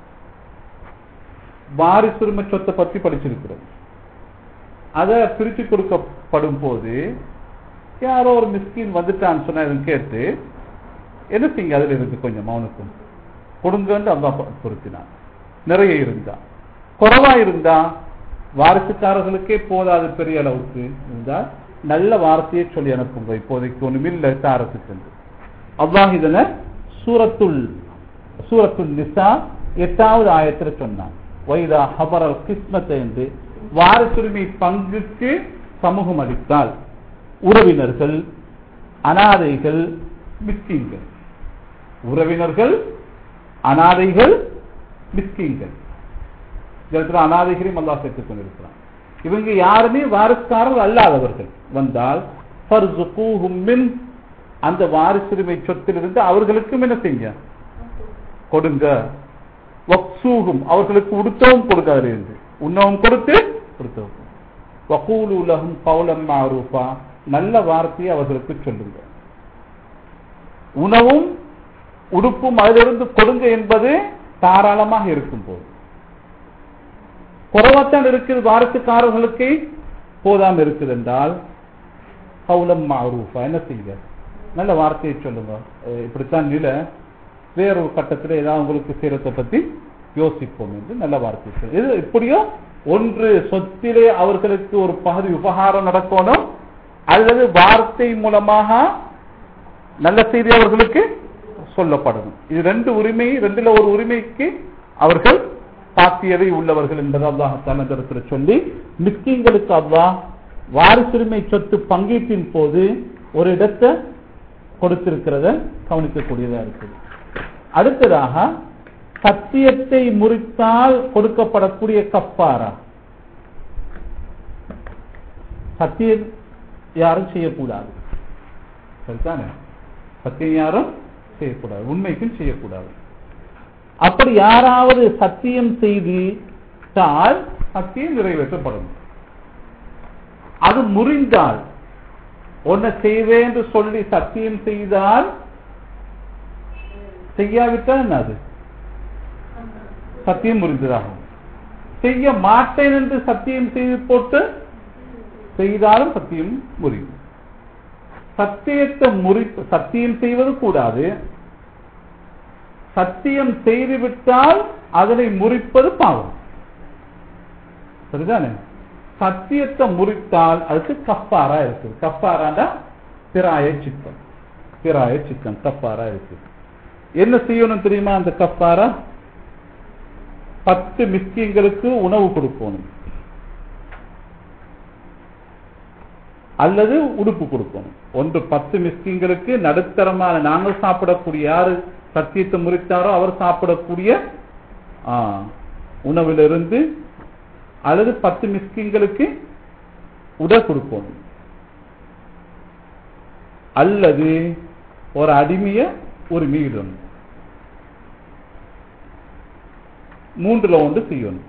வாரிசுரிமை சொத்தை பற்றி படிச்சிருக்கிறது அதை பிரித்து கொடுக்கப்படும் போது யாரோ ஒரு மிஸ்கின் வந்துட்டான்னு சொன்னா இதை கேட்டு என்ன செய்யுங்க அதுல இருக்கு கொஞ்சம் அவனுக்கும் கொடுங்கன்னு அல்லா பொருத்தினான் நிறைய இருந்தா குறைவா இருந்தா வாரிசுக்காரர்களுக்கே போதாது பெரிய அளவுக்கு இருந்தா நல்ல வார்த்தையை சொல்லி அனுப்புங்க இப்போதைக்கு ஒண்ணுமில்ல தாரத்துக்கு என்று அல்லாஹ் இதனை சூரத்துல் சூரத்துல் நிசா எட்டாவது ஆயத்துல சொன்னான் வைதா ஹபரல் கிஸ்மத்தை என்று வாரிசுரிமை பங்குக்கு சமூகம் அளித்தால் உறவினர்கள் அனாதைகள் மிஸ்கீன்கள் உறவினர்கள் அனாதைகள் மிஸ்கீன்கள் இடத்துல அனாதைகளையும் அல்லாஹ் சேர்த்துக் கொண்டிருக்கிறான் இவங்க யாருமே வாரிசுக்காரர்கள் அல்லாதவர்கள் வந்தால் மின் அந்த வாரிசுரிமை சொத்திலிருந்து அவர்களுக்கும் என்ன செய்ய கொடுங்க வக்சூகும் அவர்களுக்கு உடுத்தவும் கொடுங்க அதுல இருந்து உண்ணவும் கொடுத்து கொடுத்தவும் வகூல் உலகம் பவுலம் மாரூபா நல்ல வார்த்தையை அவர்களுக்கு சொல்லுங்க உணவும் உடுப்பும் அதிலிருந்து கொடுங்க என்பது தாராளமாக இருக்கும் போது குறவத்தான் இருக்குது வாரிசுக்காரர்களுக்கு போதாம இருக்குது என்றால் கவுலம் மாரூஃபா என்ன செய்யுங்க நல்ல வார்த்தையை சொல்லுங்க அஹ் இப்படித்தான் நில வேறொரு கட்டத்தில் ஏதாவது உங்களுக்கு செய்யறதை பத்தி யோசிப்போம் என்று நல்ல வார்த்தை சொல்லு. இது இப்படியோ ஒன்று சொத்திலே அவர்களுக்கு ஒரு பகுதி உபகாரம் நடக்கணும் அல்லது வார்த்தை மூலமாக நல்ல செய்தி அவர்களுக்கு சொல்லப்படணும் இது ரெண்டு உரிமை ரெண்டுல ஒரு உரிமைக்கு அவர்கள் பாத்தியதை உள்ளவர்கள் என்பதை அல்லாஹால இந்த இடத்துல சொல்லி மிஸ்கிங்களுக்கு அல்லாஹ் வாரிசுரிமை சொத்து பங்கீட்டின் போது ஒரு இடத்தை கொடுத்திருக்கிறத கவனிக்கக்கூடியதா இருக்குது அடுத்ததாக சத்தியத்தை முறித்தால் கொடுக்கப்படக்கூடிய கப்பாரா சத்தியம் யாரும் செய்யக்கூடாது சரிதானே சத்தியம் யாரும் செய்யக்கூடாது உண்மைக்கும் செய்யக்கூடாது அப்படி யாராவது சத்தியம் செய்தால் சத்தியம் நிறைவேற்றப்படும் அது முறிந்தால் ஒன்ன செய்வேன் என்று சொல்லி சத்தியம் செய்தால் செய்யாவிட்டால் என்ன அது சத்தியம் முறிந்ததாகும் செய்ய மாட்டேன் என்று சத்தியம் செய்து போட்டு செய்தாலும் சத்தியம் முறியும் சத்தியத்தை முறி சத்தியம் செய்வது கூடாது சத்தியம் செய்துவிட்டால் அதனை முறிப்பது பாவம் சரிதானே சத்தியத்தை முறித்தால் அதுக்கு கப்பாரா இருக்கு கப்பாராண்டா பிராய சிக்கன் பிராய சிக்கன் கப்பாரா இருக்கு என்ன செய்யணும் தெரியுமா அந்த கப்பாரா பத்து மிஸ்கிங்களுக்கு உணவு கொடுக்கணும் அல்லது உடுப்பு கொடுக்கணும் ஒன்று பத்து மிஸ்கிங்களுக்கு நடுத்தரமான நாங்கள் சாப்பிடக்கூடிய யாரு சத்தியத்தை முறித்தாரோ அவர் சாப்பிடக்கூடிய ஆ, உணவிலிருந்து அல்லது பத்து மிஸ்கிங்களுக்கு உடை கொடுக்கணும் அல்லது ஒரு அடிமைய ஒரு மீடணும் மூன்றுல ஒன்று செய்யணும்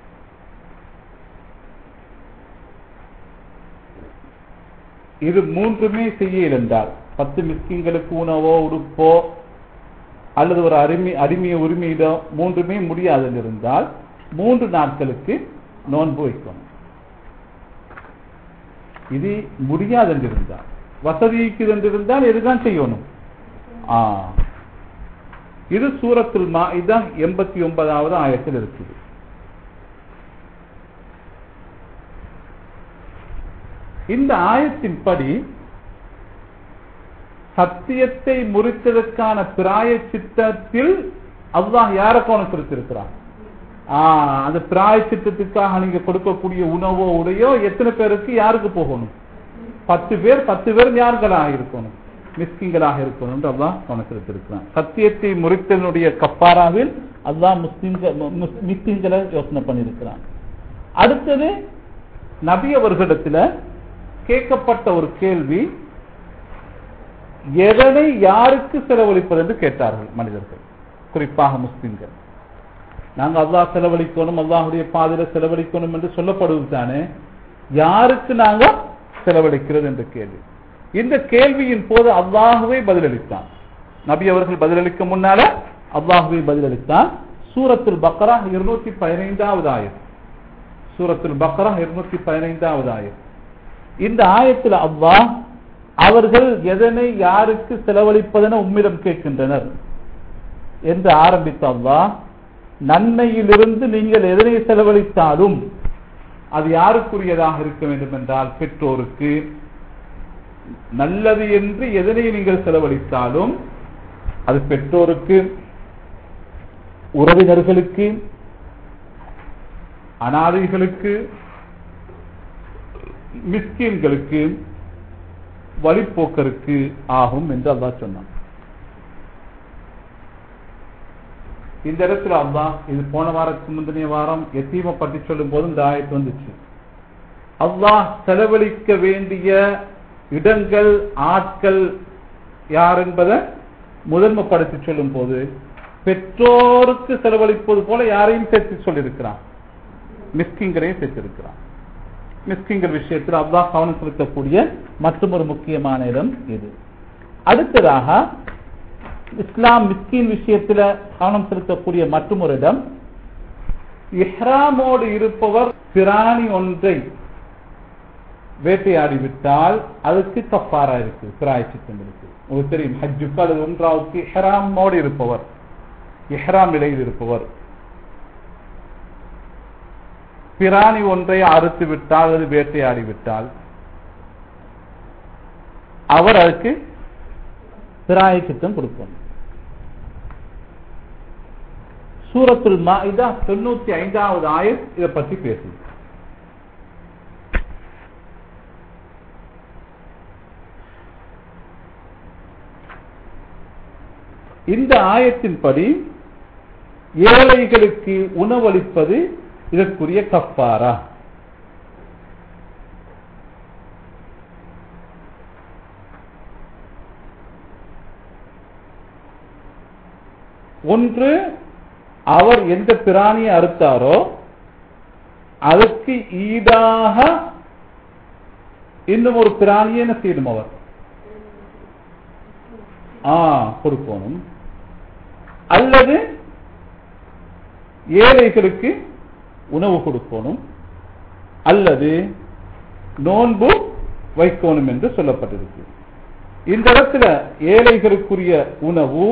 இது மூன்றுமே செய்ய என்றால் பத்து மிஸ்கிங்களுக்கு உணவோ உடுப்போ அல்லது ஒரு அடிமை அடிமைய உரிமையிடோ மூன்றுமே முடியாது இருந்தால் மூன்று நாட்களுக்கு நோன்பு வைக்கணும் இது முடியாது என்றிருந்தால் வசதி இருக்குது என்றிருந்தால் இதுதான் செய்யணும் ஆ இது சூரத்துல் மா இதுதான் எண்பத்தி ஒன்பதாவது ஆயத்தில் இருக்குது இந்த ஆயத்தின்படி சத்தியத்தை முறித்ததற்கான பிராய சித்தத்தில் அல்லாஹ் யார கவனம் செலுத்திருக்கிறான் ஆஹ் அந்த பிராய சித்தத்துக்காக நீங்க கொடுக்கக்கூடிய உணவோ உடையோ எத்தனை பேருக்கு யாருக்கு போகணும் பத்து பேர் பத்து பேர் யார்களாக இருக்கணும் மிஸ்கிங்களாக இருக்கணும் என்று அல்லாஹ் கவனம் செலுத்திருக்கிறான் சத்தியத்தை முறித்தனுடைய கப்பாராவில் அல்லாஹ் முஸ்லிம்கள் மிஸ்கிங்களை யோசனை பண்ணியிருக்கிறான் அடுத்தது நபி அவர்களிடத்துல கேட்கப்பட்ட ஒரு கேள்வி எதனை யாருக்கு செலவழிப்பது என்று கேட்டார்கள் மனிதர்கள் குறிப்பாக முஸ்லிம்கள் நாங்க அல்லாஹ் செலவழிக்கணும் அல்லாஹுடைய பாதையில செலவழிக்கணும் என்று சொல்லப்படுவது தானே யாருக்கு நாங்க செலவழிக்கிறது என்ற கேள்வி இந்த கேள்வியின் போது அல்லாஹுவே பதிலளித்தான் நபி அவர்கள் பதிலளிக்க முன்னால அல்லாஹுவே பதிலளித்தான் சூரத்துல் பக்ரா இருநூத்தி பதினைந்தாவது ஆயம் சூரத்துல் பக்ரா இருநூத்தி பதினைந்தாவது ஆயம் இந்த ஆயத்தில் அல்லாஹ் அவர்கள் எதனை யாருக்கு செலவழிப்பதென உம்மிடம் கேட்கின்றனர் என்று ஆரம்பித்த அல்லாஹ் நன்மையிலிருந்து நீங்கள் எதனை செலவழித்தாலும் அது யாருக்குரியதாக இருக்க வேண்டும் என்றால் பெற்றோருக்கு நல்லது என்று எதனை நீங்கள் செலவழித்தாலும் அது பெற்றோருக்கு உறவினர்களுக்கு அனாதைகளுக்கு மிஸ்கீன்களுக்கு வழிப்போக்கருக்கு ஆகும் என்று அல்லாஹ் சொன்னான் இந்த இடத்துல அல்லாஹ் இது போன வாரத்துக்கு முந்தைய வாரம் எத்தீமை பற்றி சொல்லும் போது இந்த ஆயத்து வந்துச்சு அல்லாஹ் செலவழிக்க வேண்டிய இடங்கள் ஆட்கள் யார் என்பதை முதன்மைப்படுத்தி சொல்லும் போது பெற்றோருக்கு செலவழிப்பது போல யாரையும் சேர்த்து சொல்லியிருக்கிறான் மிஸ்கிங்கரையும் சேர்த்திருக்கிறான் மிஸ்கிங்கர் விஷயத்தில் அல்லாஹ் கவனம் செலுத்தக்கூடிய மற்றொரு முக்கியமான இடம் இது அடுத்ததாக இஸ்லாம் மிஸ்கின் விஷயத்தில் கவனம் செலுத்தக்கூடிய மற்றொரு இடம் இஹ்ராமோடு இருப்பவர் பிராணி ஒன்றை வேட்டையாடி விட்டால் அதுக்கு கஃபாரா இருக்கு பிராயச்சித்தம் இருக்கு உங்களுக்கு தெரியும் ஹஜ்ஜுக்கு அல்லது உம்ராவுக்கு இஹ்ராமோடு இருப்பவர் இஹ்ராம் நிலையில் இருப்பவர் பிராணி ஒன்றை அறுத்து விட்டால் அது வேட்டையாடி விட்டால் அவர் அதுக்கு பிராயச்சித்தம் கொடுக்கணும் சூரத்துல் மாஇதா தொண்ணூத்தி ஐந்தாவது ஆயத் இதை பற்றி பேசுது இந்த ஆயத்தின்படி ஏழைகளுக்கு உணவளிப்பது இதற்குரிய கப்பாரா ஒன்று அவர் எந்த பிராணியை அறுத்தாரோ அதற்கு ஈடாக இன்னும் ஒரு பிராணியை என்ன செய்யணும் அவர் ஆ கொடுக்கணும் அல்லது ஏழைகளுக்கு உணவு கொடுக்கணும் அல்லது நோன்பு வைக்கணும் என்று சொல்லப்பட்டிருக்கு இந்த இடத்துல ஏழைகளுக்குரிய உணவு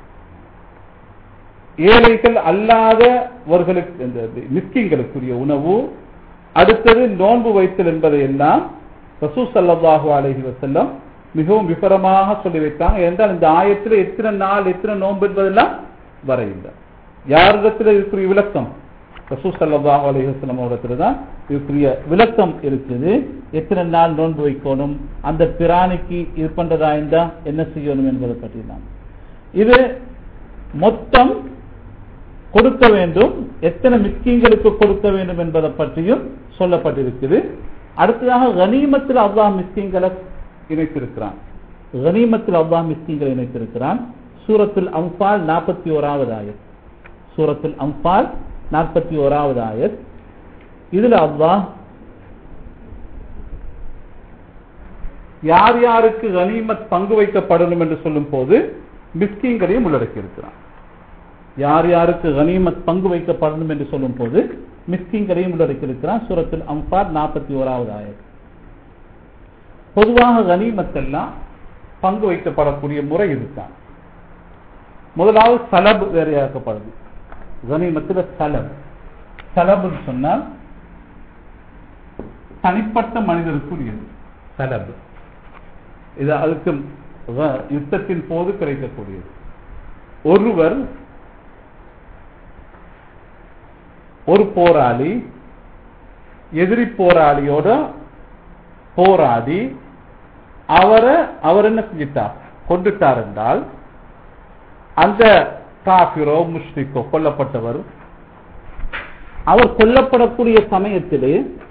ஏழைகள் அல்லாதவர்களுக்கு இந்த மிஸ்கிங்களுக்குரிய உணவு அடுத்தது நோன்பு வைத்தல் என்பதை எல்லாம் ரசூ சல்லாஹூ அலஹி வசல்லம் மிகவும் விபரமாக சொல்லி வைத்தாங்க என்றால் இந்த ஆயத்தில் எத்தனை நாள் எத்தனை நோன்பு என்பதெல்லாம் வரையில்லை யாரிடத்தில் இருக்கிற விளக்கம் ரசூ சல்லாஹூ அலஹி வசல்லம் இடத்துல தான் இதுக்குரிய விளக்கம் இருக்குது எத்தனை நாள் நோன்பு வைக்கணும் அந்த பிராணிக்கு இது பண்றதா இருந்தா என்ன செய்யணும் என்பதை பற்றி தான் இது மொத்தம் கொடுக்க வேண்டும் எத்தனை மிஸ்கிங்களுக்கு கொடுக்க வேண்டும் என்பதை பற்றியும் சொல்லப்பட்டிருக்குது அடுத்ததாக கனிமத்தில் அல்லாஹ் மிஸ்கிங்களை இணைத்திருக்கிறான் கனிமத்தில் அல்லாஹ் மிஸ்கிங்களை இணைத்திருக்கிறான் சூரத்தில் அம்பால் நாற்பத்தி ஓராவது ஆயத் சூரத்தில் அம்பால் நாற்பத்தி ஓராவது ஆயத் இதுல அல்லாஹ் யார் யாருக்கு கனிமத் பங்கு வைக்கப்படணும் என்று சொல்லும் போது மிஸ்கிங்களையும் உள்ளடக்கி இருக்கிறான் யார் யாருக்கு கனிமத் பங்கு வைக்கப்படணும் என்று சொல்லும் போது மிஸ்கிங்களையும் உள்ளடக்கி இருக்கிறான் சூரத்தில் அம்பார் நாற்பத்தி ஓராவது ஆயத் பொதுவாக கனிமத்தெல்லாம் பங்கு வைக்கப்படக்கூடிய முறை இதுதான் முதலாவது சலப் வேறையாக்கப்படுது கனிமத்தில் சலப் சலப்னு சொன்னால் தனிப்பட்ட மனிதருக்குரியது சலப் இது அதுக்கு வ- யுத்தத்தின் போது கிடைக்கக்கூடியது ஒருவர் ஒரு போராளி எதிரி போராளியோட போராடி அவரை அவர் என்ன செஞ்சிட்டார் கொண்டுட்டார் என்றால் அந்த காபிரோ முஷ்ரிக்கோ கொல்லப்பட்டவர் அவர் கொல்லப்படக்கூடிய சமயத்திலே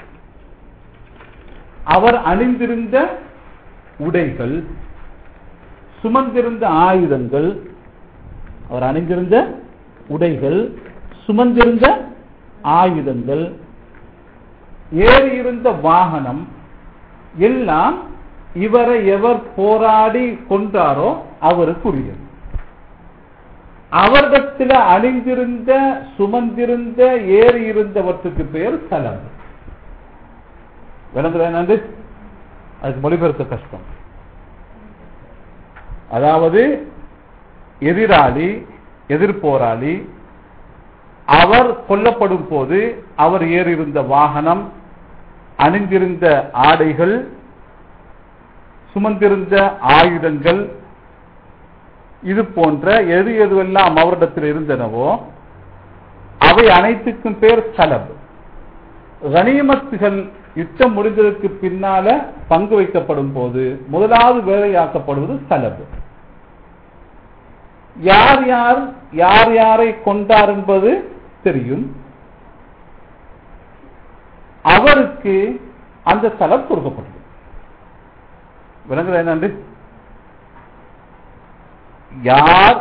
அவர் அணிந்திருந்த உடைகள் சுமந்திருந்த ஆயுதங்கள் அவர் அணிந்திருந்த உடைகள் சுமந்திருந்த ஆயுதங்கள் ஏறி இருந்த வாகனம் எல்லாம் இவரை எவர் போராடி கொண்டாரோ அவருக்குரியது அவரிடத்தில் அணிந்திருந்த சுமந்திருந்த ஏறி இருந்தவற்றுக்கு பெயர் சலம் விளங்குதா என்னது அதுக்கு மொழிபெயர்க்க கஷ்டம் அதாவது எதிராளி எதிர்போராளி அவர் கொல்லப்படும் போது அவர் ஏறியிருந்த வாகனம் அணிந்திருந்த ஆடைகள் சுமந்திருந்த ஆயுதங்கள் இது போன்ற எது எதுவெல்லாம் அவரிடத்தில் இருந்தனவோ அவை அனைத்துக்கும் பேர் சலப் கனிமத்துகள் யுத்தம் முடிந்ததற்கு பின்னால பங்கு வைக்கப்படும் போது முதலாவது வேலையாக்கப்படுவது சலபு யார் யார் யார் யாரை கொண்டார் என்பது தெரியும் அவருக்கு அந்த சலப் கொடுக்கப்பட்டது விளங்குதா என்னண்டு யார்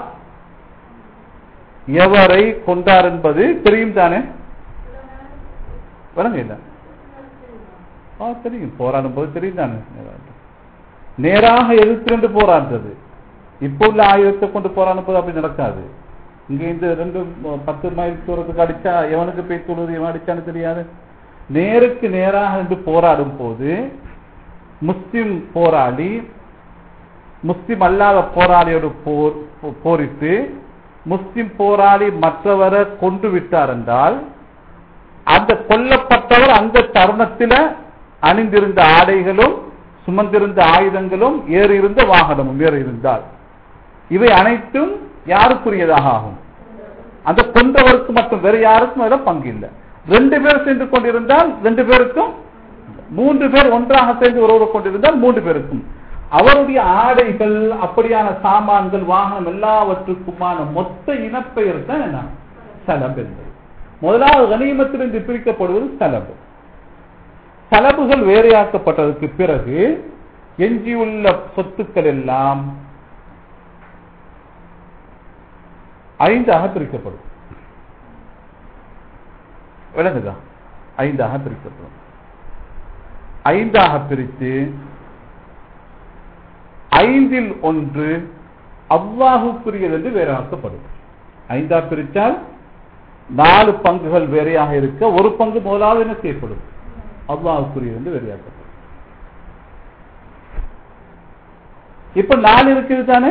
எவரை கொண்டார் என்பது தெரியும் தானே விளங்க இல்ல ஆ தெரியும் போராடும் போது தெரியும் தானே நேராக எதிர்த்து போராடுறது இப்போ உள்ள ஆயுதத்தை கொண்டு போராடும் போது அப்படி நடக்காது இங்க இந்த ரெண்டு ம- பத்து மைல் தூரத்துக்கு அடிச்சா எவனுக்கு போய் தொழுது எவன் அடிச்சான்னு தெரியாது நேருக்கு நேராக நின்று போராடும் போது முஸ்லிம் போராளி முஸ்லிம் அல்லாத போராளியோடு போர் போ- போரிட்டு முஸ்லிம் போராளி மற்றவரை கொண்டு விட்டார் என்றால் அந்த கொல்லப்பட்டவர் அந்த தருணத்தில் அணிந்திருந்த ஆடைகளும் சுமந்திருந்த ஆயுதங்களும் ஏறி இருந்த வாகனமும் வேறு இருந்தால் இவை அனைத்தும் யாருக்குரியதாக ஆகும் அந்த கொன்றவருக்கு மட்டும் வேற யாருக்கும் அதில் பங்கு இல்லை ரெண்டு பேர் சென்று கொண்டிருந்தால் ரெண்டு பேருக்கும் மூன்று பேர் ஒன்றாக சேர்ந்து ஒருவரை கொண்டிருந்தால் மூன்று பேருக்கும் அவருடைய ஆடைகள் அப்படியான சாமான்கள் வாகனம் எல்லாவற்றுக்குமான மொத்த இனப்பெயர் தான் என்ன சலப் என்பது முதலாவது கனிமத்திலிருந்து பிரிக்கப்படுவது சலபு சலபுகள் வேறையாக்கப்பட்டதற்கு பிறகு எஞ்சியுள்ள சொத்துக்கள் எல்லாம் ஐந்தாக பிரிக்கப்படும் விளங்குதா ஐந்தாக பிரிக்கப்படும் ஐந்தாக பிரித்து ஐந்தில் ஒன்று அவ்வாஹுக்குரியது என்று வேறாக்கப்படும் ஐந்தா பிரித்தால் நாலு பங்குகள் வேறையாக இருக்க ஒரு பங்கு முதலாவது என்ன செய்யப்படும் அவ்வாஹுக்குரியது என்று வேறையாக்கப்படும் இப்ப நாலு இருக்குது தானே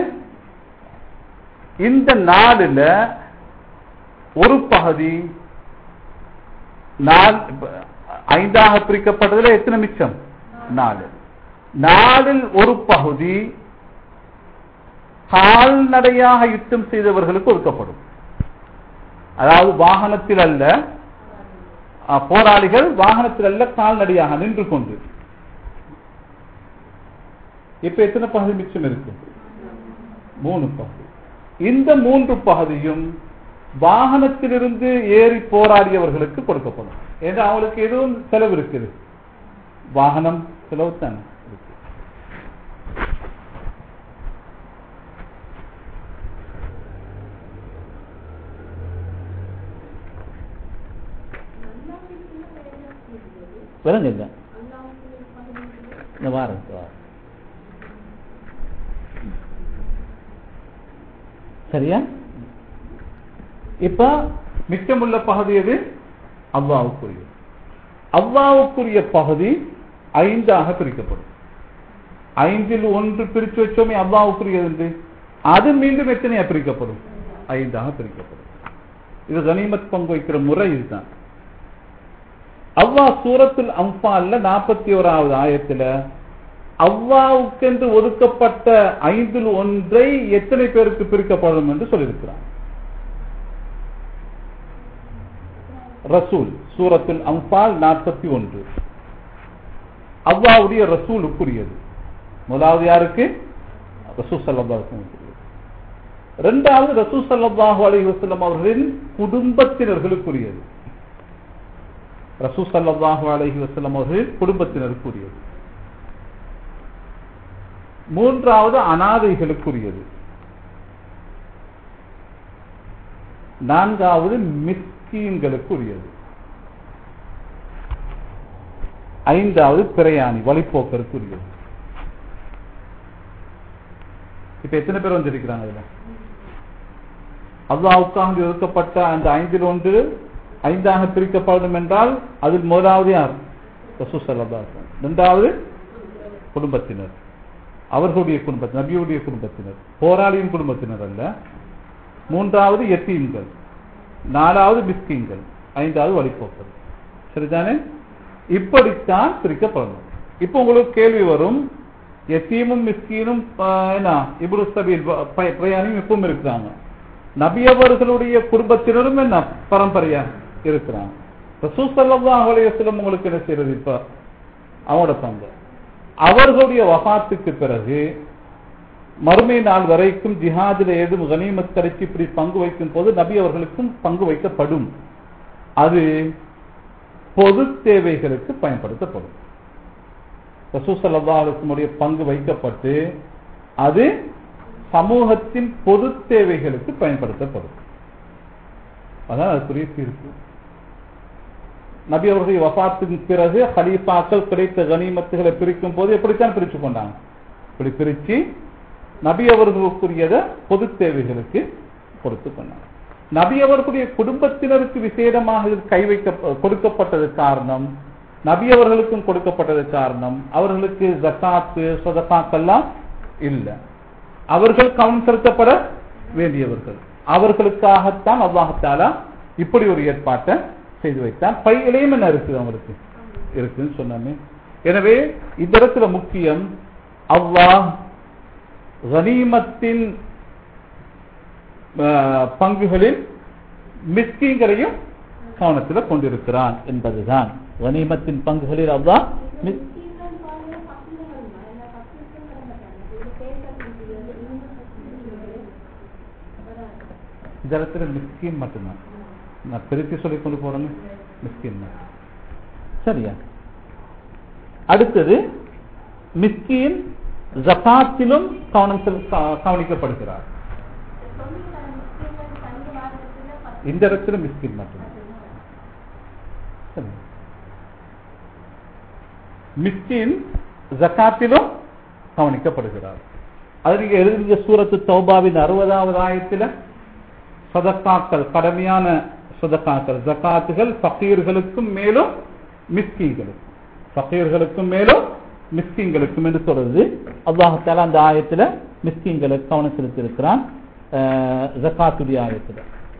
இந்த நாலுல ஒரு பகுதி நாலு ஐந்தாக பிரிக்கப்பட்டதுல எத்தனை மிச்சம் நாலு நாலில் ஒரு பகுதி கால்நடையாக யுத்தம் செய்தவர்களுக்கு ஒதுக்கப்படும் அதாவது வாகனத்தில் அல்ல அஹ், போராளிகள் வாகனத்தில் அல்ல கால்நடையாக நின்று கொண்டு இப்ப எத்தனை பகுதி மிச்சம் இருக்கு மூணு பகுதி இந்த மூன்று பகுதியும் வாகனத்திலிருந்து ஏறி போராடியவர்களுக்கு கொடுக்கப்படும் ஏன்னா அவங்களுக்கு எதுவும் செலவு இருக்குது வாகனம் செலவு தானே இருக்கு. விளங்க இல்லை இந்த வாரம் இந்த வாரம். சரியா இப்ப மிச்சமுள்ள பகுதி எது அவ்வாவுக்குரிய அவ்வாவுக்குரிய பகுதி ஐந்தாக பிரிக்கப்படும் ஐந்தில் ஒன்று பிரிச்சு வச்சோமே அவ்வாவுக்குரியது என்று அது மீண்டும் எத்தனையா பிரிக்கப்படும் ஐந்தாக பிரிக்கப்படும் இது கனிமத் பங்கு வைக்கிற முறை இதுதான் அவ்வா சூரத்துல் அம்பால்ல நாற்பத்தி ஓராவது ஆயத்துல அவ்வாவுக்கென்று ஒதுக்கப்பட்ட ஐந்தில் ஒன்றை எத்தனை பேருக்கு பிரிக்கப்படும் என்று சொல்லியிருக்கிறான் ரசூல் சூரத்துல் அம்பால் நாற்பத்தி ஒன்று அவ்வாவுடைய ரசூலுக்குரியது முதலாவது யாருக்கு ரசூல் சல்லாஹுக்குரியது இரண்டாவது ரசூல் சல்லாஹு அலைஹி வஸல்லம் அவர்களின் குடும்பத்தினர்களுக்குரியது ரசூல் சல்லாஹு அலைஹி வஸல்லம் அவர்களின் குடும்பத்தினருக்குரியது மூன்றாவது அனாதைகளுக்குரியது நான்காவது மிஸ்கீன்களுக்குரியது ஐந்தாவது பிரயாணி வழிப்போக்கருக்குரியது இப்ப எத்தனை பேர் வந்திருக்கிறாங்க இதுல அல்லாவுக்காக ஒதுக்கப்பட்ட அந்த ஐந்தில் ஒன்று ஐந்தாக பிரிக்கப்படும் என்றால் அதில் முதலாவது யார் இரண்டாவது குடும்பத்தினர் அவர்களுடைய குடும்பத்தினர் நபியுடைய குடும்பத்தினர் போராளியின் குடும்பத்தினர் அல்ல மூன்றாவது எத்தீன்கள் நாலாவது பிஸ்கீன்கள் ஐந்தாவது வழிபோக்கல் சரிதானே இப்படித்தான் பிரிக்கப்படணும் இப்போ உங்களுக்கு கேள்வி வரும் எத்தீமும் மிஸ்கீனும் என்ன இபுரு சபீல் பிரயாணியும் இப்பவும் இருக்கிறாங்க நபியவர்களுடைய குடும்பத்தினரும் என்ன பரம்பரையா இருக்கிறாங்க ரசூசல்லாஹ் அலையம் உங்களுக்கு என்ன செய்யறது இப்ப அவங்களோட பங்கு அவர்களுடைய வகாத்துக்கு பிறகு மறுமை நாள் வரைக்கும் ஜிஹாதில் ஏதும் கனிமத் கரைக்கு இப்படி பங்கு வைக்கும் போது நபி அவர்களுக்கும் பங்கு வைக்கப்படும் அது பொது தேவைகளுக்கு பயன்படுத்தப்படும் ரசூசல்லாஹுடைய பங்கு வைக்கப்பட்டு அது சமூகத்தின் பொது தேவைகளுக்கு பயன்படுத்தப்படும் அதான் அதுக்குரிய தீர்ப்பு நபி அவர்களுடைய வபாத்தின் பிறகு ஹலீஃபாக்கள் கிடைத்த கனிமத்துகளை பிரிக்கும் போது எப்படித்தான் பிரிச்சு கொண்டாங்க இப்படி பிரிச்சு நபி அவர்களுக்குரியத பொது தேவைகளுக்கு கொடுத்து கொண்டாங்க நபி அவர்களுடைய குடும்பத்தினருக்கு விசேடமாக கை வைக்க கொடுக்கப்பட்டது காரணம் நபி அவர்களுக்கும் கொடுக்கப்பட்டது காரணம் அவர்களுக்கு ஜக்காத்து சொதக்காக்கெல்லாம் இல்லை அவர்கள் கவனம் செலுத்தப்பட வேண்டியவர்கள் அவர்களுக்காகத்தான் அல்லாஹாலா இப்படி ஒரு ஏற்பாட்டை செய்து வைத்தான் பையிலையும் என்ன இருக்குது அவங்களுக்கு இருக்குன்னு சொன்னாமே எனவே இந்த இடத்துல முக்கியம் அல்லாஹ் கனிமத்தின் பங்குகளில் மிஸ்கீங்களையும் கவனத்தில் கொண்டிருக்கிறான் என்பதுதான் கனிமத்தின் பங்குகளில் அல்லாஹ் இந்த இடத்துல மிஸ்கின் மட்டும்தான் நான் திருப்பி சொல்லி கொண்டு போறேங்க மிஸ்கின் சரியா அடுத்தது மிஸ்கின் ஜகாத்திலும் கவனம் கவனிக்கப்படுகிறார் இந்த இடத்துல மிஸ்கின் மட்டும் மிஸ்கின் ஜக்காத்திலும் கவனிக்கப்படுகிறார் அது நீங்க எழுதிய சூரத்து தௌபாவின் அறுபதாவது ஆயத்தில் சதக்காக்கள் கடமையான சதக்காக்கள் ஜக்காத்துகள் ஃபக்கீர்களுக்கும் மேலும் மிஸ்கீங்களுக்கும் ஃபக்கீர்களுக்கும் மேலும் மிஸ்கிங்களுக்கும் என்று சொல்றது அல்லாஹால அந்த ஆயத்தில் மிஸ்கிங்களுக்கு கவனம் செலுத்தியிருக்கிறான் ஜக்காத்துடைய ஆயத்தில்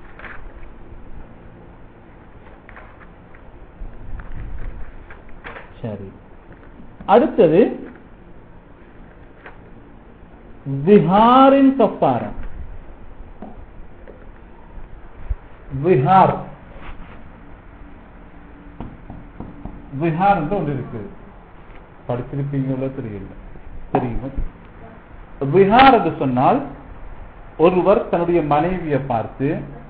சரி அடுத்தது விஹாரின் கப்பாரம் விஹார் விஹார் என்று ஒன்று இருக்கு படிச்சிருப்பீங்களோ தெரியல தெரியுமா விஹார் என்று சொன்னால் ஒருவர் தன்னுடைய மனைவியை பார்த்து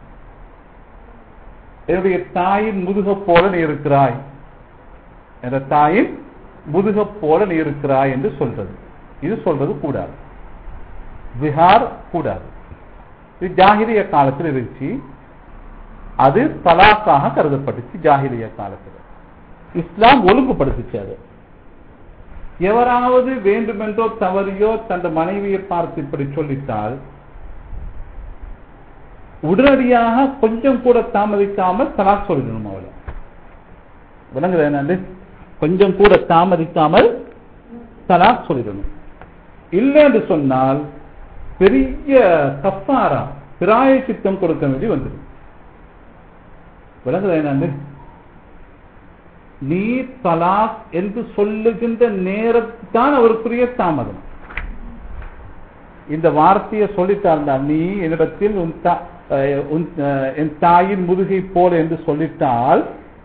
என்னுடைய தாயின் முதுக போல நீ இருக்கிறாய் என்ற தாயின் முதுக போல நீ இருக்கிறாய் என்று சொல்றது இது சொல்றது கூடாது விஹார் கூடாது இது ஜாகிரிய காலத்தில் இருந்துச்சு அது தலாக்காக கருதப்பட்டுச்சு ஜாகிரிய காலத்தில் இஸ்லாம் ஒழுங்குபடுத்துச்சு அது எவராவது வேண்டுமென்றோ தவறியோ தன் மனைவியை பார்த்து இப்படி சொல்லிட்டால் உடனடியாக கொஞ்சம் கூட தாமதிக்காமல் தலாக் சொல்லிடணும் அவளை விளங்குது என்னண்டு கொஞ்சம் கூட தாமதிக்காமல் தலாக் சொல்லிடணும் இல்லை என்று சொன்னால் பெரிய கப்பாரா பிராய சித்தம் கொடுக்க வேண்டி வந்துடும் விளங்குதா என்னண்டு நீ தலாக் என்று சொல்லுகின்ற நேரத்தான் அவருக்குரிய தாமதம் இந்த வார்த்தையை சொல்லிட்டார்டா நீ என்னிடத்தில் உன் தா- அஹ் உன், அஹ், என் தாயின் முதுகை போல என்று சொல்லிட்டால்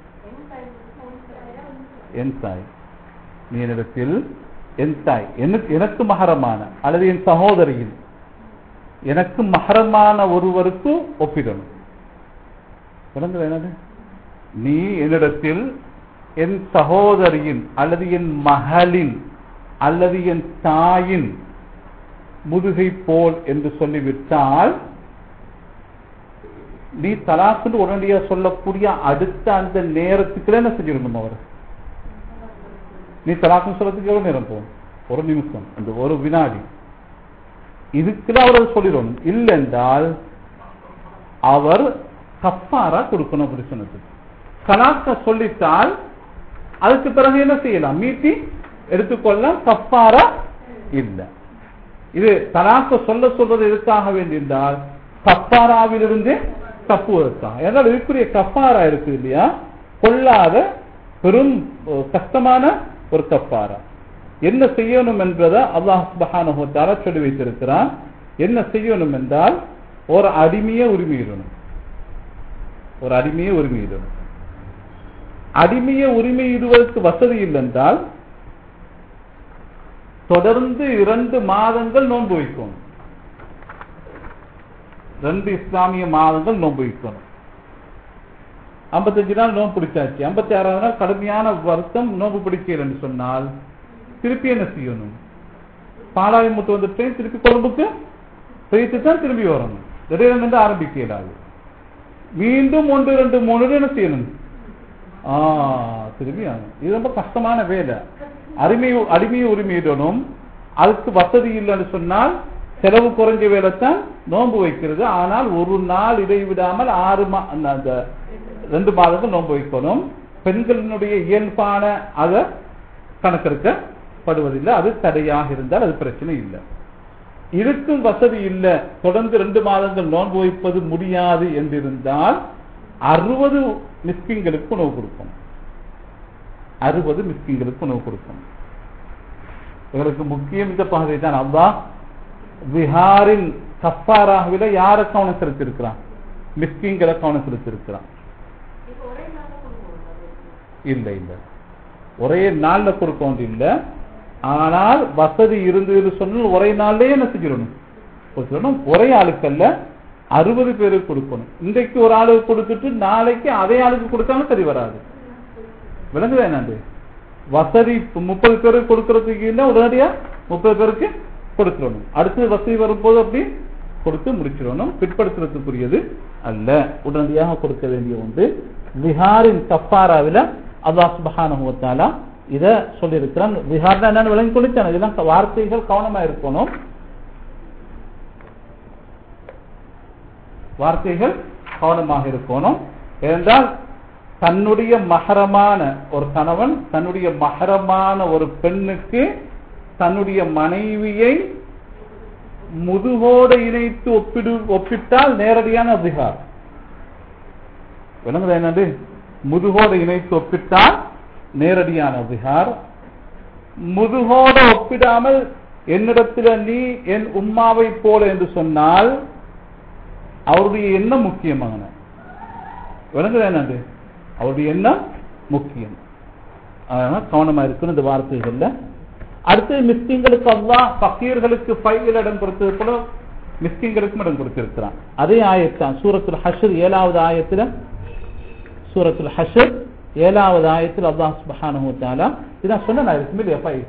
என் தாய் நீ என்னிடத்தில் என் தாய் எனக்கு எனக்கு மகரமான அல்லது என் சகோதரியின் எனக்கு மகரமான ஒருவருக்கு ஒப்பிடணும் விளங்குதா என்னது நீ என்னிடத்தில் என் சகோதரியின் அல்லது என் மகளின் அல்லது என் தாயின் முதுகை போல் என்று சொல்லிவிட்டால் நீ தலாக்குன்னு உடனடியா சொல்லக்கூடிய அடுத்த அந்த நேரத்துக்குள்ள என்ன செஞ்சிடணும் அவர் நீ தலாக்குன்னு சொல்றதுக்கு எவ்வளவு நேரம் போகும் ஒரு நிமிஷம் அந்த ஒரு வினாடி இதுக்குள்ள அவர் அதை சொல்லிடணும் இல்லை என்றால் அவர் கஃபாரா கொடுக்கணும் அப்படி சொன்னது தலாக்க சொல்லிட்டால் அதுக்கு பிறகு என்ன செய்யலாம் மீட்டி எடுத்துக்கொள்ளலாம் கஃபாரா இல்லை இது தலாக்க சொல்ல சொல்றது எதுக்காக வேண்டியிருந்தால் கஃபாராவிலிருந்து தப்புவதற்காக ஏன்னால் இதுக்குரிய கஃபாரா இருக்கு இல்லையா கொள்ளாத பெரும் அஹ், கஷ்டமான ஒரு கஃபாரா என்ன செய்யணும் என்பதை அல்லாஹ் சுபஹானஹு வ தஆலா சொல்லி வைத்திருக்கிறான் என்ன செய்யணும் என்றால் ஒரு அடிமையை உரிமையிடணும் ஒரு அடிமையை உரிமையிடணும் அடிமையை உரிமையிடுவதற்கு வசதி இல்லை என்றால் தொடர்ந்து இரண்டு மாதங்கள் நோன்பு வைக்கணும் ரெண்டு இஸ்லாமிய மாதங்கள் நோன்பு வைக்கணும் ஐம்பத்தஞ்சு நாள் நோன்பு பிடிச்சாச்சு ஐம்பத்தி ஆறாவது நாள் கடுமையான வருத்தம் நோன்பு பிடிக்கலன்னு சொன்னால் திருப்பி என்ன செய்யணும் பாலாயம் முட்டு வந்துட்டு திருப்பி கொழும்புக்கு போயிட்டு தான் திரும்பி வரணும் திடீரென வந்து ஆரம்பிக்க இயலாது மீண்டும் ஒன்று ரெண்டு மூணு என்ன செய்யணும் ஆ திரும்பி ஆகணும். இது ரொம்ப கஷ்டமான வேலை அடிமை அடிமையை உரிமையிடணும் அதுக்கு வசதி இல்லைன்னு சொன்னால் செலவு குறைஞ்ச வேலை தான் நோன்பு வைக்கிறது ஆனால் ஒரு நாள் இடைவிடாமல் ஆறு மா அந்த- அந்த ரெண்டு மாதங்கள் நோன்பு வைக்கணும் பெண்களினுடைய இயல்பான அதை கணக்கெடுக்கப்படுவதில்லை அது தடையாக இருந்தால் அது பிரச்சனை இல்லை இருக்கும் வசதி இல்லை தொடர்ந்து ரெண்டு மாதங்கள் நோன்பு வைப்பது முடியாது என்றிருந்தால் அறுபது மிஸ்கிங்களுக்கு உணவு கொடுக்கணும் அறுபது மிஸ்கிங்களுக்கு உணவு கொடுக்கணும் இவருக்கு முக்கியம் இந்த பகுதி தான் அல்லாஹ் விஹாரின் கஃபாராவில யாரை கவனம் செலுத்திருக்கிறான் மிஸ்கிங்களை கவனம் செலுத்திருக்கிறான் இல்லை இல்லை ஒரே நாள்ல கொடுக்க வேண்டிய இல்லை ஆனால் வசதி இருந்ததுன்னு சொன்னால் ஒரே நாள்லயே என்ன செஞ்சிடணும் கொடுத்துடணும் ஒரே ஆளுக்கல்ல அறுபது பேருக்கு கொடுக்கணும் இன்றைக்கு ஒரு ஆளுக்கு கொடுத்துட்டு நாளைக்கு அதே ஆளுக்கு கொடுத்தாலும் சரி வராது விளங்குதா என்னது வசதி இப்ப முப்பது பேருக்கு கொடுக்கறதுக்கு இல்லை உடனடியா முப்பது பேருக்கு கொடுத்துடணும் அடுத்தது வசதி வரும்போது அப்படி கொடுத்து முடிச்சிடணும் பிற்படுத்துறதுக்குரியது அல்ல உடனடியாக கொடுக்க வேண்டிய ஒன்று விஹாரின் கஃபாராவில அல்லாஹ் சுபஹானஹு வ தஆலா இத சொல்லியிருக்கிறான் விஹார்னா என்னன்னு விளங்கி கொடுத்தான இதெல்லாம் வார்த்தைகள் கவனமா இருக்கணும் வார்த்தைகள் கவனமாக இருக்கணும் ஏனென்றால் தன்னுடைய மகரமான ஒரு கணவன் தன்னுடைய மகரமான ஒரு பெண்ணுக்கு தன்னுடைய மனைவியை முதுகோடு இணைத்து ஒப்பிடு ஒப்பிட்டால் நேரடியான அதிகார் விளங்குதா என்னது முதுகோடு இணைத்து ஒப்பிட்டால் நேரடியான அதிகார் முதுகோடு ஒப்பிடாமல் என்னிடத்தில் நீ என் உம்மாவை போல என்று சொன்னால் அவருடைய எண்ணம் முக்கியமான விளங்குதா என்னது அவருடைய எண்ணம் முக்கியம் அதனால கவனமா இருக்கணும் இந்த வார்த்தைகள்ல அடுத்து மிஸ்கிங்களுக்கு அல்லாஹ் பக்கீர்களுக்கு ஃபைல் இடம் கொடுத்தது போல மிஸ்கிங்களுக்கும் இடம் கொடுத்திருக்கிறான் அதே ஆயத்தான் சூரத்துல் ஹஷர் ஏழாவது ஆயத்துல சூரத்துல் ஹஷர் ஏழாவது ஆயத்தில் அல்லாஹ் சுப்ஹானஹு வ தஆலா இதான் சொன்ன நான் இதுக்கு எப்ப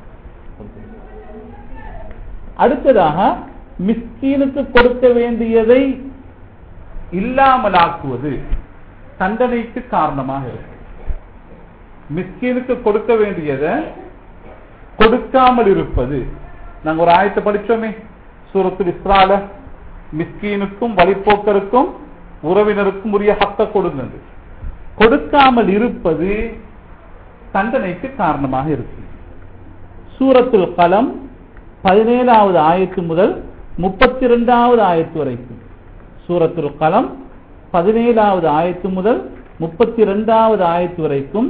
அடுத்ததாக மிஸ்கீனுக்கு கொடுக்க வேண்டியதை இல்லாமலாக்குவது தண்டனைக்கு காரணமாக இருக்கும் மிஸ்கீனுக்கு கொடுக்க வேண்டியதை கொடுக்காமல் இருப்பது நாங்க ஒரு ஆயத்தை படிச்சோமே சூரத்துல் இஸ்ரால மிஸ்கீனுக்கும் வழிப்போக்கருக்கும் உறவினருக்கும் உரிய ஹக்க கொடுங்க கொடுக்காமல் இருப்பது தண்டனைக்கு காரணமாக இருக்கு சூரத்துல் கலம் பதினேழாவது ஆயத்து முதல் முப்பத்தி இரண்டாவது ஆயத்து வரைக்கும் சூரத்துல் கலம் பதினேழாவது ஆயத்து முதல் முப்பத்தி இரண்டாவது ஆயத்து வரைக்கும்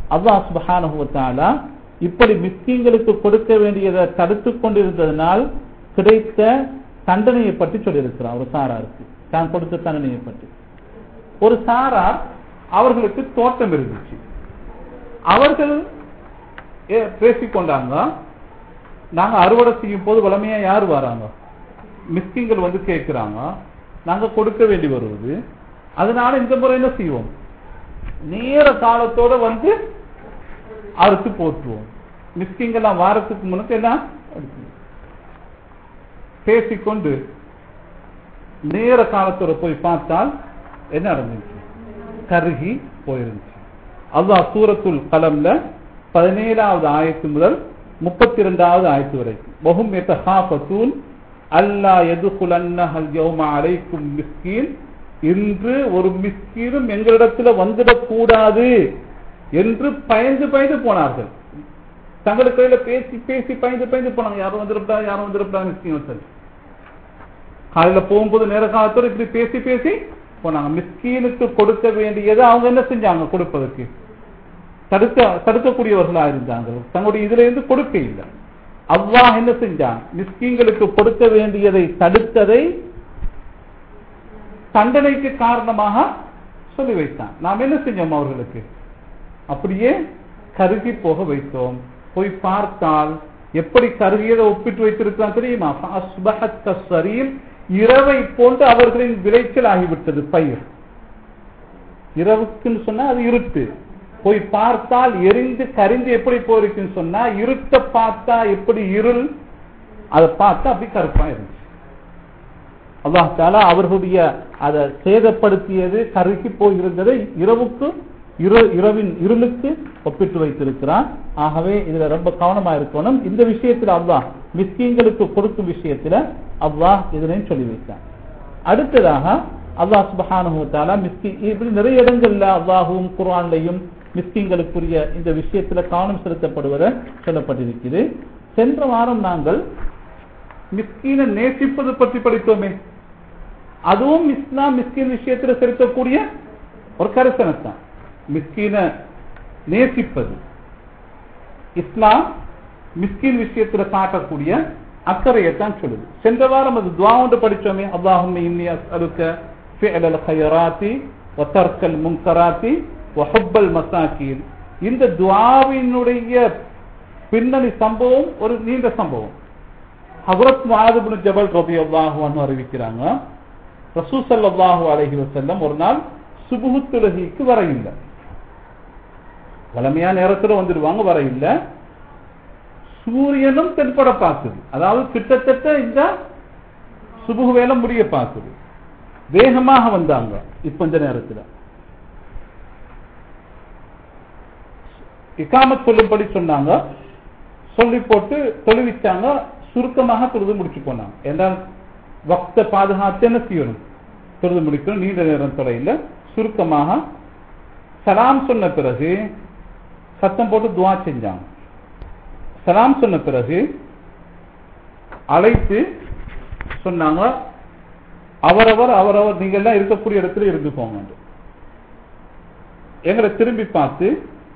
அல்லாஹ் சுப்ஹானஹு வ தஆலா இப்படி மிஸ்கீன்களுக்கு கொடுக்க வேண்டியதை தடுத்து கொண்டிருந்ததனால் கிடைத்த தண்டனையை பற்றி சொல்லியிருக்கிறார் ஒரு சாராருக்கு தான் கொடுத்த தண்டனையை பற்றி ஒரு சாரார் அவர்களுக்கு தோட்டம் இருந்துச்சு அவர்கள் ஏ- பேசிக்கொண்டாங்க நாங்க அறுவடை செய்யும் போது வளமையா யார் வராங்க மிஸ்கிங்கள் வந்து கேட்கிறாங்க நாங்க கொடுக்க வேண்டி வருவது அதனால இந்த முறை என்ன செய்வோம் நேர காலத்தோட வந்து அறுத்து போட்டுருவோம் மிஸ்கிங்கெல்லாம் வாரத்துக்கு முன்னுக்கு எல்லாம் அறுத்துருவோம். பேசிக்கொண்டு நேர காலத்தோட போய் பார்த்தால் என்ன நடந்துச்சு கருகி போயிருந்துச்சு அல்லாஹ் சூரத்துல் கலம்ல பதினேழாவது ஆயத்து முதல் முப்பத்தி இரண்டாவது ஆயத்து வரைக்கும் வஹும் யதஹாஃபதூன் அல்லா யதுகுலன்னஹல் யௌம அலைக்கும் மிஸ்கீன் இன்று ஒரு மிஸ்கீனும் எங்களிடத்துல வந்துடக்கூடாது என்று பயந்து பயந்து போனார்கள் தங்களுக்கு கையில பேசி பேசி பயந்து பயந்து போனாங்க யாரும் வந்துடப்படா யாரும் வந்துடப்படா மிஸ்கீன் சொல்லி காலையில போகும்போது நேர காலத்தோட இப்படி பேசி பேசி போனாங்க மிஸ்கீனுக்கு கொடுக்க வேண்டியதை அவங்க என்ன செஞ்சாங்க கொடுப்பதற்கு தடுக்க தடுக்கக்கூடியவர்களா இருந்தாங்க தங்களுடைய இதுல இருந்து கொடுக்க இல்லை அல்லாஹ் என்ன செஞ்சான் மிஸ்கீன்களுக்கு கொடுக்க வேண்டியதை தடுத்ததை தண்டனைக்கு காரணமாக சொல்லி வைத்தான் நாம் என்ன செஞ்சோம் அவர்களுக்கு அப்படியே கருகி போக வைத்தோம் போய் பார்த்தால் எப்படி கருகியதை ஒப்பிட்டு வைத்திருக்கிறான் தெரியுமா فَأَصْبَحَتْ كَالصَّرِيمِ இரவை போன்று அவர்களின் விளைச்சல் ஆகிவிட்டது பயிர் இரவுக்குன்னு சொன்னா அது இருட்டு போய் பார்த்தால் எரிந்து கரிந்து எப்படி போயிருக்குன்னு சொன்னா இருட்ட பார்த்தா எப்படி இருள் அதை பார்த்தா அப்படி கருப்பா இருந்துச்சு அல்லாஹ் தாலா அவர்களுடைய அதை சேதப்படுத்தியது கருகி போயிருந்ததை இரவுக்கு இரு- இரவின் இருளுக்கு ஒப்பிட்டு வைத்திருக்கிறான் ஆகவே இதுல ரொம்ப கவனமா இருக்கணும் இந்த விஷயத்துல அல்லாஹ் மிஸ்கீன்களுக்கு கொடுக்கும் விஷயத்துல அல்லாஹ் இதனையும் சொல்லி வைத்தான் அடுத்ததாக அல்லாஹ் சுபஹானஹு வ தஆலா மிஸ்கி இப்படி நிறைய இடங்கள்ல அல்லாஹுவும் குர்ஆன்லையும் மிஸ்கீன்களுக்குரிய இந்த விஷயத்துல கவனம் செலுத்தப்படுவதை சொல்லப்பட்டிருக்கிறது சென்ற வாரம் நாங்கள் மிஸ்கீனை நேசிப்பது பற்றி படித்தோமே அதுவும் இஸ்லாம் மிஸ்கின் விஷயத்துல செலுத்தக்கூடிய ஒரு கரிசனத்தான் மிஸ்கீனை நேசிப்பது இஸ்லாம் மிஸ்கின் விஷயத்துல காட்டக்கூடிய அக்கறையைத்தான் சொல்லுது சென்ற வாரம் அது துவா ஒன்று படிச்சோமே அல்லாஹும் இன்னி அஸ்அலுக்க ஃபிஅலல் ஹைராத்தி வ தர்க்கல் முன்கராத்தி வ ஹுப்பல் மசாக்கீன் இந்த துவாவினுடைய பின்னணி சம்பவம் ஒரு நீண்ட சம்பவம் ஹஜரத் முஆத் இப்னு ஜபல் ரலியல்லாஹு அன்ஹு அறிவிக்கிறாங்க ரசூல் ஸல்லல்லாஹு அலைஹி வஸல்லம் ஒரு நாள் சுபுஹு தொழுகைக்கு வர இல்லை வளமையா நேரத்துல வந்துடுவாங்க வர இல்லை சூரியனும் தென்பட பார்க்குது அதாவது கிட்டத்தட்ட இந்த சுபுகு வேலை முடிய பார்க்குது வேகமாக வந்தாங்க இப்ப இந்த நேரத்துல இக்காமத் சொல்லும்படி சொன்னாங்க சொல்லி போட்டு தொழுவிச்சாங்க சுருக்கமாக தொழுது முடிச்சு போனாங்க என்றால் வக்த பாதுகாத்து என்ன செய்யணும் தொழுது முடிக்கணும் நீண்ட நேரம் தொலையில் சுருக்கமாக சலாம் சொன்ன பிறகு சத்தம் போட்டு துவா செஞ்சாங்க சலாம் சொன்ன பிறகு அழைத்து சொன்னாங்க அவரவர் அவரவர் நீங்க எல்லாம் இருக்கக்கூடிய இடத்துல இருந்துக்கோங்க எங்களை திரும்பி பார்த்து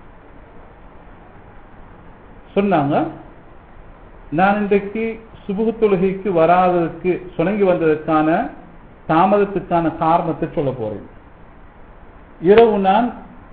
சொன்னாங்க நான் இன்றைக்கு சுபுகு தொழுகைக்கு வராததுக்கு சுணங்கி வந்ததற்கான தாமதத்துக்கான காரணத்தை சொல்ல போறேன் இரவு நான்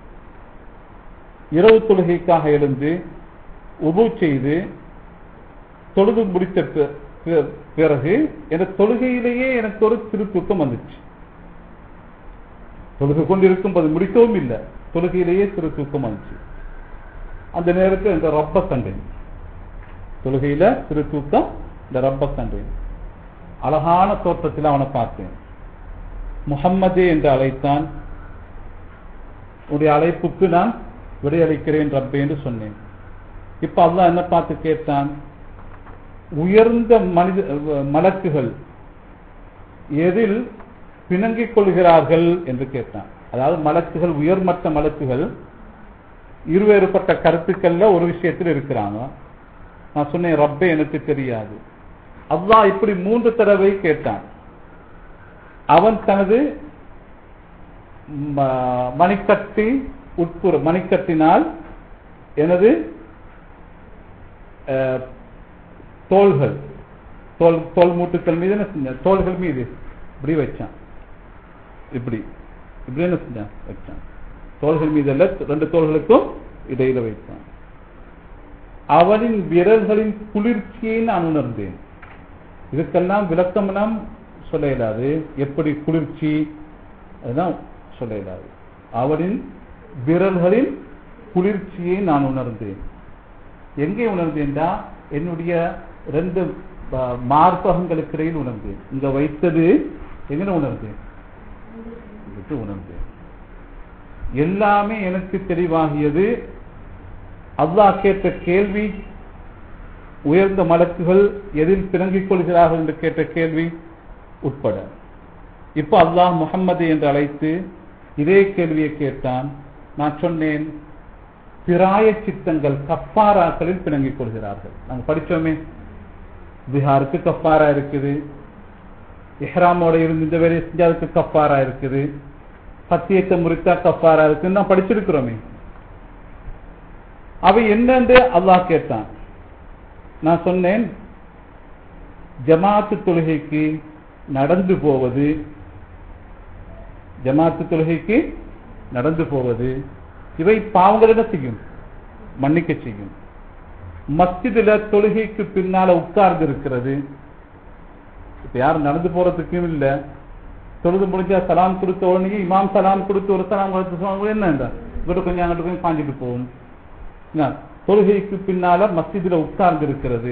இரவு தொழுகைக்காக எழுந்து உபு செய்து தொழுது முடித்த பி- பி- பிறகு எனக்கு தொழுகையிலேயே எனக்கு ஒரு சிறு தூக்கம் வந்துச்சு தொழுகை கொண்டிருக்கும் போது முடிக்கவும் இல்லை தொழுகையிலேயே சிறு தூக்கம் வந்துச்சு அந்த நேரத்தில் இந்த ரப்ப கண்டேன் தொழுகையில சிறு தூக்கம் இந்த ரப்ப கண்டேன் அழகான தோற்றத்தில் அவனை பார்த்தேன் முஹம்மதே என்று அழைத்தான் உன்னுடைய அழைப்புக்கு நான் விடையளிக்கிறேன் ரப்பே என்று சொன்னேன் இப்ப அல்லாஹ் என்ன பார்த்து கேட்டான் உயர்ந்த மனித மலக்குகள் எதில் பிணங்கிக் கொள்கிறார்கள் என்று கேட்டான் அதாவது மலக்குகள் உயர்மட்ட மலக்குகள் இருவேறுபட்ட கருத்துக்கள்ல ஒரு விஷயத்தில் இருக்கிறாங்க நான் சொன்னேன் ரப்பே எனக்கு தெரியாது அல்லாஹ் இப்படி மூன்று தடவை கேட்டான் அவன் தனது ம- மணிக்கட்டி உட்புற மணிக்கட்டினால் எனது அஹ், தோள்கள் தோல் தோல் மூட்டுக்கள் மீது என்ன செஞ்சான் தோள்கள் மீது இப்படி வச்சான் இப்படி இப்படி என்ன செஞ்சான் வச்சான் தோள்கள் மீது அல்ல ரெண்டு தோள்களுக்கும் இடையில வைத்தான் அவனின் விரல்களின் குளிர்ச்சியை நான் உணர்ந்தேன் இதுக்கெல்லாம் விளக்கம் எல்லாம் சொல்ல இயலாது எப்படி குளிர்ச்சி அதுதான் சொல்ல இயலாது அவனின் விரல்களின் குளிர்ச்சியை நான் உணர்ந்தேன் எங்கே உணர்ந்தேன்டா என்னுடைய ரெண்டு ப- மார்பகங்களுக்கு இடையில் உணர்ந்தேன் இங்க வைத்தது எங்க உணர்ந்தேன் இதுக்கு உணர்ந்தேன் எல்லாமே எனக்கு தெளிவாகியது அல்லாஹ் கேட்ட கேள்வி உயர்ந்த மலக்குகள் எதில் பிணங்கிக் கொள்கிறார்கள் என்று கேட்ட கேள்வி உட்பட இப்ப அல்லாஹ் முகம்மது என்று அழைத்து இதே கேள்வியை கேட்டான் நான் சொன்னேன் பிராய சித்தங்கள் கப்பாராக்களில் பிணங்கிக் கொள்கிறார்கள் நாங்க படிச்சோமே பீகாருக்கு கப்பாரா இருக்குது இஹ்ராமோட இருந்து இந்த வேலையை செஞ்சா அதுக்கு கப்பாரா இருக்குது சத்தியத்தை முறித்தா கப்பாரா இருக்குன்னு நான் படிச்சிருக்கிறோமே அவை என்னென்று அல்லாஹ் கேட்டான் நான் சொன்னேன் ஜமாத்து தொழுகைக்கு நடந்து போவது ஜமாத்து தொழுகைக்கு நடந்து போவது இவை பாவங்கள் என்ன செய்யும் மன்னிக்க செய்யும் மஸ்ஜிதுல தொழுகைக்கு பின்னால உட்கார்ந்து இருக்கிறது இப்ப யாரும் நடந்து போறதுக்கும் இல்ல தொழுது முடிஞ்சா சலாம் கொடுத்த உடனே இமாம் சலாம் கொடுத்து ஒரு சலாம் கொடுத்து சொன்னா என்ன இங்கிட்ட கொஞ்சம் அங்கிட்ட கொஞ்சம் பாஞ்சிட்டு போகும் என்ன, தொழுகைக்கு பின்னால மஸ்ஜிதுல உட்கார்ந்து இருக்கிறது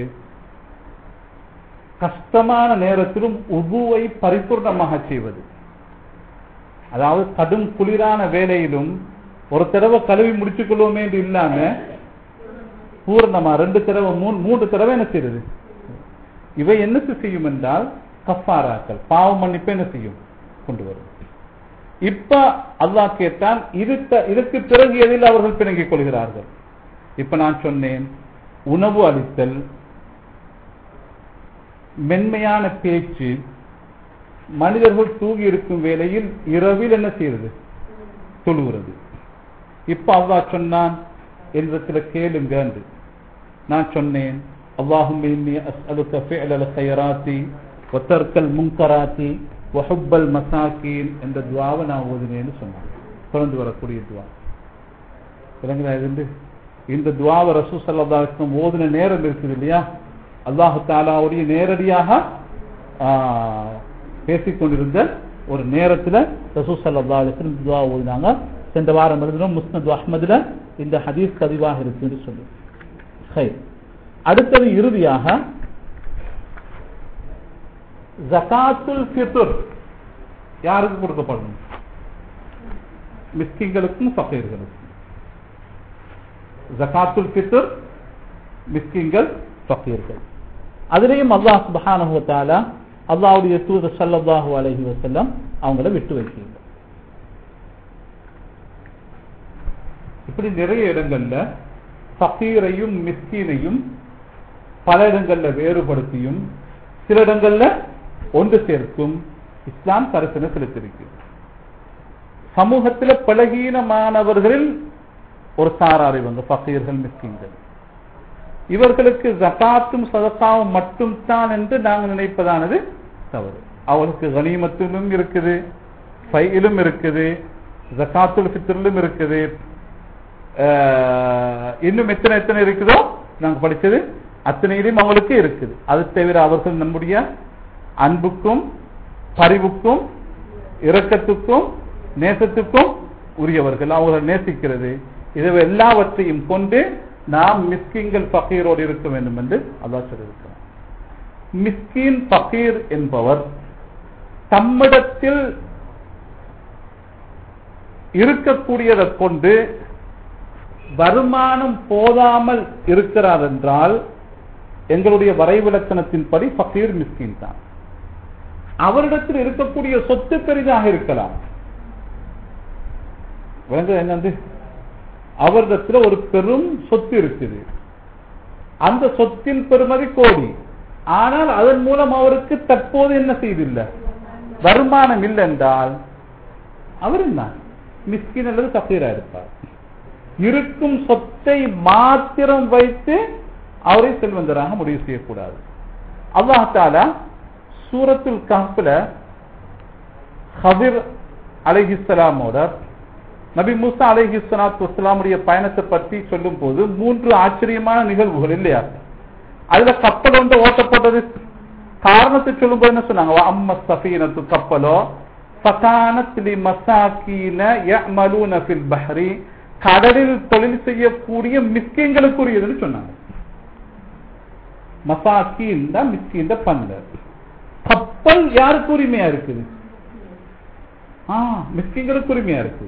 கஷ்டமான நேரத்திலும் உபுவை பரிபூர்ணமாக செய்வது அதாவது கடும் குளிரான வேலையிலும் ஒரு தடவை கழுவி முடிச்சுக் கொள்வோமே என்று இல்லாம பூர்ணமா ரெண்டு தடவை மூணு மூன்று தடவை என்ன செய்யறது இவை என்ன செய்யும் என்றால் கஃபாராக்கள் பாவம் மன்னிப்பு என்ன செய்யும் கொண்டு வரும் இப்ப அல்லாஹ் கேட்டான் இருக்க இதற்கு பிறகு எதில் அவர்கள் பிணங்கிக் கொள்கிறார்கள் இப்ப நான் சொன்னேன் உணவு அளித்தல் மென்மையான பேச்சு மனிதர்கள் தூங்கி இருக்கும் வேளையில் இரவில் என்ன செய்யறது தொழுகிறது இப்ப அல்லாஹ் சொன்னான் என்றத்துல கேளுங்க என்று நான் சொன்னேன் اللهم إني أسألك فعل الخيرات وترك المنكرات وحب المساكين என்ற துவாவை நான் ஓதினேன்னு சொன்னேன் தொடர்ந்து வரக்கூடிய துவா விளங்குதா இது இந்த துவாவை ரசூ சல்லா ஓதின நேரம் இருக்குது இல்லையா அல்லாஹு தாலாவுடைய நேரடியாக பேசிக் கொண்டிருந்த ஒரு நேரத்துல ரசூ சல்லா அலிஸ்லம் துவா ஓதினாங்க சென்ற வாரம் எழுதினோம் முஸ்னத் அஹ்மதுல இந்த ஹதீஸ் பதிவாக இருக்குன்னு சொல்லி சரி அடுத்தது இறுதியாக ஜகாத்துல் ஃபித்ர் யாருக்கு கொடுக்கப்படணும் மிஸ்கிங்களுக்கும் ஃபகீர்களுக்கும் ஜகாத்துல் ஃபித்ர் மிஸ்கிங்கள் ஃபகீர்கள் அதிலேயும் அல்லாஹ் சுப்ஹானஹு வ தஆலா அல்லாஹ்வுடைய தூதர் ஸல்லல்லாஹு அலைஹி வஸல்லம் அவங்கள விட்டு வைக்கிறாங்க இப்படி நிறைய இடங்கள்ல ஃபகீரையும் மிஸ்கீனையும் பல இடங்கள்ல வேறுபடுத்தியும் சில இடங்கள்ல ஒன்று சேர்க்கும் இஸ்லாம் கருத்தின செலுத்திருக்கு சமூகத்தில் பலகீனமானவர்களில் ஒரு சாரார் இவங்க ஃபகீர்கள் மிஸ்கீன்கள் இவர்களுக்கு ஜகாத்தும் சதக்காவும் மட்டும் தான் என்று நாங்கள் நினைப்பதானது தவறு அவளுக்கு கனிமத்திலும் இருக்குது ஃபையிலும் இருக்குது ஜகாத்துல் ஃபித்ரிலும் இருக்குது அஹ், இன்னும் எத்தனை எத்தனை இருக்குதோ நாங்க படிச்சது அத்தனையிலும் அவங்களுக்கு இருக்குது அது தவிர அவர்கள் நம்முடைய அன்புக்கும் பரிவுக்கும் இரக்கத்துக்கும் நேசத்துக்கும் உரியவர்கள் அவங்களை நேசிக்கிறது இதை எல்லாவற்றையும் கொண்டு நாம் மிஸ்கின்கள் பகீரோடு இருக்க வேண்டும் என்று அல்லாஹ் சொல்லியிருக்கிறார் மிஸ்கின் பகீர் என்பவர் தம்மிடத்தில் இருக்கக்கூடியதை கொண்டு வருமானம் போதாமல் இருக்கிறார் என்றால் எங்களுடைய வரைவிலக்கணத்தின்படி ஃபகீர் மிஸ்கின் தான் அவரிடத்தில் இருக்கக்கூடிய சொத்து பெரிதாக இருக்கலாம் விளங்குதா என்னது அவரிடத்துல ஒரு பெரும் சொத்து இருக்குது அந்த சொத்தின் பெருமதி கோடி ஆனால் அதன் மூலம் அவருக்கு தற்போது என்ன செய்தில்லை வருமானம் இல்லை என்றால் அவர் என்ன மிஸ்கின் அல்லது கபீரா இருப்பார் இருக்கும் சொத்தை மாத்திரம் வைத்து அவரை செல்வந்தராக முடிவு செய்யக்கூடாது அல்லாஹ் தாலா சூரத்துல் கஹ்ப்ல ஹபிர் அலைஹிஸ்ஸலாமோட நபி மூசா அலைஹி ஸலாத்து வஸ்ஸலாமுடைய பயணத்தை பற்றி சொல்லும் போது மூன்று ஆச்சரியமான நிகழ்வுகள் இல்லையா அதுல கப்பல் வந்து ஓட்டப்பட்டது காரணத்தை சொல்லும் போது என்ன சொன்னாங்க அம்ம சஃபீனத்து கப்பலோ ஃபகானத் லி மசாக்கீன யஅமலூன ஃபில் பஹ்ரி கடலில் தொழில் செய்யக்கூடிய மிஸ்கின்களுக்குரியதுன்னு சொன்னாங்க மசாக்கீன் தான் மிஸ்கின் பண்பு கப்பல் யாருக்கு உரிமையா இருக்குது ஆ மிஸ்கின்களுக்கு உரிமையா இருக்குது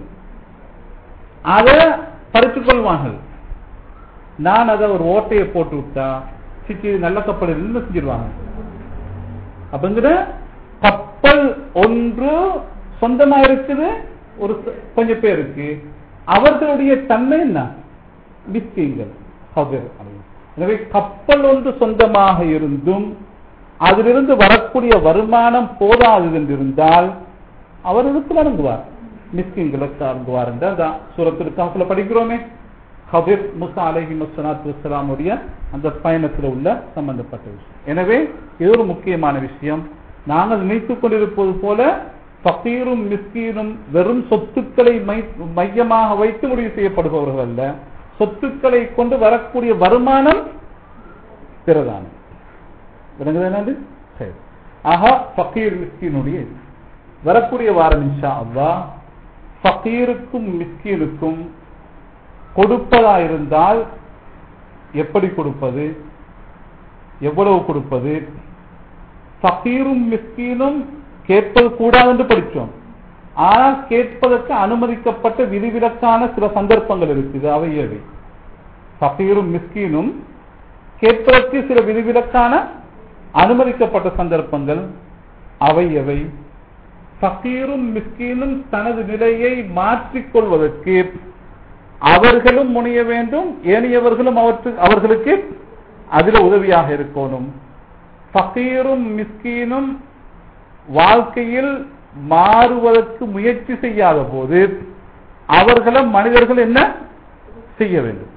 அத பறித்துக் கொள்வார்கள் நான் அதை ஒரு ஓட்டையை போட்டு விட்டா சிச்சி நல்ல கப்பல் என்ன செஞ்சிருவாங்க அப்படிங்கிற கப்பல் ஒன்று சொந்தமா இருக்குது ஒரு ச- கொஞ்சம் பேருக்கு அவர்களுடைய தன்மை என்ன மிஸ்கிங்கள் ஹபிர் எனவே கப்பல் ஒன்று சொந்தமாக இருந்தும் அதிலிருந்து வரக்கூடிய வருமானம் போதாது என்றிருந்தால் அவர் எதுக்கு வணங்குவார் மிஸ்கின்களுக்கு வணங்குவார் என்று அதான் சூரத்தில் காசுல படிக்கிறோமே ஹபிர் முசா அலஹி மசனாத்து வசலாமுடைய அந்த பயணத்தில் உள்ள சம்பந்தப்பட்ட விஷயம் எனவே இது ஒரு முக்கியமான விஷயம் நாங்கள் நினைத்துக் கொண்டிருப்பது போல ஃபகீரும் மிஸ்கீனும் வெறும் சொத்துக்களை மை- மையமாக வைத்து முடிவு செய்யப்படுபவர்கள் அல்ல சொத்துக்களை கொண்டு வரக்கூடிய வருமானம் பிரதானம் விளங்குதா என்னது? சரி ஆஹா ஃபகீர் மிஸ்கீனுடைய இது. வரக்கூடிய வாரம் இன்ஷா அல்லாஹ் ஃபகீருக்கும் மிஸ்கீனுக்கும் கொடுப்பதா இருந்தால் எப்படி கொடுப்பது எவ்வளவு கொடுப்பது ஃபகீரும் மிஸ்கீனும் கேட்பது கூடாது என்று படித்தோம் ஆனால் கேட்பதற்கு அனுமதிக்கப்பட்ட விதிவிலக்கான சில சந்தர்ப்பங்கள் இருக்குது அவை எவை ஃபகீரும் மிஸ்கீனும் கேட்பதற்கு சில விதிவிலக்கான அனுமதிக்கப்பட்ட சந்தர்ப்பங்கள் அவை எவை ஃபகீரும் மிஸ்கீனும் தனது நிலையை மாற்றிக் கொள்வதற்கு அவர்களும் முனைய வேண்டும் ஏனையவர்களும் அவற்று- அவர்களுக்கு அதில் உதவியாக இருக்கணும் ஃபகீரும் மிஸ்கீனும் வாழ்க்கையில் மாறுவதற்கு முயற்சி செய்யாத போது அவர்களும் மனிதர்கள் என்ன செய்ய வேண்டும்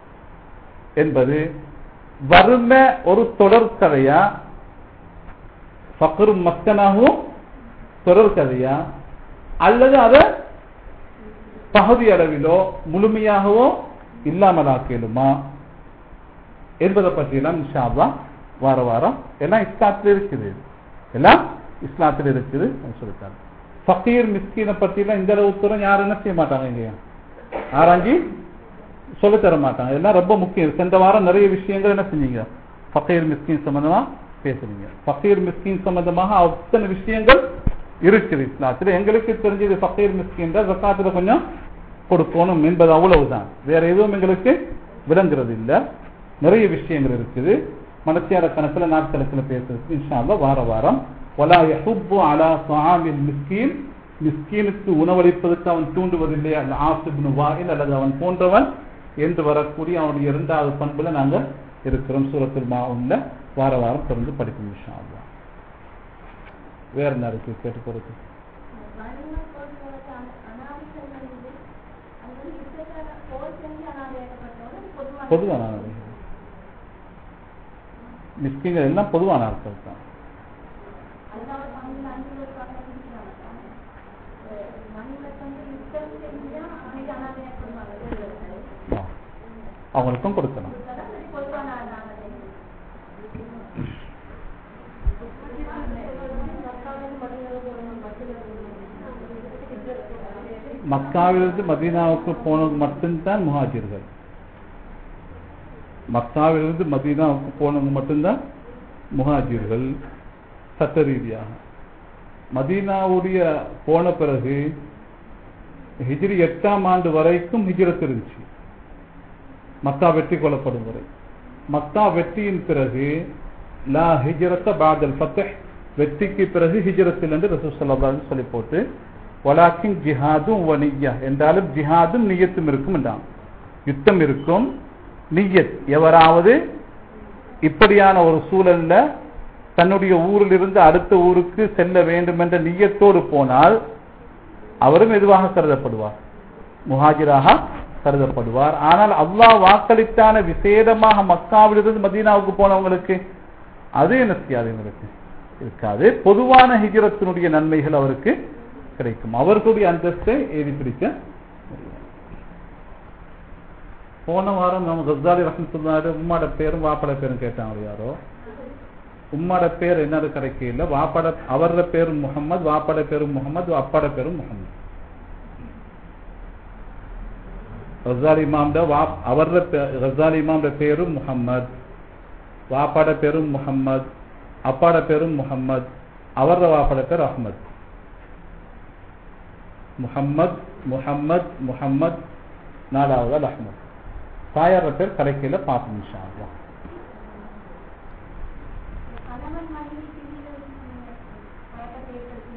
என்பது வறுமை ஒரு தொடர்கதையா ஃபக்கரும் மக்கனாகவும் தொடர்கதையா அல்லது அதை பகுதி அளவிலோ முழுமையாகவோ இல்லாமலாக்கலுமா என்பதை பற்றியெல்லாம் இன்ஷா அல்லாஹ் வார வாரம் எல்லாம் இஸ்லாத்தில் இருக்குது எல்லாம் இஸ்லாத்தில் இருக்குது சொல்லிட்டாங்க ஃபக்கீர் மிஸ்கீனை பற்றிலாம் இந்த அளவு தூரம் யாரும் என்ன செய்ய மாட்டாங்க இங்க ஆராய்ஞ்சி சொல்லித் தர மாட்டாங்க எல்லாம் ரொம்ப முக்கியம் சென்ற வாரம் நிறைய விஷயங்கள் என்ன செஞ்சீங்க ஃபக்கீர் மிஸ்கின் சம்பந்தமா பேசுறீங்க ஃபக்கீர் மிஸ்கின் சம்பந்தமாக அத்தனை விஷயங்கள் இருக்குது இஸ்லாத்துல எங்களுக்கு தெரிஞ்சது ஃபக்கீர் மிஸ்கின் தான் ஜக்காத்துல கொஞ்சம் கொடுக்கணும் என்பது அவ்வளவுதான் வேற எதுவும் எங்களுக்கு விளங்குறது இல்ல நிறைய விஷயங்கள் இருக்குது மனசியார கணக்குல நாட்கணக்கில் பேசுறதுக்கு இன்ஷா அல்லாஹ் வார வாரம் வலா யஹுப்பு அலா சுஆமில் மிஸ்கீன் மிஸ்கீனுக்கு உணவளிப்பதற்கு அவன் தூண்டுவதில்லை அந்த ஆசிப்னு வாயில் அல்லது அவன் போன்றவன் என்று வரக்கூடிய அவனுடைய இரண்டாவது பண்புல நாங்க இருக்கிறோம் சூரத்தில் மாவுல வார வாரம் தொடர்ந்து படிக்கும் இன்ஷா அல்லாஹ் வேற என்ன இருக்கு கேட்டு போறது பொதுவான ஆளுகள். மிஸ்கின்கள் எல்லாம் பொதுவான ஆட்கள் தான் ஆ. அவங்களுக்கும் கொடுக்கலாம் மக்காவிலிருந்து மதீனாவுக்கு போனது மட்டும்தான் முஹாஜிர்கள் மக்காவிலிருந்து மதீனாவுக்கு போனவங்க மட்டும்தான் முஹாஜிர்கள் சட்ட ரீதியாக மதீனாவுடைய போன பிறகு ஹிஜ்ரி எட்டாம் ஆண்டு வரைக்கும் ஹிஜ்ரத் இருந்துச்சு மக்கா வெற்றி கொள்ளப்படும் வரை மக்கா வெற்றியின் பிறகு லா ஹிஜ்ரத்த பாதல் ஃபத்தஹ் வெற்றிக்கு பிறகு ஹிஜ்ரத்தில் என்று ரசூல் ஸல்லல்லாஹு அலைஹி சொல்லி போட்டு வலாக்கின் ஜிஹாதும் வனியா என்றாலும் ஜிஹாதும் நியத்தும் இருக்கும் என்றான் யுத்தம் இருக்கும் நியத் எவராவது இப்படியான ஒரு சூழல்ல தன்னுடைய ஊரில் இருந்து அடுத்த ஊருக்கு செல்ல வேண்டும் என்ற நியத்தோடு போனால் அவரும் எதுவாக கருதப்படுவார் முஹாஜிராக கருதப்படுவார் ஆனால் அல்லாஹ் வாக்களித்தான விசேடமாக மக்காவிலிருந்து மதீனாவுக்கு போனவங்களுக்கு அது என்ன செய்யாது எங்களுக்கு இருக்காது பொதுவான ஹிஜரத்தினுடைய நன்மைகள் அவருக்கு கிடைக்கும் அவர்களுடைய அந்தஸ்தை ஏறி பிடிக்க முடியாது. போன வாரம் நம்ம கஸ்தாலி ரஹமத்துல்லாரு உம்மாட பேரும் வாப்பட பேரும் கேட்டாங்க யாரோ உம்மாட பேர் என்னது கிடைக்கல வாப்பட அவரோட பேரும் முகமது வாப்பட பேரும் முகமது அப்பாட பேரும் முகமது ரசாலி இமாம்ட வா அவரோட ரசாலி இமாம்ட பேரும் முகம்மது வாப்பாட பேரும் முகம்மது அப்பாட பேரும் முகம்மது அவரோட வாப்பாட பேர் அஹ்மத் முஹம்மத் முஹம்மத் முஹம்மத் நாலாவது அல் அஹ்மத் தாயார பேர் கடைக்கையில பார்ப்போம் இன்ஷா அல்லாஹ். கணவன் மனைவி பிரிகிறது வழக்க பேசுறதுல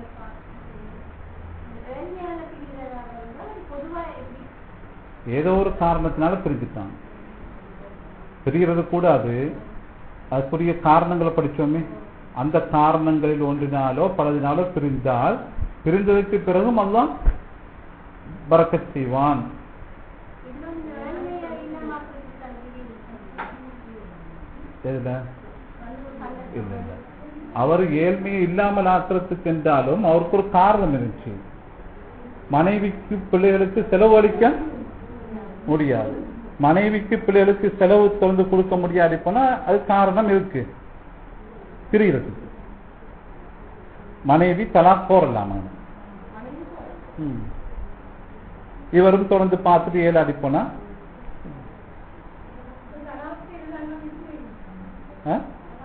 வேலையால பிரிகிறதாக இருந்தால் பொதுவா எப்படி ஏதோ ஒரு காரணத்தினால பிரிஞ்சுட்டான் பிரிகிறது கூடாது அதுக்குரிய காரணங்களை படிச்சோமே அந்த காரணங்களில் ஒன்றினாலோ பலதினாலோ பிரிந்தால் பிரிந்ததற்கு பிறகும் அல்லாஹ் பரக்கத் செய்வான் இன்னும் இந்த வேலையை இல்லமாக்குறதுக்கு எதுல இல்ல இல்ல அவர் ஏழ்மையை இல்லாமல் ஆக்குறதுக்கு என்றாலும் அவருக்கு ஒரு காரணம் இருந்துச்சு மனைவிக்கு பிள்ளைகளுக்கு செலவழிக்க முடியாது மனைவிக்கு பிள்ளைகளுக்கு செலவு திறந்து கொடுக்க முடியாது போனா அது காரணம் இருக்கு பிரியறதுக்கு மனைவி தலாக் போறலாம் அவன். ம். இவரும் தொடர்ந்து பார்த்துட்டு ஏழாடி போனா ஆ?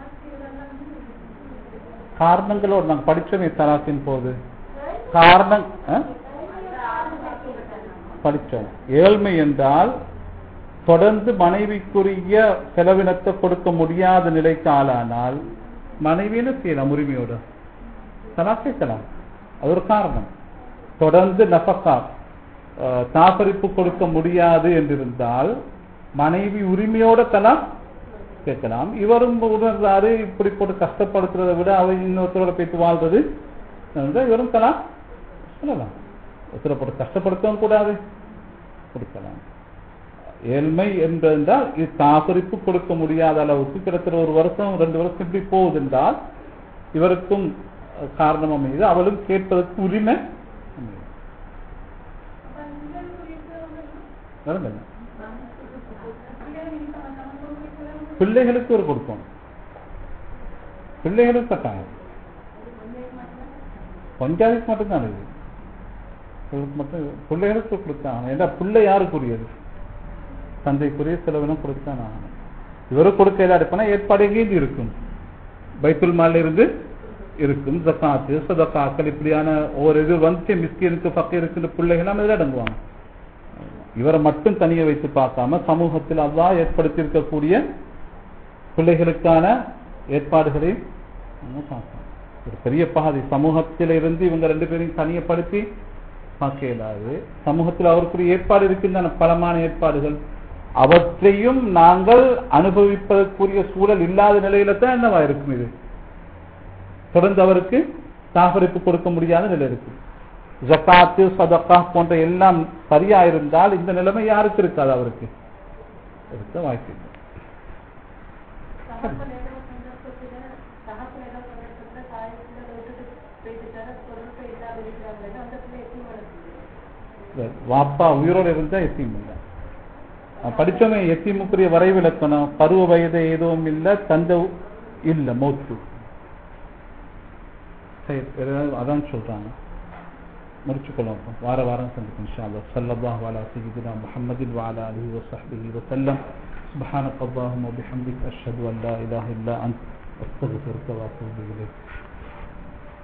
காரணங்களோடு நாங்க படிச்சோமே தலாக்கின் போது காரணம் ஆ? படிச்சோம் ஏழ்மை என்றால் தொடர்ந்து மனைவிக்குரிய செலவினத்தை கொடுக்க முடியாத நிலைக்கு ஆளானால் மனைவியில செய்யலாம் உரிமையோட தலாக் கேட்கலாம் அது ஒரு காரணம் தொடர்ந்து நபக்கா அஹ், தாபரிப்பு கொடுக்க முடியாது என்றிருந்தால் மனைவி உரிமையோட தலாக் கேட்கலாம் இவரும் உணர்றாரு இப்படி போட்டு கஷ்டப்படுத்துறதை விட அவர் இன்னொருத்தரோட போயிட்டு வாழ்றது என்றால் இவரும் தலாக் சொல்லலாம் ஒருத்தரை போட்டு கஷ்டப்படுத்தவும் கூடாது கொடுக்கலாம் ஏழ்மை என்றால் இது தாபரிப்பு கொடுக்க முடியாத அளவுக்கு கிட்டத்தட்ட ஒரு வருஷம் ரெண்டு வருஷம் இப்படி போகுது என்றால் இவருக்கும் அஹ், காரணம் அமையுது அவளும் கேட்பதற்கு உரிமை அமையுது. வேற என்ன? பிள்ளைகளுக்கு ஒரு கொடுக்கணும் பிள்ளைகளுக்கு கட்டாயம் பஞ்சாயத்து மட்டும்தான் இது இவருக்கு மட்டும் பிள்ளைகளுக்கு கொடுத்தான் ஏன்னா பிள்ளை யாருக்குரியது தந்தைக்குரிய செலவினம் கொடுத்தான் ஆகணும் இவரு கொடுக்க ஏதாவது போனா ஏற்பாடு எங்கேயும் இருக்கும் பைத்துல் மால்ல இருந்து இருக்கும் ஜக்காத்து சதக்காக்கள் இப்படியான ஒரு இது வந்து மிஸ்கினுக்கு ஃபக்கீருக்கு பிள்ளைகள் இதில் அடங்குவாங்க இவரை மட்டும் தனியே வைத்து பார்க்காம சமூகத்தில் அல்லாஹ் ஏற்படுத்தி இருக்கக்கூடிய பிள்ளைகளுக்கான ஏற்பாடுகளை நம்ம பார்க்கணும் ஒரு பெரிய பாதி சமூகத்தில இருந்து இவங்க ரெண்டு பேரையும் தனியப்படுத்தி பார்க்க இயலாது சமூகத்தில் அவருக்குரிய ஏற்பாடு இருக்கின்றன பலமான ஏற்பாடுகள் அவற்றையும் நாங்கள் அனுபவிப்பதற்குரிய சூழல் இல்லாத நிலையில தான் என்னவா இருக்கும் இது தொடர்ந்து அவருக்கு தாகரிப்பு கொடுக்க முடியாத நிலை இருக்கு ஜக்காத்து சதக்கா போன்ற எல்லாம் சரியா இருந்தால் இந்த நிலைமை யாருக்கு இருக்காது அவருக்கு இருக்க வாய்ப்பு இல்லை. தகப்பன் ஏதோ சந்தர்ப்பத்துல தகப்பன் ஏதோ சந்தர்ப்பத்துல தாய் பிள்ளை விட்டுட்டு போயிட்டு பொருட்கள் இல்லாம இருக்கிறாங்க அந்த பிள்ளை எப்படி வளர்க்குது வாப்பா உயிரோடு இருந்தா எத்தீம் இல்லை நான் படிச்சோமே எத்தீமுக்குரிய வரைவிலக்கணம் பருவ வயது எதுவும் இல்லை தந்தை இல்லை மௌத்து சரி வேற ஏதாவது அதான் சொல்றாங்க முடிச்சுக்கொள்ளும் அப்போ. வார வாரம் சந்திக்கும் இன்ஷா அல்லாஹ் ஸல்லல்லாஹு அலா சய்யிதினா முஹம்மதின் வஅலா ஆலிஹி வஸஹ்பிஹி வஸல்லம் سبحانك اللهم وبحمدك أشهد أن لا إله إلا أنت أستغفرك وأتوب إليك